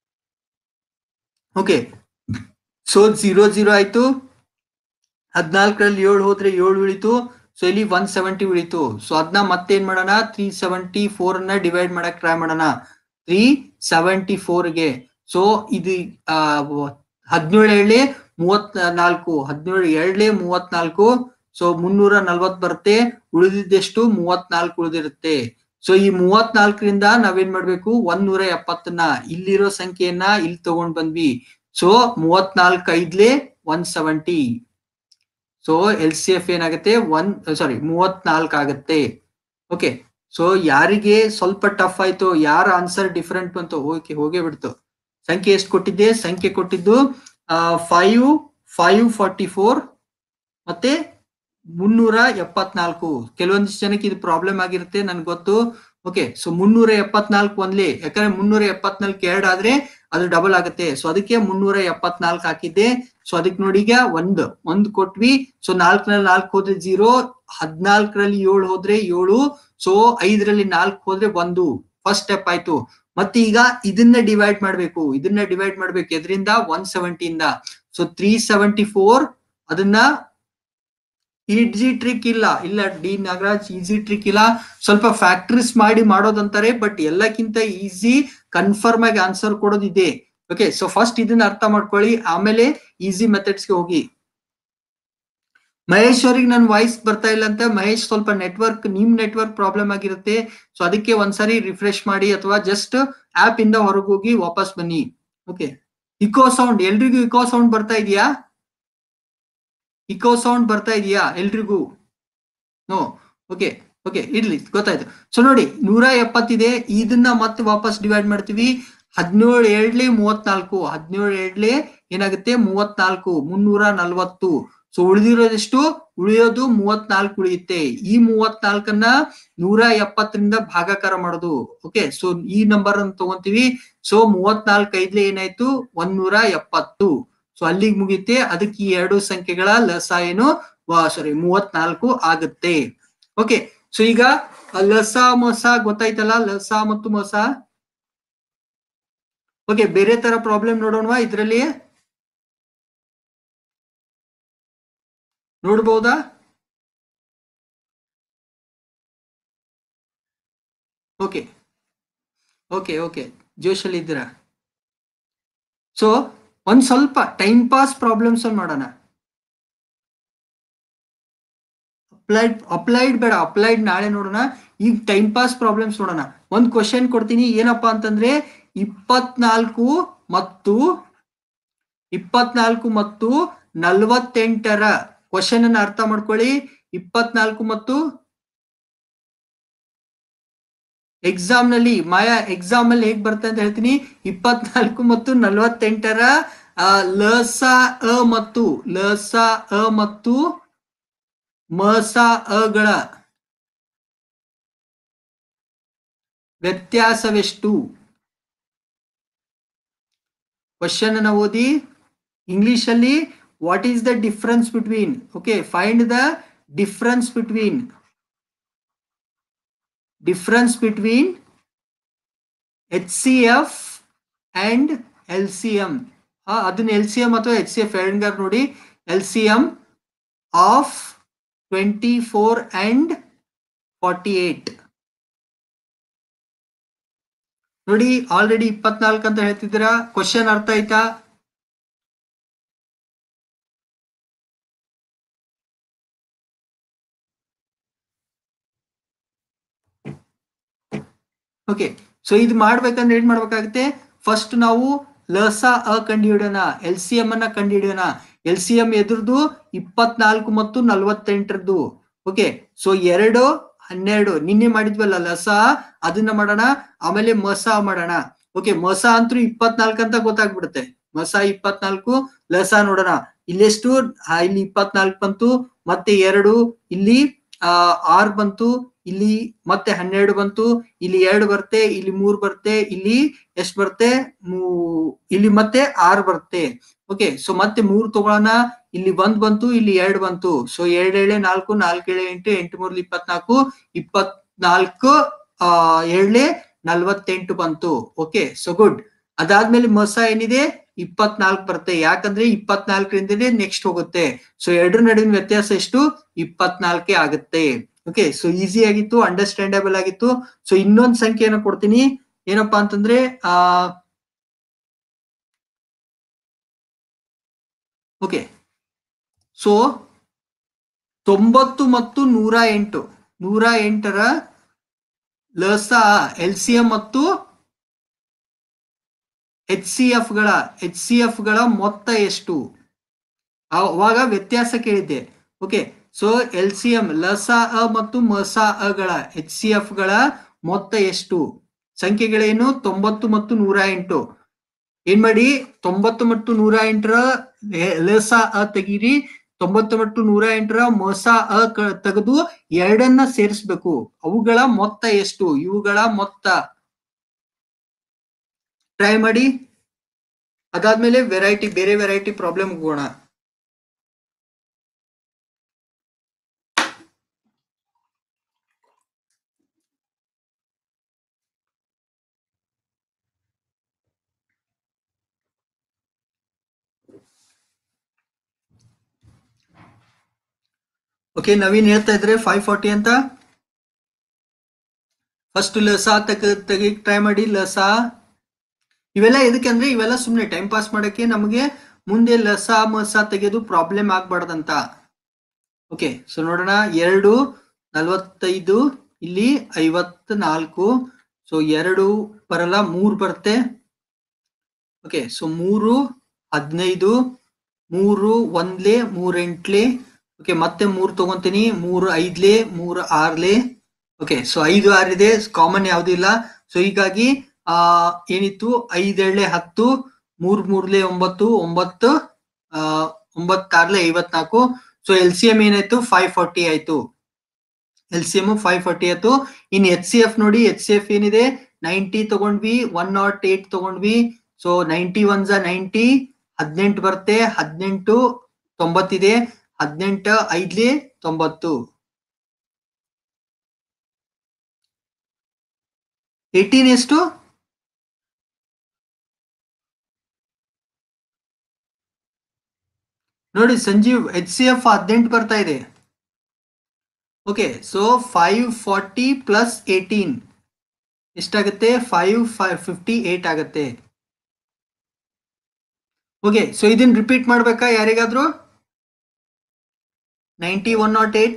okay so zero zero ಆಯ್ತು ಹದಿನಾಲ್ಕರಲ್ಲಿ ಏಳು ಹೋದ್ರೆ ಏಳು ಉಳಿತು ಸೊ ಇಲ್ಲಿ ಒನ್ ಸೆವೆಂಟಿ ಉಳಿತು ಸೊ ಅದನ್ನ ಮತ್ತೇನ್ ಮಾಡೋಣ ತ್ರೀ ಸೆವೆಂಟಿ ಫೋರ್ ಅನ್ನ ಡಿವೈಡ್ ಮಾಡಕ್ ಟ್ರೈ ಮಾಡೋಣ ತ್ರೀ ಸೆವೆಂಟಿ ಫೋರ್ಗೆ ಸೊ ಇದು ಆ ಹದಿನೇಳು ಏಳೆ ಮೂವತ್ ನಾಲ್ಕು ಹದಿನೇಳು ಎರಡ್ಲೆ ಮೂವತ್ನಾಲ್ಕು ಸೊ ಮುನ್ನೂರ ನಲ್ವತ್ ಬರುತ್ತೆ ಉಳಿದಿದ್ದೆಷ್ಟು ಮೂವತ್ನಾಲ್ಕು ಉಳಿದಿರುತ್ತೆ ಸೊ ಈ ಮೂವತ್ನಾಲ್ಕರಿಂದ ನಾವೇನ್ ಮಾಡ್ಬೇಕು ಒಂದ್ ನೂರ ಎಪ್ಪತ್ತನ್ನ ಇಲ್ಲಿರೋ ಸಂಖ್ಯೆಯನ್ನ ಇಲ್ಲಿ ತಗೊಂಡ್ ಬಂದ್ವಿ ಸೊ ಮೂವತ್ನಾಲ್ಕು ಐದ್ಲೆ one seventy so L C F ಏನಾಗುತ್ತೆ ಒನ್ ಸಾರಿ ಮೂವತ್ನಾಲ್ಕು ಆಗುತ್ತೆ ಓಕೆ ಸೊ ಯಾರಿಗೆ ಸ್ವಲ್ಪ ಟಫ್ ಆಯ್ತು ಯಾರ ಆನ್ಸರ್ ಡಿಫರೆಂಟ್ ಬಂತು ಓಕೆ ಹೋಗೇ ಬಿಡ್ತು ಸಂಖ್ಯೆ ಎಷ್ಟು ಕೊಟ್ಟಿದ್ದೆ ಸಂಖ್ಯೆ ಕೊಟ್ಟಿದ್ದು ಫೈವ್ ಫೈವ್ ಫಾರ್ಟಿ ಫೋರ್ ಮತ್ತೆ ಮುನ್ನೂರ ಎಪ್ಪತ್ನಾಲ್ಕು ಕೆಲವೊಂದಿಷ್ಟು ಜನಕ್ಕೆ ಇದು ಪ್ರಾಬ್ಲಮ್ ಆಗಿರುತ್ತೆ ನನ್ಗೆ ಗೊತ್ತು ಓಕೆ ಸೊ ಮುನ್ನೂರ ಎಪ್ಪತ್ನಾಲ್ಕು ಒಂದ್ಲಿ ಯಾಕಂದ್ರೆ ಮುನ್ನೂರ ಎಪ್ಪತ್ನಾಲ್ಕು ಎರಡ್ ಆದ್ರೆ ಅದು ಡಬಲ್ ಆಗುತ್ತೆ ಸೊ ಅದಕ್ಕೆ ಮುನ್ನೂರ ಎಪ್ಪತ್ನಾಲ್ಕು ಹಾಕಿದ್ದೆ ಸೊ ಅದಕ್ಕೆ ನೋಡಿ ಈಗ ಒಂದು ಒಂದ್ ಕೊಟ್ವಿ ಸೊ ನಾಲ್ಕರಲ್ಲಿ ನಾಲ್ಕು ಹೋದ್ರೆ ಜೀರೋ ಹದ್ನಾಲ್ಕರಲ್ಲಿ ಏಳು ಹೋದ್ರೆ ಏಳು ಸೊ ಐದರಲ್ಲಿ ನಾಲ್ಕು ಹೋದ್ರೆ ಒಂದು ಫಸ್ಟ್ ಸ್ಟೆಪ್ ಆಯ್ತು ಮತ್ತೆ ಈಗ ಇದನ್ನ ಡಿವೈಡ್ ಮಾಡ್ಬೇಕು ಇದನ್ನ ಡಿವೈಡ್ ಮಾಡ್ಬೇಕು ಎದ್ರಿಂದ ಒನ್ ಸೆವೆಂಟಿಯಿಂದ ಸೊ ತ್ರೀ ಸೆವೆಂಟಿ ಫೋರ್ ಅದನ್ನ ಈಜಿ ಟ್ರಿಕ್ ಇಲ್ಲ ಇಲ್ಲ ಡಿ ನಾಗರಾಜ್ ಈಸಿ ಟ್ರಿಕ್ ಇಲ್ಲ ಸ್ವಲ್ಪ ಫ್ಯಾಕ್ಟ್ರೀಸ್ ಮಾಡಿ ಮಾಡೋದಂತಾರೆ ಬಟ್ ಎಲ್ಲಕ್ಕಿಂತ ಈಸಿ ಕನ್ಫರ್ಮ್ ಆಗಿ ಆನ್ಸರ್ ಕೊಡೋದಿದೆ ಓಕೆ ಸೊ ಫಸ್ಟ್ ಇದನ್ನ ಅರ್ಥ ಮಾಡ್ಕೊಳ್ಳಿ ಆಮೇಲೆ ಈಸಿ ಮೆಥಡ್ಸ್ಗೆ ಹೋಗಿ ಮಹೇಶ್ ಅವ್ರಿಗೆ ನನ್ನ ವಾಯ್ಸ್ ಬರ್ತಾ ಇಲ್ಲ ಅಂತ ಮಹೇಶ್ ಸ್ವಲ್ಪ ನೆಟ್ವರ್ಕ್ ನಿಮ್ ನೆಟ್ವರ್ಕ್ ಪ್ರಾಬ್ಲಮ್ ಆಗಿರುತ್ತೆ ಸೊ ಅದಕ್ಕೆ ಒಂದ್ಸರಿ ರಿಫ್ರೆಶ್ ಮಾಡಿ ಅಥವಾ ಜಸ್ಟ್ ಆಪ್ ಇಂದ ಹೊರಗೆ ಹೋಗಿ ವಾಪಸ್ ಬನ್ನಿ ಓಕೆ ಇಕೋ ಸೌಂಡ್ ಎಲ್ರಿಗೂ ಇಕೋ ಸೌಂಡ್ ಬರ್ತಾ ಇದೆಯಾ ಇಕೋ ಸೌಂಡ್ ಬರ್ತಾ ಇದೆಯಾ ಎಲ್ರಿಗೂ ನೋ ಓಕೆ ಓಕೆ ಇರ್ಲಿ ಗೊತ್ತಾಯ್ತು ಸೊ ನೋಡಿ ನೂರ ಎಪ್ಪತ್ತಿದೆ ಇದನ್ನ ಮತ್ತೆ ವಾಪಸ್ ಡಿವೈಡ್ ಮಾಡ್ತೀವಿ ಹದಿನೇಳು ಎರಡ್ಲೆ ಮೂವತ್ನಾಲ್ಕು ಹದಿನೇಳು ಎರಡ್ಲೆ ಏನಾಗುತ್ತೆ ಮೂವತ್ನಾಲ್ಕು ಮುನ್ನೂರ ನಲ್ವತ್ತು ಸೊ ಉಳಿದಿರೋದೆಷ್ಟು ಉಳಿಯೋದು ಮೂವತ್ನಾಲ್ಕು ಉಳಿಯುತ್ತೆ ಈ ಮೂವತ್ನಾಲ್ಕನ್ನ ನೂರ ಎಪ್ಪತ್ತರಿಂದ ಭಾಗಾಕಾರ ಮಾಡೋದು ಓಕೆ ಸೊ ಈ ನಂಬರ್ ಅನ್ನು ತಗೊಂತೀವಿ ಸೊ ಮೂವತ್ನಾಲ್ಕು ಐದ್ಲೆ ಏನಾಯ್ತು ಒಂದೂರ ಎಪ್ಪತ್ತು ಸೊ ಅಲ್ಲಿಗೆ ಮುಗಿಯುತ್ತೆ ಅದಕ್ಕೆ ಈ ಎರಡು ಸಂಖ್ಯೆಗಳ ಲಸ ಏನು ಸಾರಿ ಮೂವತ್ನಾಲ್ಕು ಆಗುತ್ತೆ ಓಕೆ ಸೊ ಈಗ ಲಸ ಮೊಸ ಗೊತ್ತಾಯ್ತಲ್ಲ ಲಸ ಮತ್ತು ಮೊಸ ಓಕೆ ಬೇರೆ ತರ ಪ್ರಾಬ್ಲಮ್ ನೋಡೋಣವಾ ಇದ್ರಲ್ಲಿ ನೋಡ್ಬೋದಾ ಓಕೆ ಓಕೆ ಓಕೆ ಜೋಶಲ್ಲಿ ಇದ್ದೀರಾ ಸೊ ಒಂದ್ ಸ್ವಲ್ಪ ಟೈಮ್ ಪಾಸ್ ಪ್ರಾಬ್ಲಮ್ಸ್ ಮಾಡೋಣ ಅಪ್ಲೈಡ್ ಅಪ್ಲೈಡ್ ಬೇಡ ಅಪ್ಲೈಡ್ ನಾಳೆ ನೋಡೋಣ ಈಗ ಟೈಮ್ ಪಾಸ್ ಪ್ರಾಬ್ಲಮ್ಸ್ ನೋಡೋಣ ಒಂದ್ ಕ್ವಶನ್ ಕೊಡ್ತೀನಿ ಏನಪ್ಪಾ ಅಂತಂದ್ರೆ ಇಪ್ಪತ್ನಾಲ್ಕು ಮತ್ತು ಇಪ್ಪತ್ನಾಲ್ಕು ಮತ್ತು ನಲ್ವತ್ತೆಂಟರ ಕ್ವಶನ್ ಅನ್ನ ಅರ್ಥ ಮಾಡ್ಕೊಳ್ಳಿ ಇಪ್ಪತ್ನಾಲ್ಕು ಮತ್ತು ಎಕ್ಸಾಮ್ ನಲ್ಲಿ ಮಾಯಾ ಎಕ್ಸಾಮ್ ಅಲ್ಲಿ ಹೇಗ್ ಬರುತ್ತೆ ಅಂತ ಹೇಳ್ತೀನಿ ಇಪ್ಪತ್ನಾಲ್ಕು ಮತ್ತು ನಲ್ವತ್ತೆಂಟರ ಲಸ ಅ ಮತ್ತು ಲಸ ಅ ಮತ್ತು ಮಸ ಅಗಳ ವ್ಯತ್ಯಾಸವೆಷ್ಟು ಕ್ವಶನ್ ಅನ್ನ ಓದಿ ಇಂಗ್ಲಿಷ್ ಅಲ್ಲಿ what is the difference between okay find the difference between difference between H C F and L C M ಅದನ್ನ ಎಲ್ ಸಿ ಎಂ ಅಥವಾ ಎಚ್ ಸಿ ಎಫ್ ಎರಡ್ಗಾರ್ ನೋಡಿ L C M of twenty four and forty eight ನೋಡಿ ಆಲ್ರೆಡಿ ಇಪ್ಪತ್ನಾಲ್ಕು ಅಂತ ಹೇಳ್ತಿದ್ದೀರಾ ಕ್ವಶನ್ ಅರ್ಥ ಆಯ್ತಾ ಓಕೆ ಸೊ ಇದು ಮಾಡ್ಬೇಕಂದ್ರೆ ಏನ್ ಮಾಡ್ಬೇಕಾಗುತ್ತೆ ಫಸ್ಟ್ ನಾವು ಲಸ ಅ ಕಂಡುಹಿಡಿಯೋಣ ಎಲ್ ಸಿ ಎಂ ಅನ್ನ ಕಂಡುಹಿಡಿಯೋಣ ಎಲ್ ಸಿ ಎಂ ಎದುರ್ದು ಇಪ್ಪತ್ನಾಲ್ಕು ಮತ್ತು ನಲ್ವತ್ತೆಂಟರದ್ದು ಓಕೆ ಸೊ ಎರಡು ಹನ್ನೆರಡು ನಿನ್ನೆ ಮಾಡಿದ್ವಲ್ಲ ಲಸ ಅದನ್ನ ಮಾಡೋಣ ಆಮೇಲೆ ಮಸ ಮಾಡೋಣ ಓಕೆ ಮಸ ಅಂತೂ ಇಪ್ಪತ್ನಾಲ್ಕು ಅಂತ ಗೊತ್ತಾಗ್ಬಿಡುತ್ತೆ ಮಸ ಇಪ್ಪತ್ನಾಲ್ಕು ಲಸ ನೋಡೋಣ ಇಲ್ಲೆಷ್ಟು ಆ, ಇಲ್ಲಿ ಇಪ್ಪತ್ನಾಲ್ಕು ಬಂತು ಮತ್ತೆ ಎರಡು ಇಲ್ಲಿ ಆ ಆರ್ ಬಂತು ಇಲ್ಲಿ ಮತ್ತೆ ಹನ್ನೆರಡು ಬಂತು ಇಲ್ಲಿ ಎರಡು ಬರುತ್ತೆ ಇಲ್ಲಿ ಮೂರ್ ಬರುತ್ತೆ ಇಲ್ಲಿ ಎಷ್ಟ್ ಬರುತ್ತೆ ಮೂ- ಇಲ್ಲಿ ಮತ್ತೆ ಆರ್ ಬರುತ್ತೆ ಓಕೆ ಸೊ ಮತ್ತೆ ಮೂರ್ ತಗೊಳ್ಳೋಣ ಇಲ್ಲಿ ಒಂದ್ ಬಂತು ಇಲ್ಲಿ ಎರಡ್ ಬಂತು ಸೊ ಎರಡ್ ಏಳೆ ನಾಲ್ಕು ನಾಲ್ಕು ಏಳೆ ಎಂಟು ಎಂಟು ಮೂರ್ಲಿ ಇಪ್ಪತ್ನಾಲ್ಕು ಇಪ್ಪತ್ನಾಲ್ಕು ಆ ಏಳೆ ನಲ್ವತ್ತೆಂಟು ಬಂತು ಓಕೆ ಸೊ ಗುಡ್ ಅದಾದ್ಮೇಲೆ ಮಸ ಏನಿದೆ ಇಪ್ಪತ್ನಾಲ್ಕು ಬರುತ್ತೆ ಯಾಕಂದ್ರೆ ಇಪ್ಪತ್ನಾಲ್ಕರಿಂದಲೇ ನೆಕ್ಸ್ಟ್ ಹೋಗುತ್ತೆ ಸೊ ಎರಡರ ನಡುವಿನ ವ್ಯತ್ಯಾಸ ಎಷ್ಟು ಇಪ್ಪತ್ನಾಲ್ಕೇ ಆಗುತ್ತೆ ಓಕೆ ಸೊ ಈಸಿ ಆಗಿತ್ತು ಅಂಡರ್ಸ್ಟ್ಯಾಂಡಬಲ್ ಆಗಿತ್ತು ಸೊ ಇನ್ನೊಂದ್ ಸಂಖ್ಯೆಯನ್ನು ಕೊಡ್ತೀನಿ ಏನಪ್ಪಾ ಅಂತಂದ್ರೆ ಆ ಓಕೆ ಸೊ ತೊಂಬತ್ತು ಮತ್ತು ನೂರ ಎಂಟು ನೂರ ಎಂಟರ ಲಸ ಎಲ್ ಸಿ ಎಂ ಮತ್ತು ಎಚ್ ಸಿ ಎಫ್ ಗಳ ಎಚ್ ಸಿ ಎಫ್ ಗಳ ಮೊತ್ತ ಎಷ್ಟು ಅವಾಗ ವ್ಯತ್ಯಾಸ ಕೇಳಿದ್ದೆ okay so L C M ಲಸ ಅ ಮತ್ತು ಮಸ ಅ ಗಳ ಎಚ್ ಸಿ ಎಫ್ ಗಳ ಮೊತ್ತ ಎಷ್ಟು ಸಂಖ್ಯೆಗಳೇನು ತೊಂಬತ್ತು ಮತ್ತು ನೂರ ಎಂಟು ಏನ್ ಮಾಡಿ ತೊಂಬತ್ತು ಮತ್ತು ನೂರ ಎಂಟರ ಲಸ ಅ ತೆಗೀರಿ ತೊಂಬತ್ತು ಮತ್ತು ನೂರ ಎಂಟರ ಮಸ ಅ ಕ- ತೆಗೆದು ಎರಡನ್ನ ಸೇರಿಸ್ಬೇಕು ಅವುಗಳ ಮೊತ್ತ ಎಷ್ಟು ಇವುಗಳ ಮೊತ್ತ ಟ್ರೈ ಮಾಡಿ ಅದಾದ್ಮೇಲೆ ವೆರೈಟಿ ಬೇರೆ ವೆರೈಟಿ ಪ್ರಾಬ್ಲಮ್ ಹೋಗೋಣ ಓಕೆ ನವೀನ್ ಹೇಳ್ತಾ ಇದ್ರೆ ಫೈವ್ ಫಾರ್ಟಿ ಅಂತ ಫಸ್ಟ್ ಲಸ ತೆಗ ತೆಗಿಕ್ ಟ್ರೈ ಮಾಡಿ ಲಸ ಇವೆಲ್ಲ ಎದಕ್ಕೆ ಅಂದ್ರೆ ಇವೆಲ್ಲ ಸುಮ್ನೆ ಟೈಮ್ ಪಾಸ್ ಮಾಡಕ್ಕೆ ನಮಗೆ ಮುಂದೆ ಲಸ ಮಸ ತೆಗೆದು ಪ್ರಾಬ್ಲಮ್ ಆಗ್ಬಾರ್ದಂತ ಓಕೆ ಸೊ ನೋಡೋಣ ಎರಡು ನಲವತ್ತೈದು ಇಲ್ಲಿ ಐವತ್ ನಾಲ್ಕು ಸೊ ಎರಡು ಬರಲ್ಲ ಮೂರ್ ಬರುತ್ತೆ ಓಕೆ ಸೊ ಮೂರು ಹದಿನೈದು ಮೂರು ಒಂದ್ಲೆ ಮೂರ್ ಎಂಟ್ಲೆ ಓಕೆ ಮತ್ತೆ ಮೂರ್ ತಗೊಂತೀನಿ ಮೂರು ಐದ್ಲೆ ಮೂರು ಆರ್ಲೆ ಓಕೆ ಸೊ ಐದು ಆರಿದೆ ಕಾಮನ್ ಯಾವ್ದು ಇಲ್ಲ ಸೊ ಹೀಗಾಗಿ ಆ ಏನಿತ್ತು ಐದೇಳೆ ಹತ್ತು ಮೂರ್ ಮೂರ್ಲೆ ಒಂಬತ್ತು ಒಂಬತ್ತು ಆ ಒಂಬತ್ತಾರ್ಲೆ ಐವತ್ನಾಲ್ಕು ಸೊ ಎಲ್ ಸಿ ಎಂ ಏನಾಯ್ತು ಫೈವ್ ಫಾರ್ಟಿ ಆಯ್ತು L C M five forty ಆಯ್ತು ಇನ್ ಎಚ್ ಸಿ ಎಫ್ ನೋಡಿ ಎಚ್ ಸಿ ಎಫ್ ಏನಿದೆ ನೈಂಟಿ ತಗೊಂಡ್ವಿ ಒನ್ ನಾಟ್ ಏಟ್ ತಗೊಂಡ್ವಿ ಸೊ ನೈಂಟಿ ಒನ್ ಝ ನೈಂಟಿ ಹದಿನೆಂಟು ಬರುತ್ತೆ ಹದಿನೆಂಟು ತೊಂಬತ್ತಿದೆ ಹದಿನೆಂಟು ಐದ್ಲಿ ತೊಂಬತ್ತು ಏಟೀನ್ ಎಷ್ಟು ನೋಡಿ ಸಂಜೀವ್ ಎಚ್ ಸಿ ಎಫ್ ಹದಿನೆಂಟು ಬರ್ತಾ ಇದೆ okay so five forty plus eighteen ಎಷ್ಟಾಗುತ್ತೆ ಫೈವ್ ಫೈವ್ ಫಿಫ್ಟಿ ಏಟ್ ಆಗುತ್ತೆ ಓಕೆ ಸೊ ಇದನ್ನ ರಿಪೀಟ್ ಮಾಡ್ಬೇಕಾ ಯಾರಿಗಾದ್ರೂ ನೈಂಟಿ ಒನ್ ನಾಟ್ ಏಟ್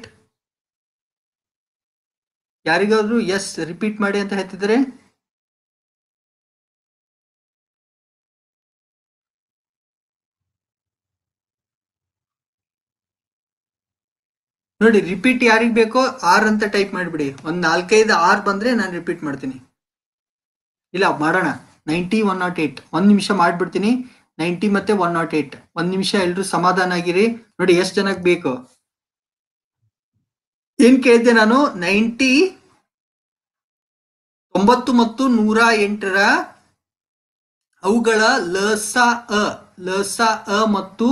ಯಾರಿಗಾದ್ರೂ ಎಸ್ ರಿಪೀಟ್ ಮಾಡಿ ಅಂತ ಹೇಳ್ತಿದ್ದಾರೆ ನೋಡಿ ರಿಪೀಟ್ ಯಾರಿಗ್ ಬೇಕೋ ಆರ್ ಅಂತ ಟೈಪ್ ಮಾಡಿಬಿಡಿ ಒಂದ್ ನಾಲ್ಕೈದು ಆರ್ ಬಂದ್ರೆ ನಾನು ರಿಪೀಟ್ ಮಾಡ್ತೀನಿ ಇಲ್ಲ ಮಾಡೋಣ ನೈಂಟಿ ಒನ್ ನಾಟ್ ಏಟ್ ಒಂದ್ ನಿಮಿಷ ಮಾಡ್ಬಿಡ್ತೀನಿ ನೈಂಟಿ ಮತ್ತೆ ಒನ್ ನಾಟ್ ಏಟ್ ಒಂದ್ ನಿಮಿಷ ಎಲ್ರು ಸಮಾಧಾನ ಆಗಿರಿ ನೋಡಿ ಎಷ್ಟ್ ಜನಕ್ ಬೇಕು ಏನ್ ಕೇಳಿದ್ದೆ ನಾನು ನೈಂಟಿ ತೊಂಬತ್ತು ಮತ್ತು ನೂರ ಎಂಟರ ಅವುಗಳ ಲಸ ಅ ಲಸ ಅ ಮತ್ತು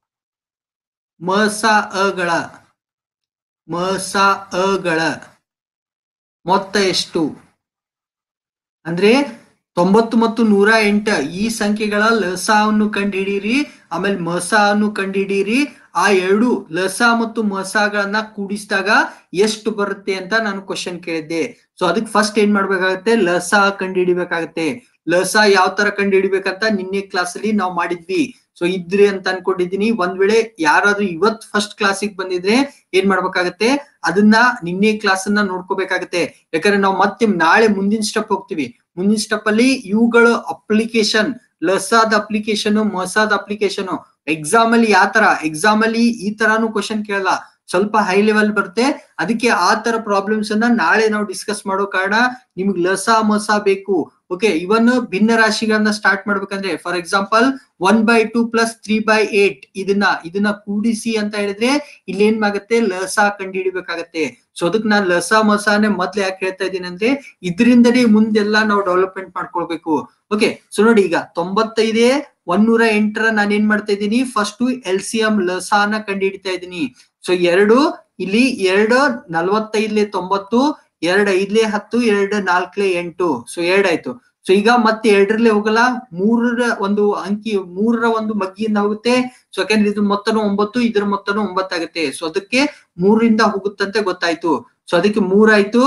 ಮಸ ಅಗಳ ಮಸ ಅಗಳ ಮೊತ್ತ ಎಷ್ಟು ಅಂದ್ರೆ ತೊಂಬತ್ತು ಮತ್ತು ನೂರ ಎಂಟ ಈ ಸಂಖ್ಯೆಗಳ ಲಸವನ್ನು ಕಂಡುಹಿಡೀರಿ ಆಮೇಲೆ ಮಸ ಅನ್ನು ಕಂಡುಹಿಡೀರಿ ಆ ಎರಡು ಲಸ ಮತ್ತು ಮಸಗಳನ್ನ ಕೂಡಿಸಿದಾಗ ಎಷ್ಟು ಬರುತ್ತೆ ಅಂತ ನಾನು ಕ್ವಶನ್ ಕೇಳಿದ್ದೆ ಸೊ ಅದಕ್ಕೆ ಫಸ್ಟ್ ಏನ್ ಮಾಡ್ಬೇಕಾಗತ್ತೆ ಲಸ ಕಂಡುಹಿಡಿಬೇಕಾಗತ್ತೆ ಲಸ ಯಾವ ತರ ಕಂಡುಹಿಡಿಬೇಕಂತ ನಿನ್ನೆ ಕ್ಲಾಸ್ ಅಲ್ಲಿ ನಾವು ಮಾಡಿದ್ವಿ ಸೊ ಇದ್ರಿ ಅಂತ ಅನ್ಕೊಂಡಿದೀನಿ ಒಂದ್ ವೇಳೆ ಯಾರಾದ್ರೂ ಇವತ್ ಫಸ್ಟ್ ಕ್ಲಾಸಿಗೆ ಬಂದಿದ್ರೆ ಏನ್ ಮಾಡ್ಬೇಕಾಗತ್ತೆ ಅದನ್ನ ನಿನ್ನೆ ಕ್ಲಾಸ್ ಅನ್ನ ನೋಡ್ಕೋಬೇಕಾಗತ್ತೆ ಯಾಕಂದ್ರೆ ನಾವು ಮತ್ತೆ ನಾಳೆ ಮುಂದಿನ ಸ್ಟೆಪ್ ಹೋಗ್ತೀವಿ ಮುಂದಿನ ಸ್ಟೆಪ್ ಅಲ್ಲಿ ಇವುಗಳು ಅಪ್ಲಿಕೇಶನ್ ಲಸಾದ ಅಪ್ಲಿಕೇಶನ್ ಮಸಾದ ಅಪ್ಲಿಕೇಶನ್ ಎಕ್ಸಾಮ್ ಅಲ್ಲಿ ಯಾವ ತರ ಎಕ್ಸಾಮ್ ಅಲ್ಲಿ ಈ ತರಾನು ಕ್ವಶನ್ ಕೇಳಲ್ಲ ಸ್ವಲ್ಪ ಹೈ ಲೆವೆಲ್ ಬರುತ್ತೆ ಅದಕ್ಕೆ ಆ ತರ ಪ್ರಾಬ್ಲಮ್ಸ್ ಅನ್ನ ನಾಳೆ ನಾವು ಡಿಸ್ಕಸ್ ಮಾಡೋ ಕಾರಣ ನಿಮ್ಗೆ ಲಸ ಮಸ ಬೇಕು ಓಕೆ ಇವನ್ ಭಿನ್ನ ರಾಶಿಗಳನ್ನ ಸ್ಟಾರ್ಟ್ ಮಾಡ್ಬೇಕಂದ್ರೆ for example one by two plus three by eight ಇದನ್ನ ಇದನ್ನ ಕೂಡಿಸಿ ಅಂತ ಹೇಳಿದ್ರೆ ಇಲ್ಲಿ ಏನ್ ಆಗುತ್ತೆ ಲಸ ಕಂಡುಹಿಡಿಬೇಕಾಗತ್ತೆ ಸೊ ಅದಕ್ಕೆ ನಾನು ಲಸ ಮಸಾನೆ ಮೊದ್ಲು ಯಾಕೆ ಹೇಳ್ತಾ ಇದ್ದೀನಿ ಅಂದ್ರೆ ಇದರಿಂದನೇ ಮುಂದೆಲ್ಲ ನಾವು ಡೆವಲಪ್ಮೆಂಟ್ ಮಾಡ್ಕೊಳ್ಬೇಕು ಓಕೆ ಸೊ ನೋಡಿ ಈಗ ತೊಂಬತ್ತೈದೇ ಒಂದೂರ ಎಂಟರ ನಾನು ಏನ್ ಮಾಡ್ತಾ ಇದ್ದೀನಿ ಫಸ್ಟ್ ಎಲ್ ಸಿ ಎಂ ಲಸಾನ ಕಂಡುಹಿಡಿತಾ ಇದ್ದೀನಿ ಸೊ ಎರಡು ಇಲ್ಲಿ ಎರಡು ನಲವತ್ತೈದ್ಲೆ ತೊಂಬತ್ತು ಎರಡ್ ಐದ್ಲೆ ಹತ್ತು ಎರಡ್ ನಾಲ್ಕ್ಲೆ ಎಂಟು ಸೊ ಎರಡ್ ಆಯ್ತು ಸೊ ಈಗ ಮತ್ತೆ ಎರಡರಲ್ಲೇ ಹೋಗಲ್ಲ ಮೂರರ ಒಂದು ಅಂಕಿ ಮೂರರ ಒಂದು ಮಗ್ಗಿಯಿಂದ ಹೋಗುತ್ತೆ ಸೊ ಯಾಕಂದ್ರೆ ಇದ್ರ ಮೊತ್ತನು ಒಂಬತ್ತು ಇದ್ರ ಮೊತ್ತನು ಒಂಬತ್ತಾಗುತ್ತೆ ಸೊ ಅದಕ್ಕೆ ಮೂರರಿಂದ ಹೋಗುತ್ತಂತೆ ಗೊತ್ತಾಯ್ತು ಸೊ ಅದಕ್ಕೆ ಮೂರಾಯ್ತು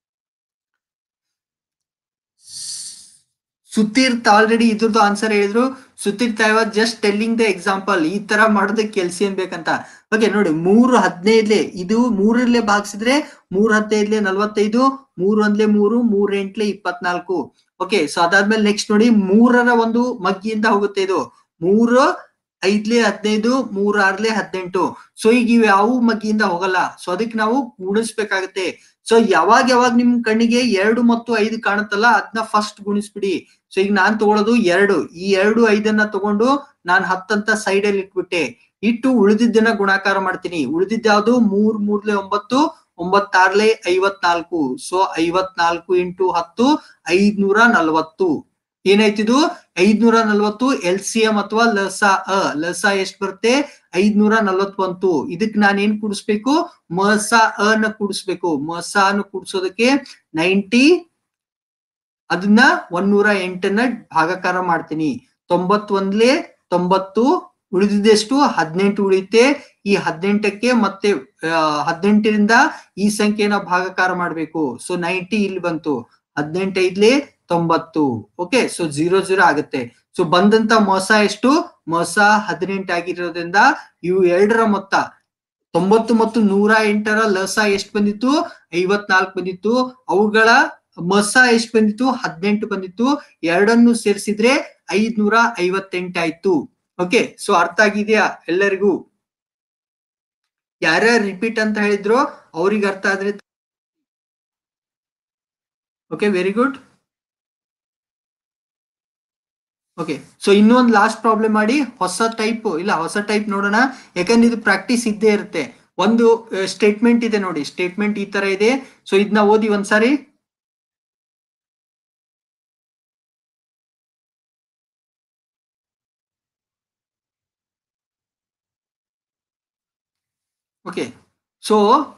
ಸುತ್ತೀರ್ತ್ ಆಲ್ರೆಡಿ ಇದ್ರದ್ದು ಆನ್ಸರ್ ಹೇಳಿದ್ರು ಸುತ್ತೀರ್ತ was just telling the example ಈ ತರ ಮಾಡೋದಕ್ಕೆ ಕೆಲ್ಸ ಏನ್ ಬೇಕಂತ ಓಕೆ ನೋಡಿ ಮೂರು ಹದಿನೈದ್ಲೆ ಇದು ಮೂರಲ್ಲೇ ಭಾಗಿಸಿದ್ರೆ ಮೂರ್ ಹದಿನೈದ್ಲೆ ನಲ್ವತ್ತೈದು ಮೂರ್ ಒಂದ್ಲೆ ಮೂರು ಮೂರ್ ಎಂಟ್ಲೆ ಇಪ್ಪತ್ನಾಲ್ಕು ಓಕೆ ಸೊ ಅದಾದ್ಮೇಲೆ ನೆಕ್ಸ್ಟ್ ನೋಡಿ ಮೂರರ ಒಂದು ಮಗ್ಗಿಯಿಂದ ಹೋಗುತ್ತೆ ಇದು ಮೂರು ಐದ್ಲೆ ಹದಿನೈದು ಮೂರ್ ಆರ್ಲೆ ಹದಿನೆಂಟು ಸೊ ಈಗ ಇವ್ ಯಾವ ಮಗ್ಗಿಯಿಂದ ಹೋಗಲ್ಲ ಸೊ ಅದಕ್ಕೆ ನಾವು ಗುಣಿಸ್ಬೇಕಾಗತ್ತೆ ಸೊ ಯಾವಾಗ ಯಾವಾಗ ನಿಮ್ ಕಣ್ಣಿಗೆ ಎರಡು ಮತ್ತು ಐದು ಕಾಣುತ್ತಲ್ಲ ಅದನ್ನ ಫಸ್ಟ್ ಗುಣಿಸ್ಬಿಡಿ ಸೊ ಈಗ ನಾನ್ ತಗೊಳ್ಳೋದು ಎರಡು ಈ ಎರಡು ಐದನ್ನ ತಗೊಂಡು ನಾನ್ ಹತ್ತಂತ ಸೈಡ್ ಅಲ್ಲಿ ಇಟ್ಬಿಟ್ಟೆ ಇಟ್ಟು ಉಳಿದಿದ್ದನ್ನ ಗುಣಾಕಾರ ಮಾಡ್ತೀನಿ ಉಳಿದಿದ್ದ ಯಾವ್ದು ಮೂರ್ ಮೂರ್ಲೆ ಒಂಬತ್ತು ಒಂಬತ್ತಾರ್ಲೆ ಐವತ್ನಾಲ್ಕು ಸೊ ಐವತ್ನಾಲ್ಕು ಇಂಟು ಹತ್ತು ಐದ್ನೂರ ನಲ್ವತ್ತು ಏನಾಯ್ತಿದು ಐದ್ನೂರ ನಲ್ವತ್ತು ಎಲ್ ಸಿ ಎಂ ಅಥವಾ ಲಸ ಅ ಲಸ ಎಷ್ಟ್ ಬರುತ್ತೆ ಐದ್ನೂರ ನಲ್ವತ್ ಬಂತು ಇದಕ್ ನಾನ್ ಏನ್ ಕೂಡಿಸ್ಬೇಕು ಮಸ ಅ ನ ಕೂಡಿಸ್ಬೇಕು ಮಸ ಅನ್ನು ಕೂಡಿಸೋದಕ್ಕೆ ನೈಂಟಿ ಅದನ್ನ ಒಂದೂರ ಎಂಟನ್ನ ಭಾಗಾಕಾರ ಮಾಡ್ತೀನಿ ತೊಂಬತ್ತೊಂದ್ಲೆ ತೊಂಬತ್ತು ಉಳಿದಿದ್ದೆಷ್ಟು ಹದಿನೆಂಟು ಉಳಿಯುತ್ತೆ ಈ ಹದಿನೆಂಟಕ್ಕೆ ಮತ್ತೆ ಹದಿನೆಂಟರಿಂದ ಈ ಸಂಖ್ಯೆನ ಭಾಗಾಕಾರ ಮಾಡ್ಬೇಕು ಸೊ ನೈಂಟಿ ಇಲ್ಲಿ ಬಂತು ಹದಿನೆಂಟು ಐದ್ಲೆ ತೊಂಬತ್ತು ಓಕೆ ಸೊ ಜೀರೋ ಜೀರೋ ಆಗುತ್ತೆ ಸೊ ಬಂದಂತ ಮೋಸ ಎಷ್ಟು ಮೋಸ ಹದಿನೆಂಟು ಆಗಿರೋದ್ರಿಂದ ಇವು ಎರಡರ ಮೊತ್ತ ತೊಂಬತ್ತು ಮತ್ತು ನೂರ ಎಂಟರ ಲಸ ಎಷ್ಟು ಬಂದಿತ್ತು ಐವತ್ನಾಲ್ಕು ಬಂದಿತ್ತು ಅವುಗಳ ಮಸ ಎಷ್ಟು ಬಂದಿತ್ತು ಹದಿನೆಂಟು ಬಂದಿತ್ತು ಎರಡನ್ನು ಸೇರಿಸಿದ್ರೆ ಐದ್ನೂರ ಐವತ್ತೆಂಟಾಯ್ತು ಓಕೆ ಸೊ ಅರ್ಥ ಆಗಿದೆಯಾ ಎಲ್ಲರಿಗೂ ಯಾರ್ಯಾರು ರಿಪೀಟ್ ಅಂತ ಹೇಳಿದ್ರು ಅವ್ರಿಗೆ ಅರ್ಥ ಆದ್ರೆ okay very good okay so ಇನ್ನೊಂದು ಲಾಸ್ಟ್ ಪ್ರಾಬ್ಲಮ್ ಮಾಡಿ ಹೊಸ ಟೈಪ್ ಇಲ್ಲ ಹೊಸ ಟೈಪ್ ನೋಡೋಣ ಯಾಕಂದ್ರೆ ಇದು ಪ್ರಾಕ್ಟೀಸ್ ಇದ್ದೇ ಇರುತ್ತೆ ಒಂದು ಸ್ಟೇಟ್ಮೆಂಟ್ ಇದೆ ನೋಡಿ ಸ್ಟೇಟ್ಮೆಂಟ್ ಈ ತರ ಇದೆ ಸೊ ಇದನ್ನ ಓದಿ ಒಂದ್ಸಾರಿ ಓಕೆ ಸೊ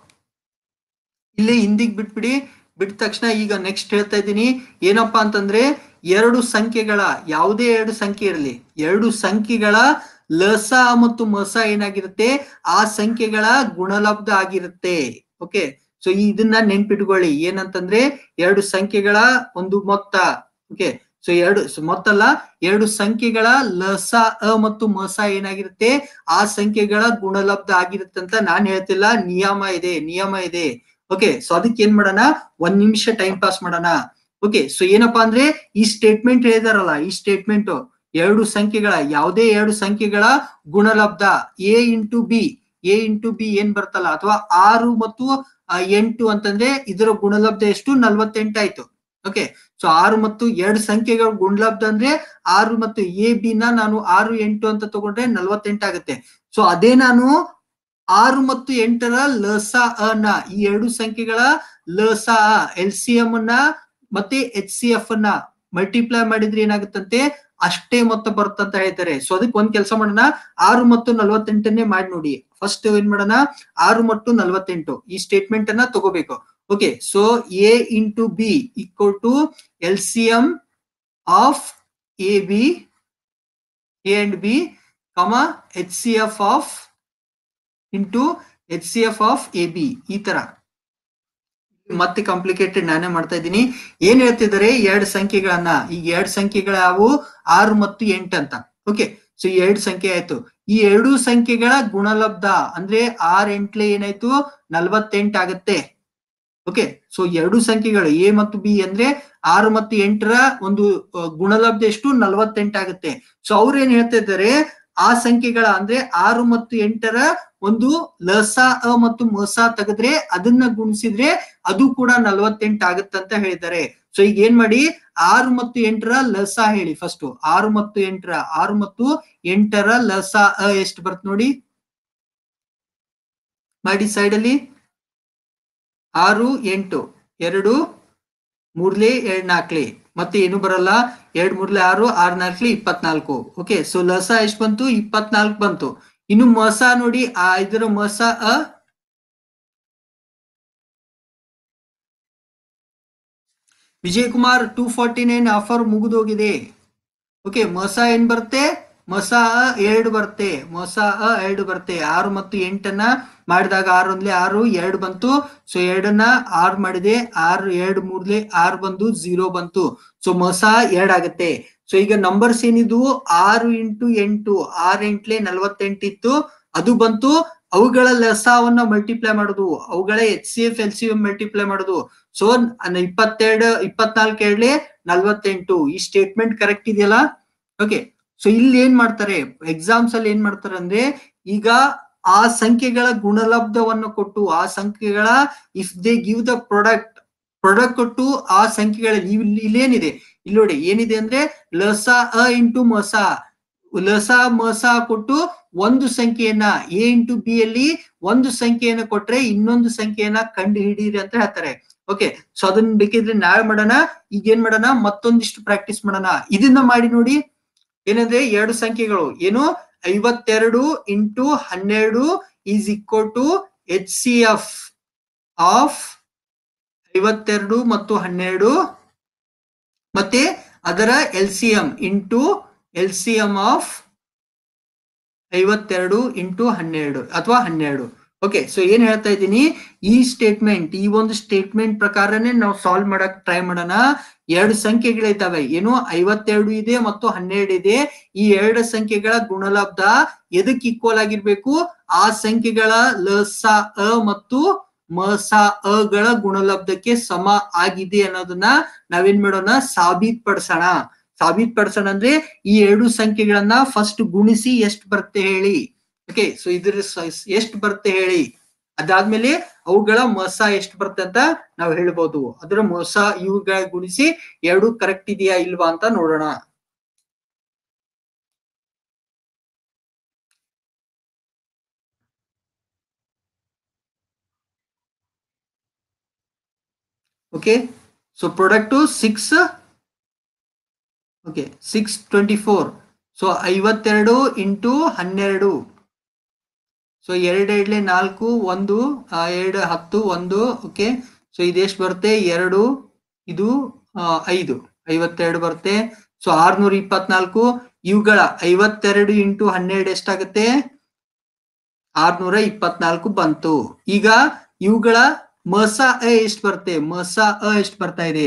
ಇಲ್ಲಿ ಹಿಂದಿಗ್ ಬಿಟ್ಬಿಡಿ ಬಿಟ್ಟ ತಕ್ಷಣ ಈಗ ನೆಕ್ಸ್ಟ್ ಹೇಳ್ತಾ ಇದ್ದೀನಿ ಏನಪ್ಪಾ ಅಂತಂದ್ರೆ ಎರಡು ಸಂಖ್ಯೆಗಳ ಯಾವುದೇ ಎರಡು ಸಂಖ್ಯೆ ಇರಲಿ ಎರಡು ಸಂಖ್ಯೆಗಳ ಲಸ ಮತ್ತು ಮಸ ಏನಾಗಿರುತ್ತೆ ಆ ಸಂಖ್ಯೆಗಳ ಗುಣಲಬ್ಧ ಆಗಿರುತ್ತೆ ಓಕೆ ಸೊ ಇದನ್ನ ನೆನ್ಪಿಟ್ಕೊಳ್ಳಿ ಏನಂತಂದ್ರೆ ಎರಡು ಸಂಖ್ಯೆಗಳ ಒಂದು ಮೊತ್ತ ಓಕೆ ಸೊ ಎರಡು ಮೊತ್ತ ಅಲ್ಲ ಎರಡು ಸಂಖ್ಯೆಗಳ ಲಸ ಅ ಮತ್ತು ಮಸ ಏನಾಗಿರುತ್ತೆ ಆ ಸಂಖ್ಯೆಗಳ ಗುಣಲಬ್ಧ ಆಗಿರುತ್ತೆ ಅಂತ ನಾನ್ ಹೇಳ್ತಿಲ್ಲ ನಿಯಮ ಇದೆ ನಿಯಮ ಇದೆ ಓಕೆ ಸೊ ಅದಕ್ಕೆ ಏನ್ ಮಾಡೋಣ ಒಂದ್ ನಿಮಿಷ ಟೈಮ್ ಪಾಸ್ ಮಾಡೋಣ ಓಕೆ ಸೊ ಏನಪ್ಪಾ ಅಂದ್ರೆ ಈ ಸ್ಟೇಟ್ಮೆಂಟ್ ಹೇಳಿದಾರಲ್ಲ ಈ ಸ್ಟೇಟ್ಮೆಂಟ್ ಎರಡು ಸಂಖ್ಯೆಗಳ ಯಾವುದೇ ಎರಡು ಸಂಖ್ಯೆಗಳ ಗುಣಲಬ್ಧ A into B A into B ಏನ್ ಬರ್ತಲ್ಲ ಅಥವಾ ಆರು ಮತ್ತು ಎಂಟು ಅಂತಂದ್ರೆ ಇದರ ಗುಣಲಬ್ಧ ಎಷ್ಟು ನಲ್ವತ್ತೆಂಟಾಯ್ತು ಓಕೆ ಸೊ ಆರು ಮತ್ತು ಎರಡು ಸಂಖ್ಯೆಗಳ ಗುಣಲಬ್ಧ ಅಂದ್ರೆ ಆರು ಮತ್ತು ಎ ಬಿ ನ ನಾನು ಆರು ಎಂಟು ಅಂತ ತಗೊಂಡ್ರೆ ನಲ್ವತ್ತೆಂಟಾಗುತ್ತೆ ಸೊ ಅದೇ ನಾನು ಆರು ಮತ್ತು ಎಂಟರ ಲಸ ಅ ನ ಈ ಎರಡು ಸಂಖ್ಯೆಗಳ ಲಸ ಎಲ್ ಸಿ ಎಂ ನ ಮತ್ತೆ ಎಚ್ ಸಿ ಎಫ್ ನ ಮಲ್ಟಿಪ್ಲೈ ಮಾಡಿದ್ರೆ ಏನಾಗುತ್ತಂತೆ ಅಷ್ಟೇ ಮೊತ್ತ ಬರುತ್ತಂತ ಹೇಳ್ತಾರೆ ಸೊ ಅದಕ್ಕೆ ಒಂದ್ ಕೆಲಸ ಮಾಡೋಣ ಆರು ಮತ್ತು ನಲ್ವತ್ತೆಂಟನ್ನೇ ಮಾಡಿ ನೋಡಿ ಫಸ್ಟ್ ಏನ್ ಮಾಡೋಣ ಆರು ಮತ್ತು ನಲ್ವತ್ತೆಂಟು ಈ ಸ್ಟೇಟ್ಮೆಂಟ್ ಅನ್ನ ತಗೋಬೇಕು okay so A into B equal to L C M of A B A and B comma H C F of into H C F of A B ಈ ತರ ಮತ್ತೆ ಕಾಂಪ್ಲಿಕೇಟೆಡ್ ನಾನೇ ಮಾಡ್ತಾ ಇದ್ದೀನಿ ಏನ್ ಹೇಳ್ತಿದ್ದಾರೆ ಎರಡು ಸಂಖ್ಯೆಗಳನ್ನ ಈಗ ಎರಡು ಸಂಖ್ಯೆಗಳ ಯಾವು ಆರು ಮತ್ತು ಎಂಟು ಅಂತ ಓಕೆ ಸೊ ಎರಡು ಸಂಖ್ಯೆ ಆಯ್ತು ಈ ಎರಡು ಸಂಖ್ಯೆಗಳ ಗುಣಲಬ್ಧ ಅಂದ್ರೆ ಆರ್ ಎಂಟ್ಲೆ ಏನಾಯ್ತು ನಲ್ವತ್ತೆಂಟು ಆಗತ್ತೆ ಓಕೆ ಸೊ ಎರಡು ಸಂಖ್ಯೆಗಳು ಎ ಮತ್ತು ಬಿ ಅಂದ್ರೆ ಆರು ಮತ್ತು ಎಂಟರ ಒಂದು ಗುಣಲಬ್ಧ ಎಷ್ಟು ನಲ್ವತ್ತೆಂಟು ಆಗುತ್ತೆ ಸೊ ಅವ್ರು ಏನ್ ಹೇಳ್ತಾ ಇದ್ದಾರೆ ಆ ಸಂಖ್ಯೆಗಳ ಅಂದ್ರೆ ಆರು ಮತ್ತು ಎಂಟರ ಒಂದು ಲಸ ಅ ಮತ್ತು ಮಸ ತೆಗೆದ್ರೆ ಅದನ್ನ ಗುಣಿಸಿದ್ರೆ ಅದು ಕೂಡ ನಲ್ವತ್ತೆಂಟು ಆಗುತ್ತಂತ ಹೇಳಿದ್ದಾರೆ ಸೊ ಈಗ ಏನ್ ಮಾಡಿ ಆರು ಮತ್ತು ಎಂಟರ ಲಸ ಹೇಳಿ ಫಸ್ಟ್ ಆರು ಮತ್ತು ಎಂಟರ ಆರು ಮತ್ತು ಎಂಟರ ಲಸ ಅ ಎಷ್ಟು ಬರುತ್ತೆ ನೋಡಿ ಮಾಡಿ ಸೈಡ್ ಅಲ್ಲಿ ಆರು ಎಂಟು ಎರಡು ಮೂರ್ಲೆ ಎರಡ್ ನಾಲ್ಕ್ಲೆ ಮತ್ತೆ ಏನು ಬರಲ್ಲ ಎರಡ್ ಮೂರ್ಲೆ ಆರು ಆರ್ ನಾಲ್ಕ್ಲೆ ಇಪ್ಪತ್ನಾಲ್ಕು ಓಕೆ ಸೊ ಲಸ ಎಷ್ಟು ಬಂತು ಇಪ್ಪತ್ನಾಲ್ಕು ಬಂತು ಇನ್ನು ಮಸ ನೋಡಿ ಆ ಇದರ ಮಸ ಅ Vijay Kumar two forty nine offer ಮುಗಿದೋಗಿದೆ ಓಕೆ ಮಸ ಏನ್ ಬರುತ್ತೆ ಮಸ ಅ ಎರಡು ಬರುತ್ತೆ ಮಸ ಅ ಎರಡು ಬರುತ್ತೆ ಆರು ಮತ್ತು ಎಂಟನ್ನ ಮಾಡಿದಾಗ ಆರು ಒಂದ್ಲೆ ಆರು ಎರಡು ಬಂತು ಸೊ ಎರಡನ್ನ ಆರು ಮಾಡಿದೆ ಆರು ಎರಡು ಮೂರ್ಲೆ ಆರು ಬಂದು ಝೀರೋ ಬಂತು ಸೊ ಮಸ ಎರಡ್ ಆಗುತ್ತೆ ಸೊ ಈಗ ನಂಬರ್ಸ್ ಏನಿದ್ವು ಆರು ಇಂಟು ಎಂಟು ಆರ್ ಎಂಟ್ಲೆ ನಲ್ವತ್ತೆಂಟಿತ್ತು ಅದು ಬಂತು ಅವುಗಳ ಲಸವನ್ನ ಮಲ್ಟಿಪ್ಲೈ ಮಾಡುದು ಅವುಗಳ H C F L C M multiply ಮಾಡುದು ಸೊ ಇಪ್ಪತ್ತೆರಡು ಇಪ್ಪತ್ನಾಲ್ಕು ಎರಡ್ಲೆ ನಲ್ವತ್ತೆಂಟು ಈ ಸ್ಟೇಟ್ಮೆಂಟ್ ಕರೆಕ್ಟ್ ಇದೆಯಲ್ಲ ಓಕೆ ಸೊ ಇಲ್ಲಿ ಏನ್ ಮಾಡ್ತಾರೆ ಎಕ್ಸಾಮ್ಸ್ ಅಲ್ಲಿ ಏನ್ ಮಾಡ್ತಾರೆ ಅಂದ್ರೆ ಈಗ ಆ ಸಂಖ್ಯೆಗಳ ಗುಣಲಬ್ಧವನ್ನು ಕೊಟ್ಟು ಆ ಸಂಖ್ಯೆಗಳ if they give the product product ಕೊಟ್ಟು ಆ ಸಂಖ್ಯೆಗಳಲ್ಲಿ ಇಲ್ಲಿ ಇಲ್ಲೇನಿದೆ ಇಲ್ಲಿ ನೋಡಿ ಏನಿದೆ ಅಂದ್ರೆ ಲಸ ಅ ಇಂಟು ಮಸ ಲಸ ಮಸ ಕೊಟ್ಟು ಒಂದು ಸಂಖ್ಯೆಯನ್ನ ಎ ಇಂಟು ಬಿ ಅಲ್ಲಿ ಒಂದು ಸಂಖ್ಯೆಯನ್ನ ಕೊಟ್ರೆ ಇನ್ನೊಂದು ಸಂಖ್ಯೆಯನ್ನ ಕಂಡು ಹಿಡೀರಿ ಅಂತ ಹೇಳ್ತಾರೆ ಓಕೆ ಸೊ ಅದನ್ನ ಬೇಕಿದ್ರೆ ನಾಳೆ ಮಾಡೋಣ ಈಗ ಏನ್ ಮಾಡೋಣ ಮತ್ತೊಂದಿಷ್ಟು ಪ್ರಾಕ್ಟೀಸ್ ಮಾಡೋಣ ಇದನ್ನ ಮಾಡಿ ನೋಡಿ ಏನಂದ್ರೆ ಎರಡು ಸಂಖ್ಯೆಗಳು ಏನು ಐವತ್ತೆರಡು ಇಂಟು ಹನ್ನೆರಡು is equal to H C F of ಐವತ್ತೆರಡು ಮತ್ತು ಹನ್ನೆರಡು ಮತ್ತೆ ಅದರ L C M into L C M of ಐವತ್ತೆರಡು ಇಂಟು ಹನ್ನೆರಡು ಅಥವಾ ಹನ್ನೆರಡು ಓಕೆ ಸೊ ಏನ್ ಹೇಳ್ತಾ ಇದ್ದೀನಿ ಈ ಸ್ಟೇಟ್ಮೆಂಟ್ ಈ ಒಂದು ಸ್ಟೇಟ್ಮೆಂಟ್ ಪ್ರಕಾರನೇ ನಾವು ಸಾಲ್ವ್ ಮಾಡಕ್ ಟ್ರೈ ಮಾಡೋಣ ಎರಡು ಸಂಖ್ಯೆಗಳಿದ್ದಾವೆ ಏನು ಐವತ್ತೆರಡು ಇದೆ ಮತ್ತು ಹನ್ನೆರಡು ಇದೆ ಈ ಎರಡು ಸಂಖ್ಯೆಗಳ ಗುಣಲಬ್ಧ ಎದಕ್ ಈಕ್ವಲ್ ಆಗಿರ್ಬೇಕು ಆ ಸಂಖ್ಯೆಗಳ ಲಸ ಅ ಮತ್ತು ಮಸ ಅಗಳ ಗುಣಲಬ್ಧಕ್ಕೆ ಸಮ ಆಗಿದೆ ಅನ್ನೋದನ್ನ ನಾವೇನ್ ಮಾಡೋಣ ಸಾಬೀತ್ ಪಡಿಸೋಣ ಸಾಬೀತ್ ಪಡಿಸೋಣ ಅಂದ್ರೆ ಈ ಎರಡು ಸಂಖ್ಯೆಗಳನ್ನ ಫಸ್ಟ್ ಗುಣಿಸಿ ಎಷ್ಟು ಬರುತ್ತೆ ಹೇಳಿ ಓಕೆ ಸೊ ಇದ್ರ ಎಷ್ಟು ಬರುತ್ತೆ ಹೇಳಿ ಅದಾದ್ಮೇಲೆ ಅವುಗಳ ಮಸ ಎಷ್ಟು ಬರುತ್ತೆ ಅಂತ ನಾವು ಹೇಳ್ಬೋದು ಅದರ ಮಸ ಇವುಗಳ ಗುಣಿಸಿ ಎರಡು ಕರೆಕ್ಟ್ ಇದೆಯಾ ಇಲ್ವಾ ಅಂತ ನೋಡೋಣ okay so product six okay six twenty four so ಐವತ್ತೆರಡು ಇಂಟು ಹನ್ನೆರಡು ಸೊ ಎರಡು ಎರಡ್ಲೆ ನಾಲ್ಕು ಒಂದು ಆ, ಎರಡು ಹತ್ತು ಒಂದು ಓಕೆ ಸೊ ಇದೆಷ್ಟು ಬರುತ್ತೆ ಎರಡು ಇದು ಆ, ಐದು ಐವತ್ತೆರಡು ಬರುತ್ತೆ ಸೊ ಆರ್ನೂರ ಇಪ್ಪತ್ನಾಲ್ಕು ಇವುಗಳ ಐವತ್ತೆರಡು ಇಂಟು ಹನ್ನೆರಡು ಎಷ್ಟಾಗುತ್ತೆ ಆರ್ನೂರ ಇಪ್ಪತ್ನಾಲ್ಕು ಬಂತು ಈಗ ಇವುಗಳ ಮಸ ಅ ಎಷ್ಟು ಬರುತ್ತೆ ಮಸ ಅ ಎಷ್ಟು ಬರ್ತಾ ಇದೆ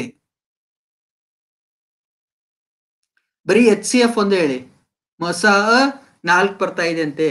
ಬರೀ ಎಚ್ ಸಿ ಎಫ್ ಒಂದು ಹೇಳಿ ಮಸ ಅ ನಾಲ್ಕು ಬರ್ತಾ ಇದೆ ಅಂತೆ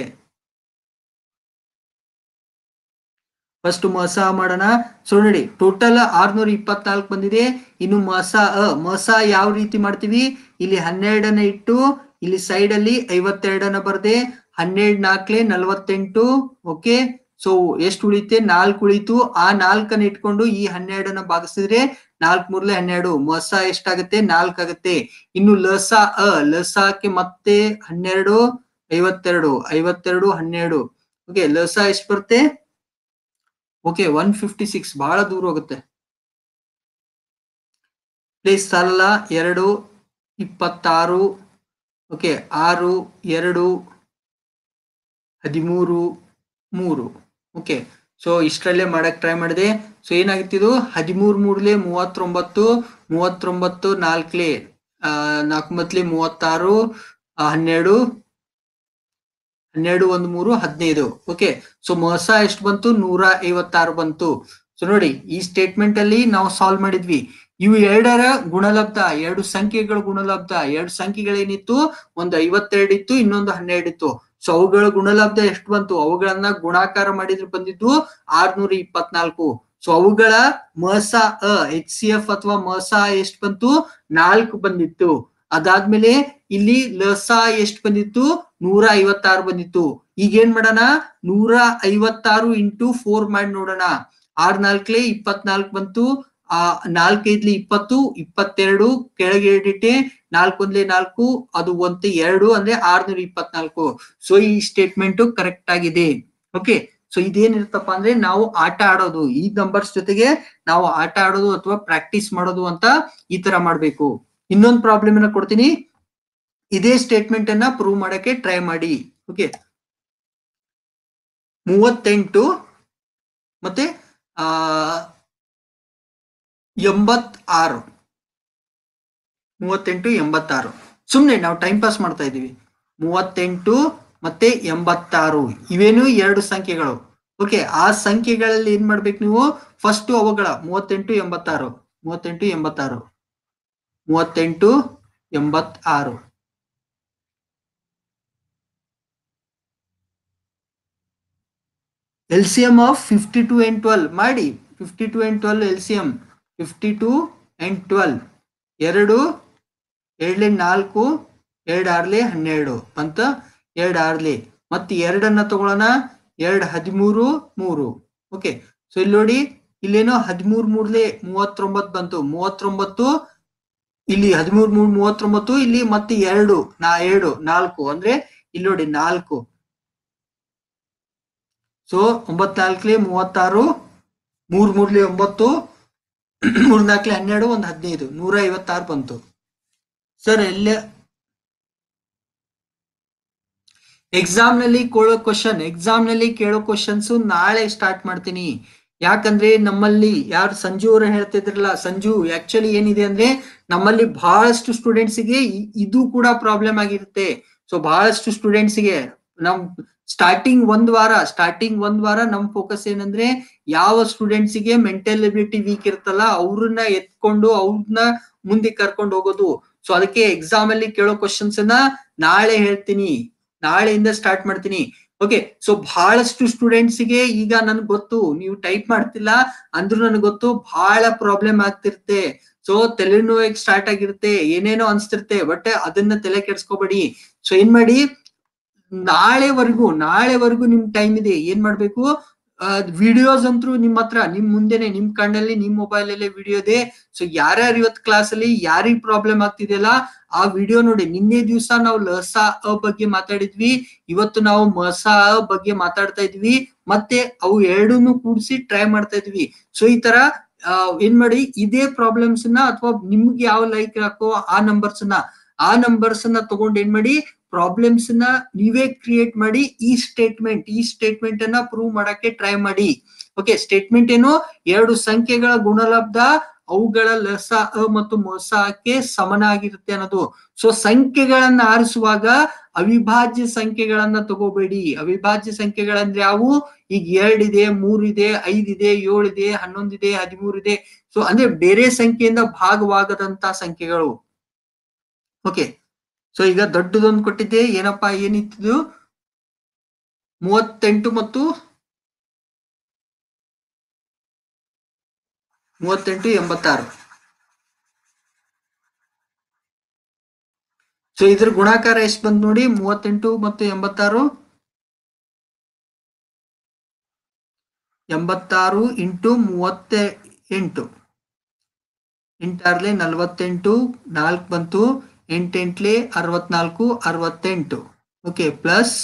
ಫಸ್ಟ್ ಮಸ ಮಾಡೋಣ ಸೊ ನೋಡಿ ಟೋಟಲ್ ಆರ್ನೂರ ಇಪ್ಪತ್ನಾಲ್ಕು ಬಂದಿದೆ ಇನ್ನು ಮಸ ಅ ಮಸ ಯಾವ ರೀತಿ ಮಾಡ್ತೀವಿ ಇಲ್ಲಿ ಹನ್ನೆರಡನ್ನ ಇಟ್ಟು ಇಲ್ಲಿ ಸೈಡ್ ಅಲ್ಲಿ ಐವತ್ತೆರಡನ್ನ ಬರ್ದೆ ಹನ್ನೆರಡು ನಾಲ್ಕಲೆ ನಲ್ವತ್ತೆಂಟು ಓಕೆ ಸೊ ಎಷ್ಟು ಉಳಿತೆ ನಾಲ್ಕು ಉಳಿತು ಆ ನಾಲ್ಕನ್ನ ಇಟ್ಕೊಂಡು ಈ ಹನ್ನೆರಡನ್ನ ಭಾಗಿಸಿದ್ರೆ ನಾಲ್ಕ್ ಮೂರ್ಲೆ ಹನ್ನೆರಡು ಮಸ ಎಷ್ಟಾಗುತ್ತೆ ನಾಲ್ಕ್ ಆಗುತ್ತೆ ಇನ್ನು ಲಸ ಅ ಲಸಕ್ಕೆ ಮತ್ತೆ ಹನ್ನೆರಡು ಐವತ್ತೆರಡು ಐವತ್ತೆರಡು ಹನ್ನೆರಡು ಓಕೆ ಲಸ ಎಷ್ಟು ಬರುತ್ತೆ ಓಕೆ ಒನ್ ಫಿಫ್ಟಿ ಸಿಕ್ಸ್ ಬಹಳ ದೂರ ಹೋಗುತ್ತೆ ಪ್ಲೇಸ್ ಸಾಲಲ್ಲ ಎರಡು ಇಪ್ಪತ್ತಾರು ಓಕೆ ಆರು ಎರಡು ಹದಿಮೂರು ಮೂರು ಓಕೆ ಸೊ ಇಷ್ಟರಲ್ಲೇ ಮಾಡಕ್ ಟ್ರೈ ಮಾಡಿದೆ ಸೊ ಏನಾಗಿತ್ತಿದು ಹದಿಮೂರು ಮೂರ್ಲೆ ಮೂವತ್ತೊಂಬತ್ತು ಮೂವತ್ತೊಂಬತ್ತು ನಾಲ್ಕಲೆ ಆ ನಾಲ್ಕು ಮತ್ಲೆ ಮೂವತ್ತಾರು ಆ, ಹನ್ನೆರಡು ಹನ್ನೆರಡು ಒಂದು ಮೂರು ಹದಿನೈದು ಓಕೆ ಸೊ ಮಸ ಎಷ್ಟು ಬಂತು ನೂರ ಐವತ್ತಾರು ಬಂತು ಸೊ ನೋಡಿ ಈ ಸ್ಟೇಟ್ಮೆಂಟ್ ಅಲ್ಲಿ ನಾವು ಸಾಲ್ವ್ ಮಾಡಿದ್ವಿ ಇವು ಎರಡರ ಗುಣಲಬ್ಧ ಎರಡು ಸಂಖ್ಯೆಗಳ ಗುಣಲಬ್ಧ ಎರಡು ಸಂಖ್ಯೆಗಳೇನಿತ್ತು ಒಂದು ಐವತ್ತೆರಡು ಇತ್ತು ಇನ್ನೊಂದು ಹನ್ನೆರಡು ಇತ್ತು ಸೊ ಅವುಗಳ ಗುಣಲಬ್ಧ ಎಷ್ಟು ಬಂತು ಅವುಗಳನ್ನ ಗುಣಾಕಾರ ಮಾಡಿದ್ರೆ ಬಂದಿದ್ದು ಆರ್ನೂರ ಇಪ್ಪತ್ನಾಲ್ಕು ಸೊ ಅವುಗಳ ಮಸ ಅ ಎಚ್ ಸಿ ಎಫ್ ಅಥವಾ ಮಸ ಎಷ್ಟು ಬಂತು ನಾಲ್ಕು ಬಂದಿತ್ತು ಅದಾದ್ಮೇಲೆ ಇಲ್ಲಿ ಲಸ ಎಷ್ಟು ಬಂದಿತ್ತು ನೂರ ಐವತ್ತಾರು ಬಂದಿತ್ತು ಈಗ ಏನ್ ಮಾಡೋಣ ನೂರ ಐವತ್ತಾರು ಇಂಟು ಫೋರ್ ಮಾಡಿ ನೋಡೋಣ ಆರ್ ನಾಲ್ಕಲೆ ಇಪ್ಪತ್ನಾಲ್ಕು ಬಂತು ಆ ನಾಲ್ಕೈದ್ಲಿ ಇಪ್ಪತ್ತು ಇಪ್ಪತ್ತೆರಡು ಕೆಳಗೆ ಎರಡಿಟ್ಟೆ ನಾಲ್ಕೊಂದ್ಲೆ ನಾಲ್ಕು ಅದು ಒಂತೆ ಎರಡು ಅಂದ್ರೆ ಆರ್ನೂರ ಇಪ್ಪತ್ನಾಲ್ಕು ಸೊ ಈ ಸ್ಟೇಟ್ಮೆಂಟ್ ಕರೆಕ್ಟ್ ಆಗಿದೆ ಓಕೆ ಸೊ ಇದೇನಿರುತ್ತಪ್ಪ ಅಂದ್ರೆ ನಾವು ಆಟ ಆಡೋದು ಈ ನಂಬರ್ಸ್ ಜೊತೆಗೆ ನಾವು ಆಟ ಆಡೋದು ಅಥವಾ ಪ್ರಾಕ್ಟೀಸ್ ಮಾಡೋದು ಅಂತ ಈ ತರ ಮಾಡ್ಬೇಕು ಇನ್ನೊಂದು ಪ್ರಾಬ್ಲಮ್ ಅನ್ನ ಕೊಡ್ತೀನಿ ಇದೇ ಸ್ಟೇಟ್ಮೆಂಟ್ ಅನ್ನ ಪ್ರೂವ್ ಮಾಡಕ್ಕೆ ಟ್ರೈ ಮಾಡಿ ಓಕೆ ಮೂವತ್ತೆಂಟು ಮತ್ತೆ ಆ ಎಂಬತ್ ಆರು ಮೂವತ್ತೆಂಟು ಎಂಬತ್ತಾರು ಸುಮ್ನೆ ನಾವು ಟೈಮ್ ಪಾಸ್ ಮಾಡ್ತಾ ಇದೀವಿ ಮೂವತ್ತೆಂಟು ಮತ್ತೆ ಎಂಬತ್ತಾರು ಇವೇನು ಎರಡು ಸಂಖ್ಯೆಗಳು ಓಕೆ ಆ ಸಂಖ್ಯೆಗಳಲ್ಲಿ ಏನ್ ಮಾಡ್ಬೇಕು ನೀವು ಫಸ್ಟ್ ಅವುಗಳ ಮೂವತ್ತೆಂಟು ಎಂಬತ್ತಾರು ಮೂವತ್ತೆಂಟು ಎಂಬತ್ತಾರು ಮೂವತ್ತೆಂಟು ಎಂಬತ್ತಾರು L C M of fifty two and twelve ಮಾಡಿ fifty two and twelve L C M fifty two and twelve ಎರಡು ಎರಡ್ಲೆ ನಾಲ್ಕು ಎರಡು ಆರ್ಲೆ ಹನ್ನೆರಡು ಅಂತ ಎರಡು ಆರ್ಲೆ ಮತ್ತೆ ಎರಡನ್ನ ತಗೊಳ್ಳೋಣ ಎರಡು ಹದಿಮೂರು ಮೂರು ಓಕೆ ಸೊ ಇಲ್ಲಿ ನೋಡಿ ಇಲ್ಲೇನೋ ಹದಿಮೂರ್ ಮೂರ್ಲೆ ಮೂವತ್ತೊಂಬತ್ತು ಬಂತು ಮೂವತ್ತೊಂಬತ್ತು ಇಲ್ಲಿ ಹದಿಮೂರ್ ಮೂರ್ ಮೂವತ್ತೊಂಬತ್ತು ಇಲ್ಲಿ ಮತ್ತೆ ಎರಡು ನಾ ಎರಡು ನಾಲ್ಕು ಅಂದ್ರೆ ಇಲ್ಲಿ ನೋಡಿ ನಾಲ್ಕು ಸೊ ಒಂಬತ್ ನಾಲ್ಕಲೆ ಮೂವತ್ತಾರು ಮೂರ್ ಮೂರ್ಲೆ ಒಂಬತ್ತು ಮೂರ್ ನಾಲ್ಕಲೆ ಹನ್ನೆರಡು ಒಂದ್ ಹದಿನೈದು ನೂರ ಐವತ್ತಾರು ಬಂತು ಸರ್ ಎಲ್ಲ ಎಕ್ಸಾಮ್ ನಲ್ಲಿ ಕೇಳೋ ಕ್ವಶನ್ ಎಕ್ಸಾಮ್ ನಲ್ಲಿ ಕೇಳೋ ಕ್ವಶನ್ಸ್ ನಾಳೆ ಸ್ಟಾರ್ಟ್ ಮಾಡ್ತೀನಿ ಯಾಕಂದ್ರೆ ನಮ್ಮಲ್ಲಿ ಯಾರು ಸಂಜು ಅವರು ಹೇಳ್ತಿದ್ರಲ್ಲ ಸಂಜು ಆಕ್ಚುಲಿ ಏನಿದೆ ಅಂದ್ರೆ ನಮ್ಮಲ್ಲಿ ಬಹಳಷ್ಟು ಸ್ಟೂಡೆಂಟ್ಸ್ ಗೆ ಇ- ಇದು ಕೂಡ ಪ್ರಾಬ್ಲಮ್ ಆಗಿರುತ್ತೆ ಸೊ ಬಹಳಷ್ಟು ಸ್ಟೂಡೆಂಟ್ಸ್ ಗೆ ನಮ್ ಸ್ಟಾರ್ಟಿಂಗ್ ಒಂದ್ ವಾರ ಸ್ಟಾರ್ಟಿಂಗ್ ಒಂದ್ ವಾರ ನಮ್ ಫೋಕಸ್ ಏನಂದ್ರೆ ಯಾವ ಸ್ಟೂಡೆಂಟ್ಸ್ ಗೆ ಮೆಂಟಲ್ ಎಬಿಲಿಟಿ ವೀಕ್ ಇರ್ತಲ್ಲ ಅವ್ರನ್ನ ಎತ್ಕೊಂಡು ಅವ್ರನ್ನ ಮುಂದೆ ಕರ್ಕೊಂಡು ಹೋಗೋದು ಸೊ ಅದಕ್ಕೆ ಎಕ್ಸಾಮ್ ಅಲ್ಲಿ ಕೇಳೋ ಕ್ವಶನ್ಸ್ ಅನ್ನ ನಾಳೆ ಹೇಳ್ತೀನಿ ನಾಳೆಯಿಂದ ಸ್ಟಾರ್ಟ್ ಮಾಡ್ತೀನಿ ಓಕೆ ಸೊ ಬಹಳಷ್ಟು ಸ್ಟೂಡೆಂಟ್ಸ್ ಗೆ ಈಗ ನನ್ಗೆ ಗೊತ್ತು ನೀವು ಟೈಪ್ ಮಾಡ್ತಿಲ್ಲ ಅಂದ್ರೂ ನನ್ಗೆ ಗೊತ್ತು ಬಹಳ ಪ್ರಾಬ್ಲಮ್ ಆಗ್ತಿರುತ್ತೆ ಸೊ ತಲೆನೋವಾಗಿ ಸ್ಟಾರ್ಟ್ ಆಗಿರುತ್ತೆ ಏನೇನೋ ಅನ್ಸ್ತಿರುತ್ತೆ ಬಟ್ ಅದನ್ನ ತಲೆ ಕೆಡ್ಸ್ಕೊಬೇಡಿ ಸೊ ಏನ್ ಮಾಡಿ ನಾಳೆವರೆಗೂ ನಾಳೆವರೆಗೂ ನಿಮ್ ಟೈಮ್ ಇದೆ ಏನ್ ಮಾಡ್ಬೇಕು ವಿಡಿಯೋಸ್ ಅಂತೂ ನಿಮ್ ಹತ್ರ ನಿಮ್ ಮುಂದೆನೆ ನಿಮ್ ಕಣ್ಣಲ್ಲಿ ನಿಮ್ ಮೊಬೈಲ್ ಅಲ್ಲೇ ವಿಡಿಯೋ ಇದೆ ಸೊ ಯಾರ್ಯಾರು ಇವತ್ ಕ್ಲಾಸ್ ಅಲ್ಲಿ ಯಾರಿಗ್ ಪ್ರಾಬ್ಲಮ್ ಆಗ್ತಿದೆಯಲ್ಲ ಆ ವಿಡಿಯೋ ನೋಡಿ ನಿನ್ನೆ ದಿವಸ ನಾವು ಲಸ ಅ ಬಗ್ಗೆ ಮಾತಾಡಿದ್ವಿ ಇವತ್ತು ನಾವು ಮಸ ಅ ಬಗ್ಗೆ ಮಾತಾಡ್ತಾ ಇದ್ವಿ ಮತ್ತೆ ಅವು ಎರಡನ್ನು ಕೂಡಿಸಿ ಟ್ರೈ ಮಾಡ್ತಾ ಇದ್ವಿ ಸೊ ಈ ತರ ಆ, ಏನ್ ಮಾಡಿ ಇದೇ ಪ್ರಾಬ್ಲಮ್ಸ್ ನ ಅಥವಾ ನಿಮ್ಗೆ ಯಾವ ಲೈಕ್ ಹಾಕೋ ಆ ನಂಬರ್ಸ್ ನ ಆ ನಂಬರ್ಸ್ ನ ತಗೊಂಡ್ ಏನ್ ಮಾಡಿ ಪ್ರಾಬ್ಲಮ್ಸ್ ನ ನೀವೇ ಕ್ರಿಯೇಟ್ ಮಾಡಿ ಈ ಸ್ಟೇಟ್ಮೆಂಟ್ ಈ ಸ್ಟೇಟ್ಮೆಂಟ್ ಅನ್ನ ಪ್ರೂವ್ ಮಾಡಕ್ಕೆ ಟ್ರೈ ಮಾಡಿ ಓಕೆ ಸ್ಟೇಟ್ಮೆಂಟ್ ಏನು ಎರಡು ಸಂಖ್ಯೆಗಳ ಗುಣಲಬ್ಧ ಅವುಗಳ ಲಸ ಅ ಮತ್ತು ಮೊಸಕ್ಕೆ ಸಮನಾಗಿರುತ್ತೆ ಅನ್ನೋದು ಸೊ ಸಂಖ್ಯೆಗಳನ್ನ ಆರಿಸುವಾಗ ಅವಿಭಾಜ್ಯ ಸಂಖ್ಯೆಗಳನ್ನ ತಗೋಬೇಡಿ ಅವಿಭಾಜ್ಯ ಸಂಖ್ಯೆಗಳಂದ್ರೆ ಯಾವು ಈಗ ಎರಡಿದೆ ಮೂರಿದೆ ಐದಿದೆ ಏಳಿದೆ ಹನ್ನೊಂದಿದೆ ಹದಿಮೂರಿದೆ ಸೊ ಅಂದ್ರೆ ಬೇರೆ ಸಂಖ್ಯೆಯಿಂದ ಭಾಗವಾಗದಂತ ಸಂಖ್ಯೆಗಳು ಓಕೆ ಸೊ ಈಗ ದೊಡ್ಡದೊಂದು ಕೊಟ್ಟಿದ್ದೆ ಏನಪ್ಪಾ ಏನಿತ್ತು ಮೂವತ್ತೆಂಟು ಮತ್ತು ಮೂವತ್ತೆಂಟು ಎಂಬತ್ತಾರು ಸೊ ಇದ್ರ ಗುಣಾಕಾರ ಎಷ್ಟು ಬಂದ್ ನೋಡಿ ಮೂವತ್ತೆಂಟು ಮತ್ತು ಎಂಬತ್ತಾರು ಎಂಬತ್ತಾರು ಇಂಟು ಮೂವತ್ತ ಎಂಟು ಎಂಟಾರ್ಲೆ ನಲ್ವತ್ತೆಂಟು ನಾಲ್ಕು ಬಂತು ಎಂಟೆಂಟ್ಲೆ ಅರವತ್ನಾಲ್ಕು ಅರವತ್ತೆಂಟು ಓಕೆ ಪ್ಲಸ್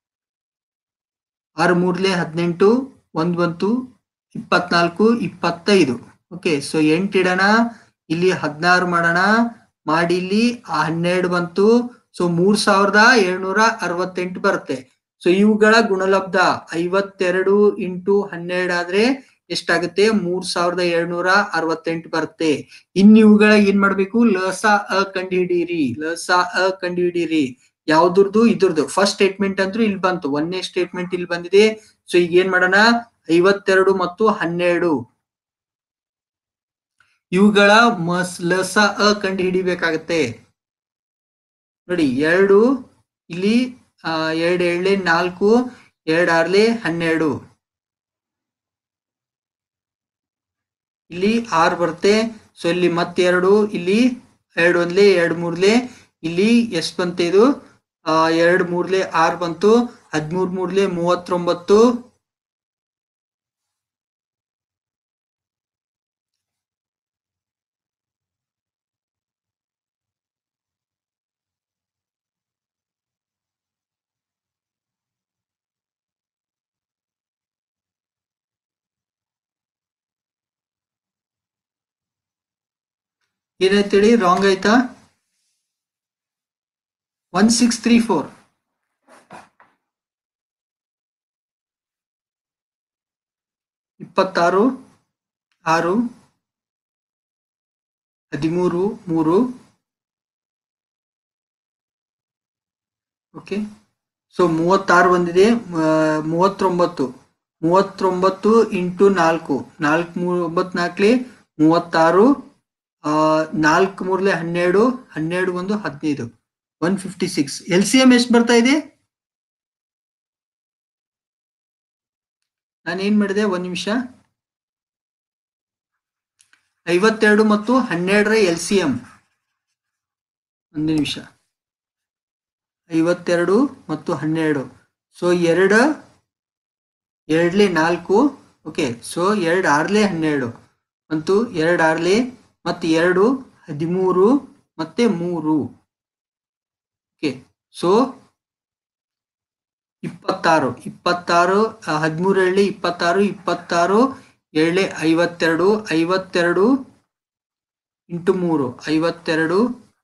ಆರು ಮೂರ್ಲೆ ಹದಿನೆಂಟು ಒಂದ್ ಬಂತು ಇಪ್ಪತ್ನಾಲ್ಕು ಇಪ್ಪತ್ತೈದು ಓಕೆ ಸೊ ಎಂಟು ಇಡೋಣ ಇಲ್ಲಿ ಹದಿನಾರು ಮಾಡೋಣ ಮಾಡಿ ಇಲ್ಲಿ ಆ ಹನ್ನೆರಡು ಬಂತು ಸೊ ಮೂರ್ ಸಾವಿರದ ಏಳ್ನೂರ ಅರವತ್ತೆಂಟು ಬರುತ್ತೆ ಸೊ ಇವುಗಳ ಗುಣಲಬ್ಧ ಐವತ್ತೆರಡು ಇಂಟು ಹನ್ನೆರಡು ಆದ್ರೆ ಎಷ್ಟಾಗುತ್ತೆ ಮೂರ್ ಸಾವಿರದ ಏಳ್ನೂರ ಅರವತ್ತೆಂಟು ಬರುತ್ತೆ ಇನ್ ಇವುಗಳ ಏನ್ ಮಾಡ್ಬೇಕು ಲಸ ಅ ಕಂಡು ಹಿಡೀರಿ ಲಸ ಅ ಕಂಡು ಹಿಡೀರಿ ಯಾವ್ದ್ರದ್ದು ಇದ್ರದ್ದು ಫಸ್ಟ್ ಸ್ಟೇಟ್ಮೆಂಟ್ ಅಂದ್ರೂ ಇಲ್ಲಿ ಬಂತು ಒಂದನೇ ಸ್ಟೇಟ್ಮೆಂಟ್ ಇಲ್ಲಿ ಬಂದಿದೆ ಸೊ ಈಗ ಏನ್ ಮಾಡೋಣ ಐವತ್ತೆರಡು ಮತ್ತು ಹನ್ನೆರಡು ಇವುಗಳ ಮಸ್ ಲಸ ಅ ಕಂಡು ಹಿಡಿಬೇಕಾಗತ್ತೆ ನೋಡಿ ಎರಡು ಇಲ್ಲಿ ಆ, ಎರಡ್ ಏಳ್ಲೆ ನಾಲ್ಕು ಎರಡ್ ಆರ್ಲೆ ಹನ್ನೆರಡು ಇಲ್ಲಿ ಆರು ಬರುತ್ತೆ ಸೊ ಇಲ್ಲಿ ಮತ್ತೆರಡು ಇಲ್ಲಿ ಎರಡು ಒಂದ್ಲೆ ಎರಡು ಮೂರ್ಲೆ ಇಲ್ಲಿ ಎಷ್ಟು ಬಂತು ಇದು ಆ ಎರಡು ಮೂರ್ಲೆ ಆರು ಬಂತು ಹದಿಮೂರ್ ಮೂರ್ಲೆ ಮೂವತ್ತೊಂಬತ್ತು ಏನಾಯ್ತೇಳಿ ರಾಂಗ್ ಆಯ್ತಾ ಒನ್ ಸಿಕ್ಸ್ ತ್ರೀ ಫೋರ್ ಇಪ್ಪತ್ತಾರು ಆರು ಹದಿಮೂರು ಮೂರು ಓಕೆ ಸೊ ಮೂವತ್ತಾರು ಬಂದಿದೆ ಆ, ಮೂವತ್ತೊಂಬತ್ತು ಮೂವತ್ತೊಂಬತ್ತು ಇಂಟು ನಾಲ್ಕು ನಾಲ್ಕು ಮೂರು ಒಂಬತ್ತು ನಾಲ್ಕಲಿ ಮೂವತ್ತಾರು ಆ, ನಾಲ್ಕು ಮೂರ್ಲೆ ಹನ್ನೆರಡು ಹನ್ನೆರಡು ಒಂದು ಹದಿನೈದು one fifty six L C M ಎಷ್ಟು ಬರ್ತಾ ಇದೆ ನಾನು ಏನ್ ಮಾಡಿದೆ ಒಂದ್ ನಿಮಿಷ ಐವತ್ತೆರಡು ಮತ್ತು ಹನ್ನೆರಡರ ಎಲ್ ಸಿ ಎಂ ಒಂದು ನಿಮಿಷ ಐವತ್ತೆರಡು ಮತ್ತು ಹನ್ನೆರಡು ಸೊ ಎರಡು ಎರಡ್ಲೆ ನಾಲ್ಕು ಓಕೆ ಸೊ ಎರಡು ಆರ್ಲೆ ಹನ್ನೆರಡು ಮತ್ತು ಎರಡು ಆರ್ಲೆ ಮತ್ತು ಎರಡು ಹದಿಮೂರು ಮತ್ತೆ ಮೂರು ಓಕೆ ಸೊ ಇಪ್ಪತ್ತಾರು ಇಪ್ಪತ್ತಾರು ಹದಿಮೂರು ಎಳ್ಳೆ ಇಪ್ಪತ್ತಾರು ಇಪ್ಪತ್ತಾರು ಎಳ್ಳೆ ಐವತ್ತೆರಡು ಐವತ್ತೆರಡು ಇಂಟು ಮೂರು ಐವತ್ತೆರಡು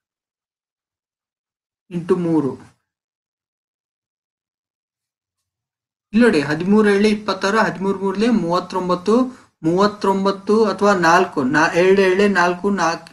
ಇಂಟು ಮೂರು ಇಲ್ಲ ನೋಡಿ ಹದಿಮೂರು ಎಳ್ಳೆ ಇಪ್ಪತ್ತಾರು ಹದಿಮೂರು ಮೂರ್ಲೆ ಮೂವತ್ತೊಂಬತ್ತು ಮೂವತ್ತೊಂಬತ್ತು ಅಥವಾ ನಾಲ್ಕು ನಾ ಎರಡು ಎಳ್ಳೆ ನಾಲ್ಕು ನಾಲ್ಕು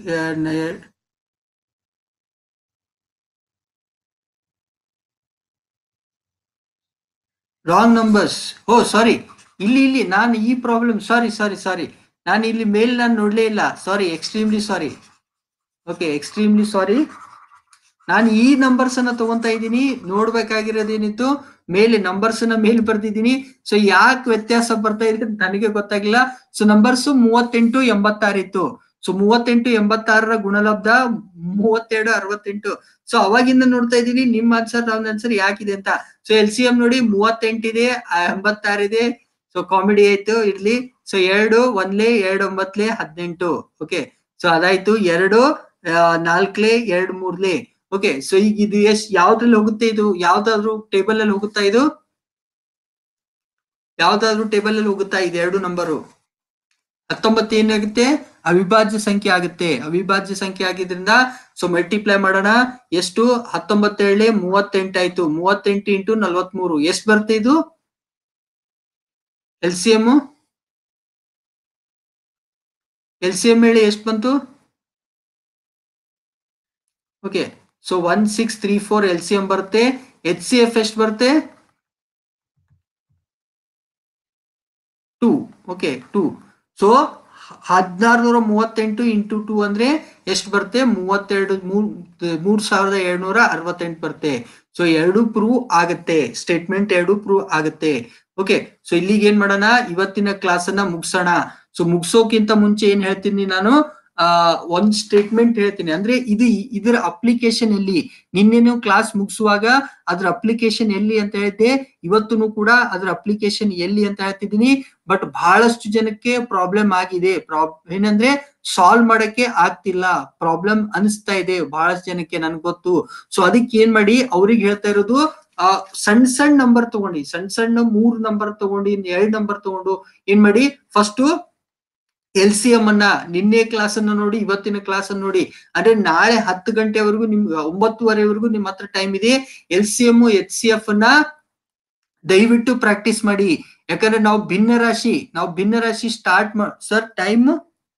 ರಾಂಗ್ ನಂಬರ್ಸ್ ಓ ಸಾರಿ ಇಲ್ಲಿ ಇಲ್ಲಿ ನಾನು ಈ ಪ್ರಾಬ್ಲಮ್ ಸಾರಿ ಸಾರಿ ಸಾರಿ ನಾನು ಇಲ್ಲಿ ಮೇಲ್ ನಾನು ನೋಡ್ಲೇ ಇಲ್ಲ sorry extremely sorry okay extremely sorry ನಾನು ಈ ನಂಬರ್ಸ್ ಅನ್ನ ತಗೊಂತಾ ಇದ್ದೀನಿ ನೋಡ್ಬೇಕಾಗಿರೋದೇನಿತ್ತು ಮೇಲೆ ನಂಬರ್ಸ್ ಅನ್ನ ಮೇಲೆ ಬರ್ತಿದ್ದೀನಿ ಸೊ ಯಾಕೆ ವ್ಯತ್ಯಾಸ ಬರ್ತಾ ಇದೆ ಅಂತ ನನಗೆ ಗೊತ್ತಾಗಿಲ್ಲ ಸೊ ನಂಬರ್ಸ್ ಮೂವತ್ತೆಂಟು ಎಂಬತ್ತಾರು ಇತ್ತು ಸೊ ಮೂವತ್ತೆಂಟು ಎಂಬತ್ತಾರರ ಗುಣಲಬ್ಧ ಮೂವತ್ತೆರಡು ಅರವತ್ತೆಂಟು ಸೊ ಅವಾಗಿಂದ ನೋಡ್ತಾ ಇದ್ದೀನಿ ನಿಮ್ ಆನ್ಸರ್ ನನ್ನ ಆನ್ಸರ್ ಯಾಕಿದೆ ಅಂತ ಸೊ ಎಲ್ ಸಿ ಎಂ ನೋಡಿ ಮೂವತ್ತೆಂಟಿದೆ ಆ, ಎಂಬತ್ತಾರಿದೆ ಸೊ ಕಾಮಿಡಿ ಆಯ್ತು ಇರ್ಲಿ ಸೊ ಎರಡು ಒಂದ್ಲೆ ಎರಡು ಒಂಬತ್ಲೆ ಹದಿನೆಂಟು ಓಕೆ ಸೊ ಅದಾಯ್ತು ಎರಡು ಆ, ನಾಲ್ಕ್ಲೆ ಎರಡು ಮೂರ್ಲೆ ಓಕೆ ಸೊ ಈಗ ಇದು ಎಷ್ಟ್ ಯಾವ್ದ್ರಲ್ಲಿ ಹೋಗುತ್ತೆ ಇದು ಯಾವ್ದಾದ್ರು ಟೇಬಲ್ ಅಲ್ಲಿ ಹೋಗುತ್ತಾ ಇದು ಯಾವ್ದಾದ್ರು ಟೇಬಲ್ ಅಲ್ಲಿ ಹೋಗುತ್ತಾ ಇದು ಎರಡು ನಂಬರು ಹತ್ತೊಂಬತ್ತು ಏನಾಗುತ್ತೆ ಅವಿಭಾಜ್ಯ ಸಂಖ್ಯೆ ಆಗುತ್ತೆ ಅವಿಭಾಜ್ಯ ಸಂಖ್ಯೆ ಆಗಿದ್ರಿಂದ ಸೊ ಮಲ್ಟಿಪ್ಲೈ ಮಾಡೋಣ ಎಷ್ಟು ಹತ್ತೊಂಬತ್ತೇಳೆ ಮೂವತ್ತೆಂಟು ಆಯ್ತು ಮೂವತ್ತೆಂಟು ಇಂಟು ನಲ್ವತ್ಮೂರು ಎಷ್ಟು ಬರುತ್ತೆ ಇದು L C M L C M ಹೇಳಿ ಎಷ್ಟು ಬಂತು okay so one six three four L C M ಬರುತ್ತೆ ಎಚ್ ಸಿ ಎಫ್ ಎಷ್ಟು ಬರುತ್ತೆ ಟೂ ಓಕೆ ಟೂ ಸೊ ಹದಿನಾರುನೂರ ಮೂವತ್ತೆಂಟು ಇಂಟು ಟೂ ಅಂದ್ರೆ ಎಷ್ಟು ಬರುತ್ತೆ ಮೂವತ್ತೆರಡು ಮೂರ್ ಮೂರ್ ಸಾವಿರದ ಎರಡ್ನೂರ ಅರವತ್ತೆಂಟು ಬರುತ್ತೆ ಸೊ ಎರಡು ಪ್ರೂವ್ ಆಗುತ್ತೆ ಸ್ಟೇಟ್ಮೆಂಟ್ ಎರಡು ಪ್ರೂವ್ ಆಗುತ್ತೆ ಓಕೆ ಸೊ ಇಲ್ಲಿಗೆ ಏನ್ ಮಾಡೋಣ ಇವತ್ತಿನ ಕ್ಲಾಸ್ ಅನ್ನ ಮುಗಿಸೋಣ ಸೊ ಮುಗಿಸೋಕ್ಕಿಂತ ಮುಂಚೆ ಏನ್ ಹೇಳ್ತೀನಿ ನಾನು ಆ ಒಂದ್ ಸ್ಟೇಟ್ಮೆಂಟ್ ಹೇಳ್ತೀನಿ ಅಂದ್ರೆ ಇದು ಇದರ ಅಪ್ಲಿಕೇಶನ್ ಎಲ್ಲಿ ನಿನ್ನೆನು ಕ್ಲಾಸ್ ಮುಗಿಸುವಾಗ ಅದ್ರ ಅಪ್ಲಿಕೇಶನ್ ಎಲ್ಲಿ ಅಂತ ಹೇಳಿದ್ದೆ ಇವತ್ತೂ ಕೂಡ ಅದ್ರ ಅಪ್ಲಿಕೇಶನ್ ಎಲ್ಲಿ ಅಂತ ಹೇಳ್ತಿದ್ದೀನಿ ಬಟ್ ಬಹಳಷ್ಟು ಜನಕ್ಕೆ ಪ್ರಾಬ್ಲಮ್ ಆಗಿದೆ ಪ್ರಾಬ್ ಏನಂದ್ರೆ ಸಾಲ್ವ್ ಮಾಡಕ್ಕೆ ಆಗ್ತಿಲ್ಲ ಪ್ರಾಬ್ಲಮ್ ಅನಿಸ್ತಾ ಇದೆ ಬಹಳಷ್ಟು ಜನಕ್ಕೆ ನನ್ಗೆ ಗೊತ್ತು ಸೊ ಅದಕ್ಕೆ ಏನ್ ಮಾಡಿ ಅವ್ರಿಗೆ ಹೇಳ್ತಾ ಇರೋದು ಆ ಸಣ್ಣ ಸಣ್ಣ ನಂಬರ್ ತಗೊಂಡಿ ಸಣ್ಣ ಸಣ್ಣ ಮೂರ್ ನಂಬರ್ ತಗೊಂಡು ಇನ್ ಎರಡ್ ನಂಬರ್ ತಗೊಂಡು ಏನ್ ಮಾಡಿ ಫಸ್ಟ್ ಎಲ್ ಸಿ ಎಂ ಅನ್ನ ನಿನ್ನೆ ಕ್ಲಾಸ್ ಅನ್ನ ನೋಡಿ ಇವತ್ತಿನ ಕ್ಲಾಸ್ ಅನ್ನ ನೋಡಿ ಅಂದ್ರೆ ನಾಳೆ ಹತ್ತು ಗಂಟೆವರೆಗೂ ನಿಮ್ ಒಂಬತ್ತುವರೆವರೆಗೂ ನಿಮ್ ಹತ್ರ ಟೈಮ್ ಇದೆ L C M H C F ಅನ್ನ ದಯವಿಟ್ಟು ಪ್ರಾಕ್ಟೀಸ್ ಮಾಡಿ ಯಾಕಂದ್ರೆ ನಾವು ಭಿನ್ನ ರಾಶಿ ನಾವು ಭಿನ್ನ ರಾಶಿ ಸ್ಟಾರ್ಟ್ ಮಾಡ ಸರ್ ಟೈಮ್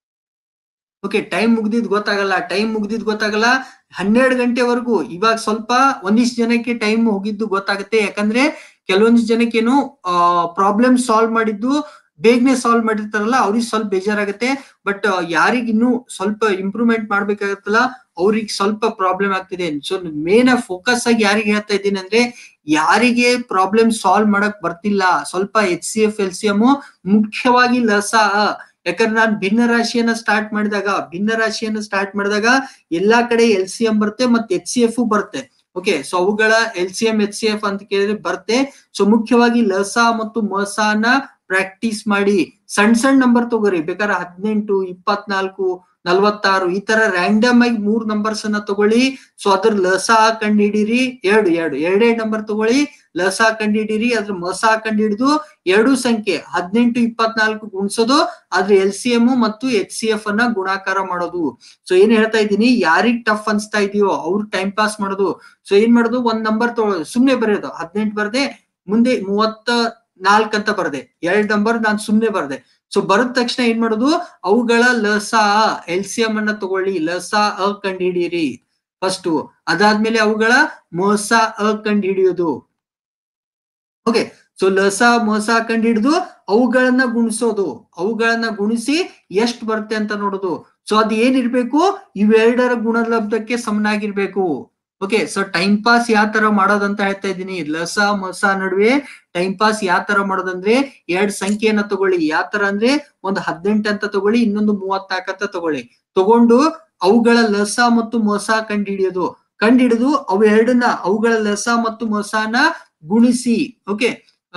ಓಕೆ ಟೈಮ್ ಮುಗ್ದಿದ್ ಗೊತ್ತಾಗಲ್ಲ ಟೈಮ್ ಮುಗ್ದಿದ್ ಗೊತ್ತಾಗಲ್ಲ ಹನ್ನೆರಡು ಗಂಟೆವರೆಗೂ ಇವಾಗ ಸ್ವಲ್ಪ ಒಂದಿಷ್ಟು ಜನಕ್ಕೆ ಟೈಮ್ ಹೋಗಿದ್ದು ಗೊತ್ತಾಗುತ್ತೆ ಯಾಕಂದ್ರೆ ಕೆಲವೊಂದಿಷ್ಟು ಜನಕ್ಕೇನು ಪ್ರಾಬ್ಲಮ್ ಸಾಲ್ವ್ ಮಾಡಿದ್ದು ಬೇಗನೆ ಸಾಲ್ವ್ ಮಾಡಿರ್ತಾರಲ್ಲ ಅವ್ರಿಗೆ ಸ್ವಲ್ಪ ಬೇಜಾರಾಗುತ್ತೆ ಬಟ್ ಯಾರಿಗ ಇನ್ನು ಸ್ವಲ್ಪ ಇಂಪ್ರೂವ್ಮೆಂಟ್ ಮಾಡ್ಬೇಕಾಗತ್ತಲ್ಲ ಅವ್ರಿಗೆ ಸ್ವಲ್ಪ ಪ್ರಾಬ್ಲಮ್ ಆಗ್ತಿದೆ ಸೊ ಮೇನ್ ಫೋಕಸ್ ಆಗಿ ಯಾರಿಗೆ ಹೇಳ್ತಾ ಇದ್ದೀನಿ ಅಂದ್ರೆ ಯಾರಿಗೆ ಪ್ರಾಬ್ಲಮ್ ಸಾಲ್ವ್ ಮಾಡಕ್ ಬರ್ತಿಲ್ಲ ಸ್ವಲ್ಪ H C F L C M ಮುಖ್ಯವಾಗಿ ಲಸ ಯಾಕಂದ್ರೆ ನಾನು ಭಿನ್ನ ರಾಶಿಯನ್ನ ಸ್ಟಾರ್ಟ್ ಮಾಡಿದಾಗ ಭಿನ್ನ ರಾಶಿಯನ್ನ ಸ್ಟಾರ್ಟ್ ಮಾಡಿದಾಗ ಎಲ್ಲಾ ಕಡೆ ಎಲ್ ಸಿ ಎಂ ಬರುತ್ತೆ ಮತ್ತೆ ಎಚ್ ಸಿ ಎಫ್ ಬರುತ್ತೆ ಓಕೆ ಸೊ ಅವುಗಳ L C M H C F ಅಂತ ಕೇಳಿದ್ರೆ ಬರುತ್ತೆ ಸೊ ಮುಖ್ಯವಾಗಿ ಲಸ ಮತ್ತು ಮಸಾನ ಪ್ರಾಕ್ಟೀಸ್ ಮಾಡಿ ಸಣ್ಣ ಸಣ್ಣ ನಂಬರ್ ತಗೋರಿ ಬೇಕಾದ್ರೆ ಹದಿನೆಂಟು ಇಪ್ಪತ್ನಾಲ್ಕು ನಲ್ವತ್ತಾರು ಈ ತರ ರ್ಯಾಂಡಮ್ ಆಗಿ ಮೂರ್ ನಂಬರ್ಸ್ ಅನ್ನ ತಗೊಳ್ಳಿ ಸೊ ಅದ್ರ ಲಸ ಕಂಡಿಡಿರಿ ಎರಡು ಎರಡು ಎರಡೆರಡು ನಂಬರ್ ತಗೊಳ್ಳಿ ಲಸ ಕಂಡಿಡಿರಿ ಅದ್ರ ಮಸ ಕಂಡಿಡಿದು ಎರಡು ಸಂಖ್ಯೆ ಹದಿನೆಂಟು ಇಪ್ಪತ್ನಾಲ್ಕು ಗುಣಿಸೋದು ಅದ್ರ ಎಲ್ ಸಿ ಎಂ ಮತ್ತು ಎಚ್ ಸಿ ಎಫ್ ಅನ್ನ ಗುಣಾಕಾರ ಮಾಡೋದು ಸೊ ಏನ್ ಹೇಳ್ತಾ ಇದ್ದೀನಿ ಯಾರಿಗ್ ಟಫ್ ಅನ್ಸ್ತಾ ಇದೆಯೋ ಅವ್ರು ಟೈಮ್ ಪಾಸ್ ಮಾಡೋದು ಸೊ ಏನ್ ಮಾಡೋದು ಒಂದ್ ನಂಬರ್ ತಗೊಳ್ಳೋದು ಸುಮ್ನೆ ಬರೆಯೋದು ಹದಿನೆಂಟು ಬರ್ದೆ ಮುಂದೆ ಮೂವತ್ತ ನಾಲ್ಕ್ ಅಂತ ಬರ್ದೆ ಎರಡ್ ನಂಬರ್ ನಾನ್ ಸುಮ್ನೆ ಬರ್ದೆ ಸೊ ಬರದ ತಕ್ಷಣ ಏನ್ ಮಾಡೋದು ಅವುಗಳ ಲಸ ಎಲ್ ಸಿ ಎಂ ಅನ್ನ ತಗೊಳ್ಳಿ ಲಸ ಅ ಕಂಡಿಡೀರಿ ಫಸ್ಟ್ ಅದಾದ್ಮೇಲೆ ಅವುಗಳ ಮೋಸ ಅ ಕಂಡು ಹಿಡಿಯೋದು ಓಕೆ ಸೊ ಲಸ ಮೋಸ ಕಂಡು ಹಿಡಿದು ಅವುಗಳನ್ನ ಗುಣಿಸೋದು ಅವುಗಳನ್ನ ಗುಣಿಸಿ ಎಷ್ಟು ಬರುತ್ತೆ ಅಂತ ನೋಡೋದು ಸೊ ಅದ್ ಏನಿರ್ಬೇಕು ಇವೆರಡರ ಗುಣಲಬ್ಧಕ್ಕೆ ಸಮನಾಗಿರ್ಬೇಕು ಓಕೆ ಸೊ ಟೈಮ್ ಪಾಸ್ ಯಾವ ತರ ಮಾಡೋದಂತ ಹೇಳ್ತಾ ಇದ್ದೀನಿ ಲಸ ಮಸ ನಡುವೆ ಟೈಮ್ ಪಾಸ್ ಯಾವ ತರ ಮಾಡೋದಂದ್ರೆ ಎರಡ್ ಸಂಖ್ಯೆಯನ್ನ ತಗೊಳ್ಳಿ ಯಾವ ತರ ಅಂದ್ರೆ ಒಂದು ಹದಿನೆಂಟು ಅಂತ ತಗೊಳ್ಳಿ ಇನ್ನೊಂದು ಮೂವತ್ನಾಲ್ಕು ಅಂತ ತಗೊಳ್ಳಿ ತಗೊಂಡು ಅವುಗಳ ಲಸ ಮತ್ತು ಮೋಸ ಕಂಡುಹಿಡಿಯೋದು ಕಂಡುಹಿಡಿದು ಅವು ಎರಡನ್ನ ಅವುಗಳ ಲಸ ಮತ್ತು ಮೋಸನ ಗುಣಿಸಿ ಓಕೆ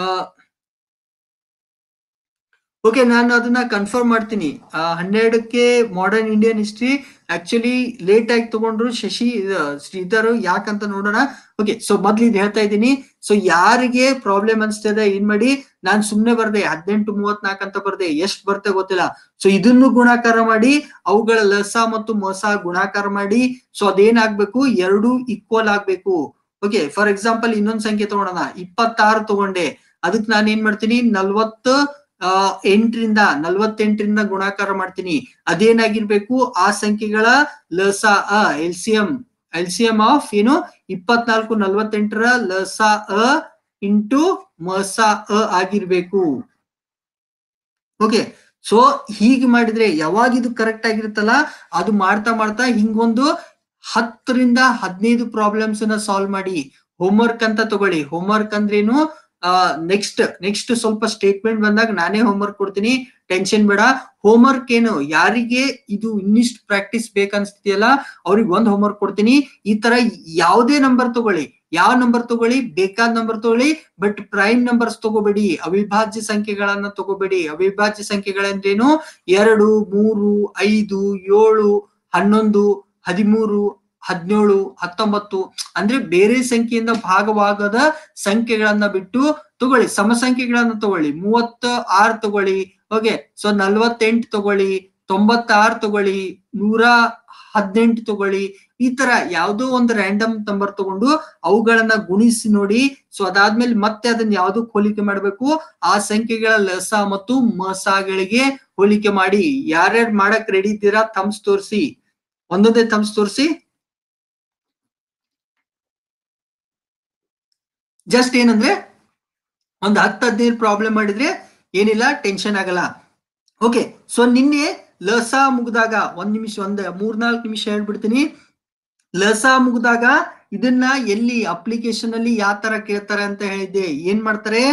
ಓಕೆ ನಾನು ಅದನ್ನ ಕನ್ಫರ್ಮ್ ಮಾಡ್ತೀನಿ ಆ, ಹನ್ನೆರಡಕ್ಕೆ modern Indian history actually late ಆಗಿ ತಗೊಂಡ್ರು ಶಶಿ ಆ, ಶ್ರೀಧರ್ ಯಾಕಂತ ನೋಡೋಣ ಓಕೆ ಸೊ ಮೊದ್ಲು ಇದು ಹೇಳ್ತಾ ಇದ್ದೀನಿ ಸೊ ಯಾರಿಗೆ ಪ್ರಾಬ್ಲಮ್ ಅನ್ಸ್ತದೆ ಏನ್ ಮಾಡಿ ನಾನ್ ಸುಮ್ನೆ ಬರ್ದೆ ಹದಿನೆಂಟು ಮೂವತ್ನಾಲ್ಕು ಅಂತ ಬರ್ದೆ ಎಷ್ಟ್ ಬರ್ತೆ ಗೊತ್ತಿಲ್ಲ ಸೊ ಇದನ್ನು ಗುಣಾಕಾರ ಮಾಡಿ ಅವುಗಳ ಲಸ ಮತ್ತು ಮೋಸ ಗುಣಾಕಾರ ಮಾಡಿ ಸೊ ಅದೇನಾಗ್ಬೇಕು ಎರಡು ಈಕ್ವಲ್ ಆಗ್ಬೇಕು ಓಕೆ ಫಾರ್ ಎಕ್ಸಾಂಪಲ್ ಇನ್ನೊಂದ್ ಸಂಖ್ಯೆ ತಗೊಳೋಣ ಇಪ್ಪತ್ತಾರು ತಗೊಂಡೆ ಅದಕ್ಕೆ ನಾನು ಏನ್ ಮಾಡ್ತೀನಿ ನಲ್ವತ್ತು ಆ, ಎಂಟರಿಂದ ನಲ್ವತ್ತೆಂಟರಿಂದ ಗುಣಾಕಾರ ಮಾಡ್ತೀನಿ ಅದೇನಾಗಿರ್ಬೇಕು ಆ ಸಂಖ್ಯೆಗಳ ಲಸ ಅ L C M L C M of ಏನು ಇಪ್ಪತ್ನಾಲ್ಕು ನಲ್ವತ್ತೆಂಟರ ಲಸ ಅ ಇಂಟು ಮಸ ಅ ಆಗಿರ್ಬೇಕು ಓಕೆ ಸೊ ಹೀಗೆ ಮಾಡಿದ್ರೆ ಯಾವಾಗ ಇದು ಕರೆಕ್ಟ್ ಆಗಿರುತ್ತಲ್ಲ ಅದು ಮಾಡ್ತಾ ಮಾಡ್ತಾ ಹಿಂಗೊಂದು ಹತ್ತರಿಂದ ಹದಿನೈದು ಪ್ರಾಬ್ಲಮ್ಸ್ ನ ಸಾಲ್ವ್ ಮಾಡಿ ಹೋಮ್ವರ್ಕ್ ಅಂತ ತಗೊಳ್ಳಿ ಹೋಮ್ವರ್ಕ್ ಅಂದ್ರೇನು ನೆಕ್ಸ್ಟ್ ನೆಕ್ಸ್ಟ್ ಸ್ವಲ್ಪ ಸ್ಟೇಟ್ಮೆಂಟ್ ಬಂದಾಗ ನಾನೇ ಹೋಮ್ವರ್ಕ್ ಕೊಡ್ತೀನಿ ಟೆನ್ಷನ್ ಬೇಡ ಹೋಮ್ವರ್ಕ್ ಏನು ಯಾರಿಗೆ ಇದು ಇನ್ನಿಷ್ಟು ಪ್ರಾಕ್ಟೀಸ್ ಬೇಕನ್ಸ್ತಿದೆಯಲ್ಲ ಅವ್ರಿಗೆ ಒಂದ್ ಹೋಮ್ವರ್ಕ್ ಕೊಡ್ತೀನಿ ಈ ತರ ಯಾವುದೇ ನಂಬರ್ ತಗೊಳ್ಳಿ ಯಾವ ನಂಬರ್ ತಗೊಳ್ಳಿ ಬೇಕಾದ ನಂಬರ್ ತಗೊಳ್ಳಿ ಬಟ್ ಪ್ರೈಮ್ ನಂಬರ್ಸ್ ತಗೋಬೇಡಿ ಅವಿಭಾಜ್ಯ ಸಂಖ್ಯೆಗಳನ್ನ ತಗೋಬೇಡಿ ಅವಿಭಾಜ್ಯ ಸಂಖ್ಯೆಗಳಂದ್ರೇನು ಎರಡು ಮೂರು ಐದು ಏಳು ಹನ್ನೊಂದು ಹದಿಮೂರು ಹದಿನೇಳು ಹತ್ತೊಂಬತ್ತು ಅಂದ್ರೆ ಬೇರೆ ಸಂಖ್ಯೆಯಿಂದ ಭಾಗವಾಗದ ಸಂಖ್ಯೆಗಳನ್ನ ಬಿಟ್ಟು ತಗೊಳ್ಳಿ ಸಮಸಂಖ್ಯೆಗಳನ್ನ ತಗೊಳ್ಳಿ ಮೂವತ್ತ ಆರು ತಗೊಳ್ಳಿ ಓಕೆ ಸೊ ನಲ್ವತ್ತೆಂಟು ತಗೊಳ್ಳಿ ತೊಂಬತ್ತಾರು ತಗೊಳ್ಳಿ ನೂರ ಹದಿನೆಂಟು ತಗೊಳ್ಳಿ ಈ ತರ ಯಾವ್ದೋ ಒಂದು ರ್ಯಾಂಡಮ್ ನಂಬರ್ ತಗೊಂಡು ಅವುಗಳನ್ನ ಗುಣಿಸಿ ನೋಡಿ ಸೊ ಅದಾದ್ಮೇಲೆ ಮತ್ತೆ ಅದನ್ನ ಯಾವ್ದಕ್ ಹೋಲಿಕೆ ಮಾಡ್ಬೇಕು ಆ ಸಂಖ್ಯೆಗಳ ಲಸ ಮತ್ತು ಮಸಗಳಿಗೆ ಹೋಲಿಕೆ ಮಾಡಿ ಯಾರ್ಯಾರು ಮಾಡಕ್ ರೆಡಿ ಇದ್ದೀರಾ ಥಮ್ಸ್ ತೋರಿಸಿ ಒಂದೊಂದೇ ಥಮ್ಸ್ ತೋರಿಸಿ ಜಸ್ಟ್ ಏನಂದ್ರೆ ಒಂದ್ ಹತ್ತು ಹದಿನೈದು ಪ್ರಾಬ್ಲಮ್ ಮಾಡಿದ್ರೆ ಏನಿಲ್ಲ ಟೆನ್ಷನ್ ಆಗಲ್ಲ ಓಕೆ ಸೊ ನಿನ್ನೆ ಲಸ ಮುಗ್ದಾಗ ಒಂದ್ ನಿಮಿಷ ಒಂದ್ ಮೂರ್ನಾಲ್ಕು ನಿಮಿಷ ಹೇಳ್ಬಿಡ್ತೀನಿ ಲಸ ಮುಗ್ದಾಗ ಇದನ್ನ ಎಲ್ಲಿ ಅಪ್ಲಿಕೇಶನ್ ಅಲ್ಲಿ ಯಾವ ತರ ಕೇಳ್ತಾರೆ ಅಂತ ಹೇಳಿದ್ದೆ ಏನ್ ಮಾಡ್ತಾರೆ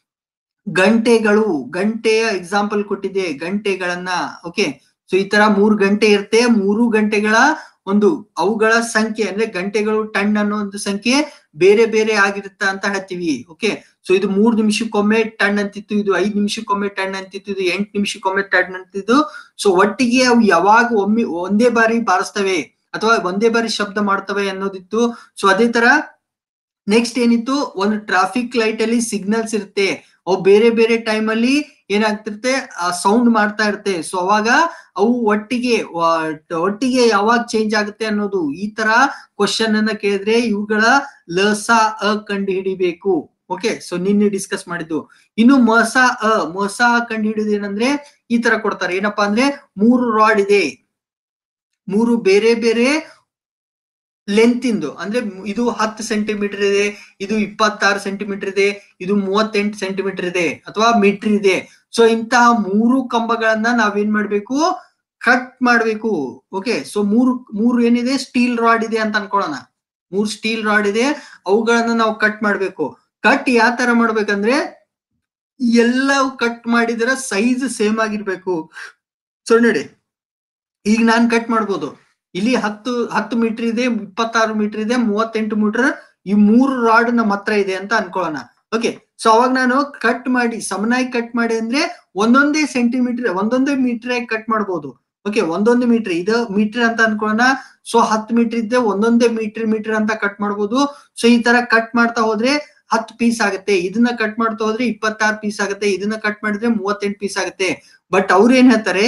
ಗಂಟೆಗಳು ಗಂಟೆಯ ಎಕ್ಸಾಂಪಲ್ ಕೊಟ್ಟಿದ್ದೆ ಗಂಟೆಗಳನ್ನ ಓಕೆ ಸೊ ಈ ತರ ಮೂರು ಗಂಟೆ ಇರುತ್ತೆ ಮೂರು ಗಂಟೆಗಳ ಒಂದು ಅವುಗಳ ಸಂಖ್ಯೆ ಅಂದ್ರೆ ಗಂಟೆಗಳು ಟನ್ ಅನ್ನೋ ಒಂದು ಸಂಖ್ಯೆ ಬೇರೆ ಬೇರೆ ಆಗಿರುತ್ತ ಅಂತ ಹೇಳ್ತೀವಿ ಓಕೆ ಸೊ ಇದು ಮೂರ್ ನಿಮಿಷಕ್ಕೊಮ್ಮೆ ಟನ್ ಅಂತಿತ್ತು ಇದು ಐದ್ ನಿಮಿಷಕ್ಕೊಮ್ಮೆ ಟನ್ ಅಂತಿತ್ತು ಇದು ಎಂಟ್ ನಿಮಿಷಕ್ಕೊಮ್ಮೆ ಟನ್ ಅಂತಿದ್ದು ಸೊ ಒಟ್ಟಿಗೆ ಅವು ಯಾವಾಗ ಒಮ್ಮೆ ಒಂದೇ ಬಾರಿ ಬಾರಿಸ್ತವೆ ಅಥವಾ ಒಂದೇ ಬಾರಿ ಶಬ್ದ ಮಾಡ್ತವೆ ಅನ್ನೋದಿತ್ತು ಸೊ ಅದೇ ತರ ನೆಕ್ಸ್ಟ್ ಏನಿತ್ತು ಒಂದು ಟ್ರಾಫಿಕ್ ಲೈಟ್ ಅಲ್ಲಿ ಸಿಗ್ನಲ್ಸ್ ಇರುತ್ತೆ ಅವು ಬೇರೆ ಬೇರೆ ಟೈಮ್ ಅಲ್ಲಿ ಏನಾಗ್ತಿರುತ್ತೆ ಸೌಂಡ್ ಮಾಡ್ತಾ ಇರುತ್ತೆ ಸೊ ಅವಾಗ ಅವು ಒಟ್ಟಿಗೆ ವ- ಒಟ್ಟಿಗೆ ಯಾವಾಗ ಚೇಂಜ್ ಆಗುತ್ತೆ ಅನ್ನೋದು ಈ ತರ ಕ್ವಶನ್ ಅನ್ನ ಕೇಳಿದ್ರೆ ಇವುಗಳ ಲಸ ಅ ಕಂಡು ಹಿಡಿಬೇಕು ಓಕೆ ಸೊ ನಿನ್ನೆ ಡಿಸ್ಕಸ್ ಮಾಡಿದ್ದು ಇನ್ನು ಮಸ ಅ ಮಸ ಕಂಡು ಹಿಡಿಯೋದು ಏನಂದ್ರೆ ಈ ತರ ಕೊಡ್ತಾರೆ ಏನಪ್ಪಾ ಅಂದ್ರೆ ಮೂರು ರಾಡ್ ಇದೆ ಮೂರು ಬೇರೆ ಬೇರೆ ಲೆಂತ್ ಇಂದು ಅಂದ್ರೆ ಇದು ಹತ್ತು ಸೆಂಟಿಮೀಟರ್ ಇದೆ ಇದು ಇಪ್ಪತ್ತಾರು ಸೆಂಟಿಮೀಟರ್ ಇದೆ ಇದು ಮೂವತ್ತೆಂಟು ಸೆಂಟಿಮೀಟರ್ ಇದೆ ಅಥವಾ ಮೀಟರ್ ಇದೆ ಸೊ ಇಂತಹ ಮೂರು ಕಂಬಗಳನ್ನ ನಾವೇನ್ ಮಾಡ್ಬೇಕು ಕಟ್ ಮಾಡ್ಬೇಕು ಓಕೆ ಸೊ ಮೂರು ಮೂರು ಏನಿದೆ ಸ್ಟೀಲ್ ರಾಡ್ ಇದೆ ಅಂತ ಅನ್ಕೊಳ್ಳೋಣ ಮೂರು ಸ್ಟೀಲ್ ರಾಡ್ ಇದೆ ಅವುಗಳನ್ನ ನಾವು ಕಟ್ ಮಾಡ್ಬೇಕು ಕಟ್ ಯಾವ ತರ ಮಾಡ್ಬೇಕಂದ್ರೆ ಎಲ್ಲವೂ ಕಟ್ ಮಾಡಿದ್ರ ಸೈಜ್ ಸೇಮ್ ಆಗಿರ್ಬೇಕು ಸೊ ನೋಡಿ ಈಗ ನಾನ್ ಕಟ್ ಮಾಡ್ಬೋದು ಇಲ್ಲಿ ಹತ್ತು ಹತ್ತು ಮೀಟರ್ ಇದೆ ಇಪ್ಪತ್ತಾರು ಮೀಟರ್ ಇದೆ ಮೂವತ್ತೆಂಟು ಮೀಟರ್ ಈ ಮೂರು ರಾಡ್ ನಮ್ಮ ಹತ್ರ ಇದೆ ಅಂತ ಅನ್ಕೊಳ್ಳೋಣ ಓಕೆ ಸೊ ಅವಾಗ ನಾನು ಕಟ್ ಮಾಡಿ ಸಮನಾಗಿ ಕಟ್ ಮಾಡಿ ಅಂದ್ರೆ ಒಂದೊಂದೇ ಸೆಂಟಿಮೀಟರ್ ಒಂದೊಂದೇ ಮೀಟರ್ ಆಗಿ ಕಟ್ ಮಾಡ್ಬೋದು ಓಕೆ ಒಂದೊಂದು ಮೀಟರ್ ಇದು ಮೀಟರ್ ಅಂತ ಅನ್ಕೊಳ್ಳೋಣ ಸೊ ಹತ್ತು ಮೀಟರ್ ಇದ್ದೆ ಒಂದೊಂದೇ ಮೀಟರ್ ಮೀಟರ್ ಅಂತ ಕಟ್ ಮಾಡ್ಬೋದು ಸೊ ಈ ತರ ಕಟ್ ಮಾಡ್ತಾ ಹೋದ್ರೆ ಹತ್ತು ಪೀಸ್ ಆಗುತ್ತೆ ಇದನ್ನ ಕಟ್ ಮಾಡ್ತಾ ಹೋದ್ರೆ ಇಪ್ಪತ್ತಾರು ಪೀಸ್ ಆಗುತ್ತೆ ಇದನ್ನ ಕಟ್ ಮಾಡಿದ್ರೆ ಮೂವತ್ತೆಂಟು ಪೀಸ್ ಆಗುತ್ತೆ ಬಟ್ ಅವ್ರು ಏನ್ ಹೇಳ್ತಾರೆ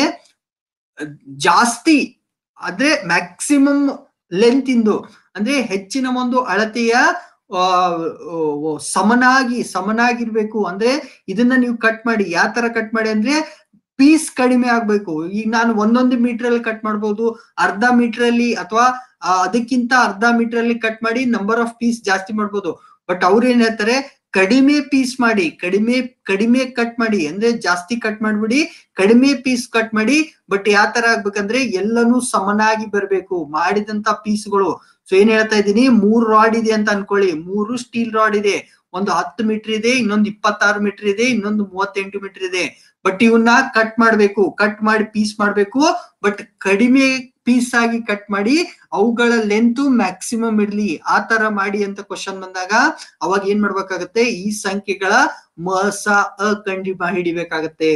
ಜಾಸ್ತಿ ಆದ್ರೆ ಮ್ಯಾಕ್ಸಿಮಮ್ ಲೆಂತ್ ಇಂದು ಅಂದ್ರೆ ಹೆಚ್ಚಿನ ಒಂದು ಅಳತೆಯ ಆ, ಆ, ಸಮನಾಗಿ ಸಮನಾಗಿರ್ಬೇಕು ಅಂದ್ರೆ ಇದನ್ನ ನೀವು ಕಟ್ ಮಾಡಿ ಯಾವ ತರ ಕಟ್ ಮಾಡಿ ಅಂದ್ರೆ ಪೀಸ್ ಕಡಿಮೆ ಆಗ್ಬೇಕು ಈಗ ನಾನು ಒಂದೊಂದು ಮೀಟರ್ ಅಲ್ಲಿ ಕಟ್ ಮಾಡ್ಬೋದು ಅರ್ಧ ಮೀಟರ್ ಅಲ್ಲಿ ಅಥವಾ ಆ, ಅದಕ್ಕಿಂತ ಅರ್ಧ ಮೀಟರ್ ಅಲ್ಲಿ ಕಟ್ ಮಾಡಿ ನಂಬರ್ ಆಫ್ ಪೀಸ್ ಜಾಸ್ತಿ ಮಾಡ್ಬೋದು ಬಟ್ ಅವ್ರು ಏನ್ ಹೇಳ್ತಾರೆ ಕಡಿಮೆ ಪೀಸ್ ಮಾಡಿ ಕಡಿಮೆ ಕಡಿಮೆ ಕಟ್ ಮಾಡಿ ಅಂದ್ರೆ ಜಾಸ್ತಿ ಕಟ್ ಮಾಡ್ಬಿಡಿ ಕಡಿಮೆ ಪೀಸ್ ಕಟ್ ಮಾಡಿ ಬಟ್ ಯಾವ ತರ ಆಗ್ಬೇಕಂದ್ರೆ ಎಲ್ಲನೂ ಸಮನಾಗಿ ಬರ್ಬೇಕು ಮಾಡಿದಂತ ಪೀಸ್ಗಳು ಸೊ ಏನ್ ಹೇಳ್ತಾ ಇದ್ದೀನಿ ಮೂರ್ ರಾಡ್ ಇದೆ ಅಂತ ಅನ್ಕೊಳ್ಳಿ ಮೂರು ಸ್ಟೀಲ್ ರಾಡ್ ಇದೆ ಒಂದು ಹತ್ತು ಮೀಟರ್ ಇದೆ ಇನ್ನೊಂದು ಇಪ್ಪತ್ತಾರು ಮೀಟರ್ ಇದೆ ಇನ್ನೊಂದು ಮೂವತ್ತೆಂಟು ಮೀಟರ್ ಇದೆ ಬಟ್ ಇವನ್ನ ಕಟ್ ಮಾಡ್ಬೇಕು ಕಟ್ ಮಾಡಿ ಪೀಸ್ ಮಾಡ್ಬೇಕು ಬಟ್ ಕಡಿಮೆ ಪೀಸ್ ಆಗಿ ಕಟ್ ಮಾಡಿ ಅವುಗಳ ಲೆಂತ್ ಮ್ಯಾಕ್ಸಿಮಮ್ ಇರ್ಲಿ ಆ ತರ ಮಾಡಿ ಅಂತ ಕ್ವಶನ್ ಬಂದಾಗ ಅವಾಗ ಏನ್ ಮಾಡ್ಬೇಕಾಗತ್ತೆ ಈ ಸಂಖ್ಯೆಗಳ ಮಸ ಅ ಕಂಡಿ ಹಿಡಿಬೇಕಾಗತ್ತೆ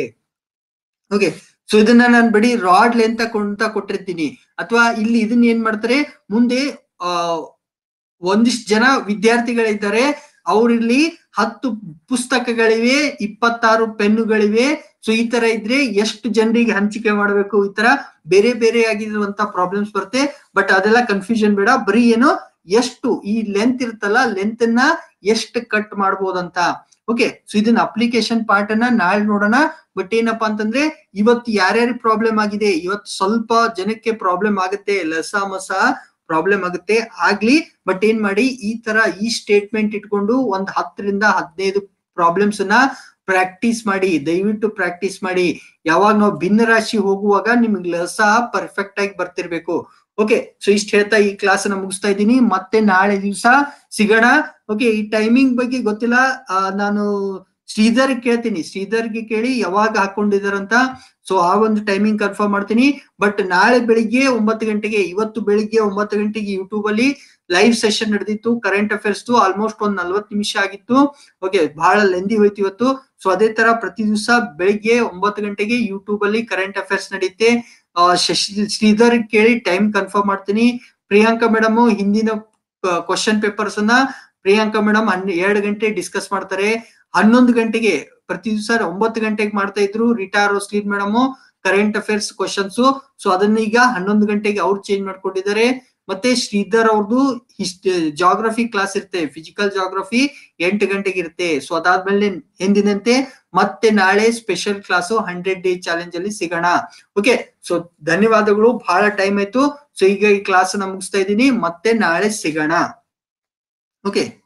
ಓಕೆ ಸೊ ಇದನ್ನ ನಾನು ಬರೀ ರಾಡ್ ಲೆಂತ್ ಅಂತ ಕೊಟ್ಟಿರ್ತೀನಿ ಅಥವಾ ಇಲ್ಲಿ ಇದನ್ನ ಏನ್ ಮಾಡ್ತಾರೆ ಮುಂದೆ ಆ ಒಂದಿಷ್ಟು ಜನ ವಿದ್ಯಾರ್ಥಿಗಳಿದ್ದಾರೆ ಅವ್ರಿಲ್ಲಿ ಹತ್ತು ಪುಸ್ತಕಗಳಿವೆ ಇಪ್ಪತ್ತಾರು ಪೆನ್ನುಗಳಿವೆ ಸೊ ಈ ತರ ಇದ್ರೆ ಎಷ್ಟು ಜನರಿಗೆ ಹಂಚಿಕೆ ಮಾಡಬೇಕು ಈ ತರ ಬೇರೆ ಬೇರೆ ಆಗಿರುವಂತ ಪ್ರಾಬ್ಲಮ್ಸ್ ಬರುತ್ತೆ ಬಟ್ ಅದೆಲ್ಲ ಕನ್ಫ್ಯೂಷನ್ ಬೇಡ ಬರೀ ಏನು ಎಷ್ಟು ಈ ಲೆಂತ್ ಇರುತ್ತಲ್ಲ ಲೆಂತ್ ಅನ್ನ ಎಷ್ಟು ಕಟ್ ಮಾಡ್ಬೋದಂತ ಓಕೆ ಸೊ ಇದನ್ನ ಅಪ್ಲಿಕೇಶನ್ ಪಾರ್ಟ್ ಅನ್ನ ನಾಳೆ ನೋಡೋಣ ಬಟ್ ಏನಪ್ಪಾ ಅಂತಂದ್ರೆ ಇವತ್ತು ಯಾರ್ಯಾರು ಪ್ರಾಬ್ಲಮ್ ಆಗಿದೆ ಇವತ್ತು ಸ್ವಲ್ಪ ಜನಕ್ಕೆ ಪ್ರಾಬ್ಲಮ್ ಆಗುತ್ತೆ ಲಸ ಮಸ ಪ್ರಾಬ್ಲಮ್ ಆಗುತ್ತೆ ಆಗ್ಲಿ ಬಟ್ ಏನ್ ಮಾಡಿ ಈ ತರ ಈ ಸ್ಟೇಟ್ಮೆಂಟ್ ಇಟ್ಕೊಂಡು ಒಂದ್ ಹತ್ತರಿಂದ ಹದಿನೈದು ಪ್ರಾಬ್ಲಮ್ಸ್ ಅನ್ನ ಪ್ರಾಕ್ಟೀಸ್ ಮಾಡಿ ದಯವಿಟ್ಟು ಪ್ರಾಕ್ಟೀಸ್ ಮಾಡಿ ಯಾವಾಗ ನಾವು ಭಿನ್ನ ರಾಶಿ ಹೋಗುವಾಗ ನಿಮ್ಗೆ ಲಸ ಪರ್ಫೆಕ್ಟ್ ಆಗಿ ಬರ್ತಿರ್ಬೇಕು ಓಕೆ ಸೊ ಇಷ್ಟ ಹೇಳ್ತಾ ಈ ಕ್ಲಾಸ್ ಅನ್ನ ಮುಗಿಸ್ತಾ ಇದ್ದೀನಿ ಮತ್ತೆ ನಾಳೆ ದಿವಸ ಸಿಗೋಣ ಓಕೆ ಈ ಟೈಮಿಂಗ್ ಬಗ್ಗೆ ಗೊತ್ತಿಲ್ಲ ಆ, ನಾನು ಶ್ರೀಧರ್ ಕೇಳ್ತೀನಿ ಶ್ರೀಧರ್ಗೆ ಕೇಳಿ ಯಾವಾಗ ಹಾಕೊಂಡಿದಾರಂತ ಸೊ ಆ ಒಂದು ಟೈಮಿಂಗ್ ಕನ್ಫರ್ಮ್ ಮಾಡ್ತೀನಿ ಬಟ್ ನಾಳೆ ಬೆಳಿಗ್ಗೆ ಒಂಬತ್ತು ಗಂಟೆಗೆ ಇವತ್ತು ಬೆಳಿಗ್ಗೆ ಒಂಬತ್ತು ಗಂಟೆಗೆ ಯೂಟ್ಯೂಬ್ ಅಲ್ಲಿ ಲೈವ್ ಸೆಷನ್ ನಡೆದಿತ್ತು ಕರೆಂಟ್ ಅಫೇರ್ಸ್ ಆಲ್ಮೋಸ್ಟ್ ಒಂದ್ ನಲ್ವತ್ತು ನಿಮಿಷ ಆಗಿತ್ತು ಓಕೆ ಬಹಳ ಲೆಂದಿ ಹೋಯ್ತು ಇವತ್ತು ಸೊ ಅದೇ ತರ ಪ್ರತಿ ದಿವಸ ಬೆಳಿಗ್ಗೆ ಒಂಬತ್ತು ಗಂಟೆಗೆ ಯೂಟ್ಯೂಬ್ ಅಲ್ಲಿ ಕರೆಂಟ್ ಅಫೇರ್ಸ್ ನಡೆಯುತ್ತೆ ಆ, ಶಶಿ ಶ್ರೀಧರ್ ಕೇಳಿ ಟೈಮ್ ಕನ್ಫರ್ಮ್ ಮಾಡ್ತೀನಿ ಪ್ರಿಯಾಂಕಾ ಮೇಡಮ್ ಹಿಂದಿನ ಕ್ವಶನ್ ಪೇಪರ್ಸ್ ಅನ್ನ ಪ್ರಿಯಾಂಕಾ ಮೇಡಮ್ ಎರಡು ಗಂಟೆ ಡಿಸ್ಕಸ್ ಮಾಡ್ತಾರೆ ಹನ್ನೊಂದು ಗಂಟೆಗೆ ಪ್ರತಿ ದಿವಸ ಒಂಬತ್ತು ಗಂಟೆಗೆ ಮಾಡ್ತಾ ಇದ್ರು Rita Roslin madam current affairs questions so ಅದನ್ನ ಈಗ ಹನ್ನೊಂದು ಗಂಟೆಗೆ ಅವ್ರು ಚೇಂಜ್ ಮಾಡ್ಕೊಂಡಿದ್ದಾರೆ ಮತ್ತೆ ಶ್ರೀಧರ್ ಅವ್ರದ್ದು ಹಿಸ್ಟ್ ಜಾಗ್ರಫಿ ಕ್ಲಾಸ್ ಇರುತ್ತೆ ಫಿಸಿಕಲ್ ಜಾಗ್ರಫಿ ಎಂಟು ಗಂಟೆಗೆ ಇರುತ್ತೆ ಸೊ ಅದಾದ್ಮೇಲೆ ಎಂದಿನಂತೆ ಮತ್ತೆ ನಾಳೆ special class hundred day challenge ಅಲ್ಲಿ ಸಿಗೋಣ ಓಕೆ ಸೊ ಧನ್ಯವಾದಗಳು ಬಹಳ ಟೈಮ್ ಆಯ್ತು ಸೊ ಈಗ ಈ ಕ್ಲಾಸ್ ಮುಗಿಸ್ತಾ ಇದ್ದೀನಿ ಮತ್ತೆ ನಾಳೆ ಸಿಗೋಣ ಓಕೆ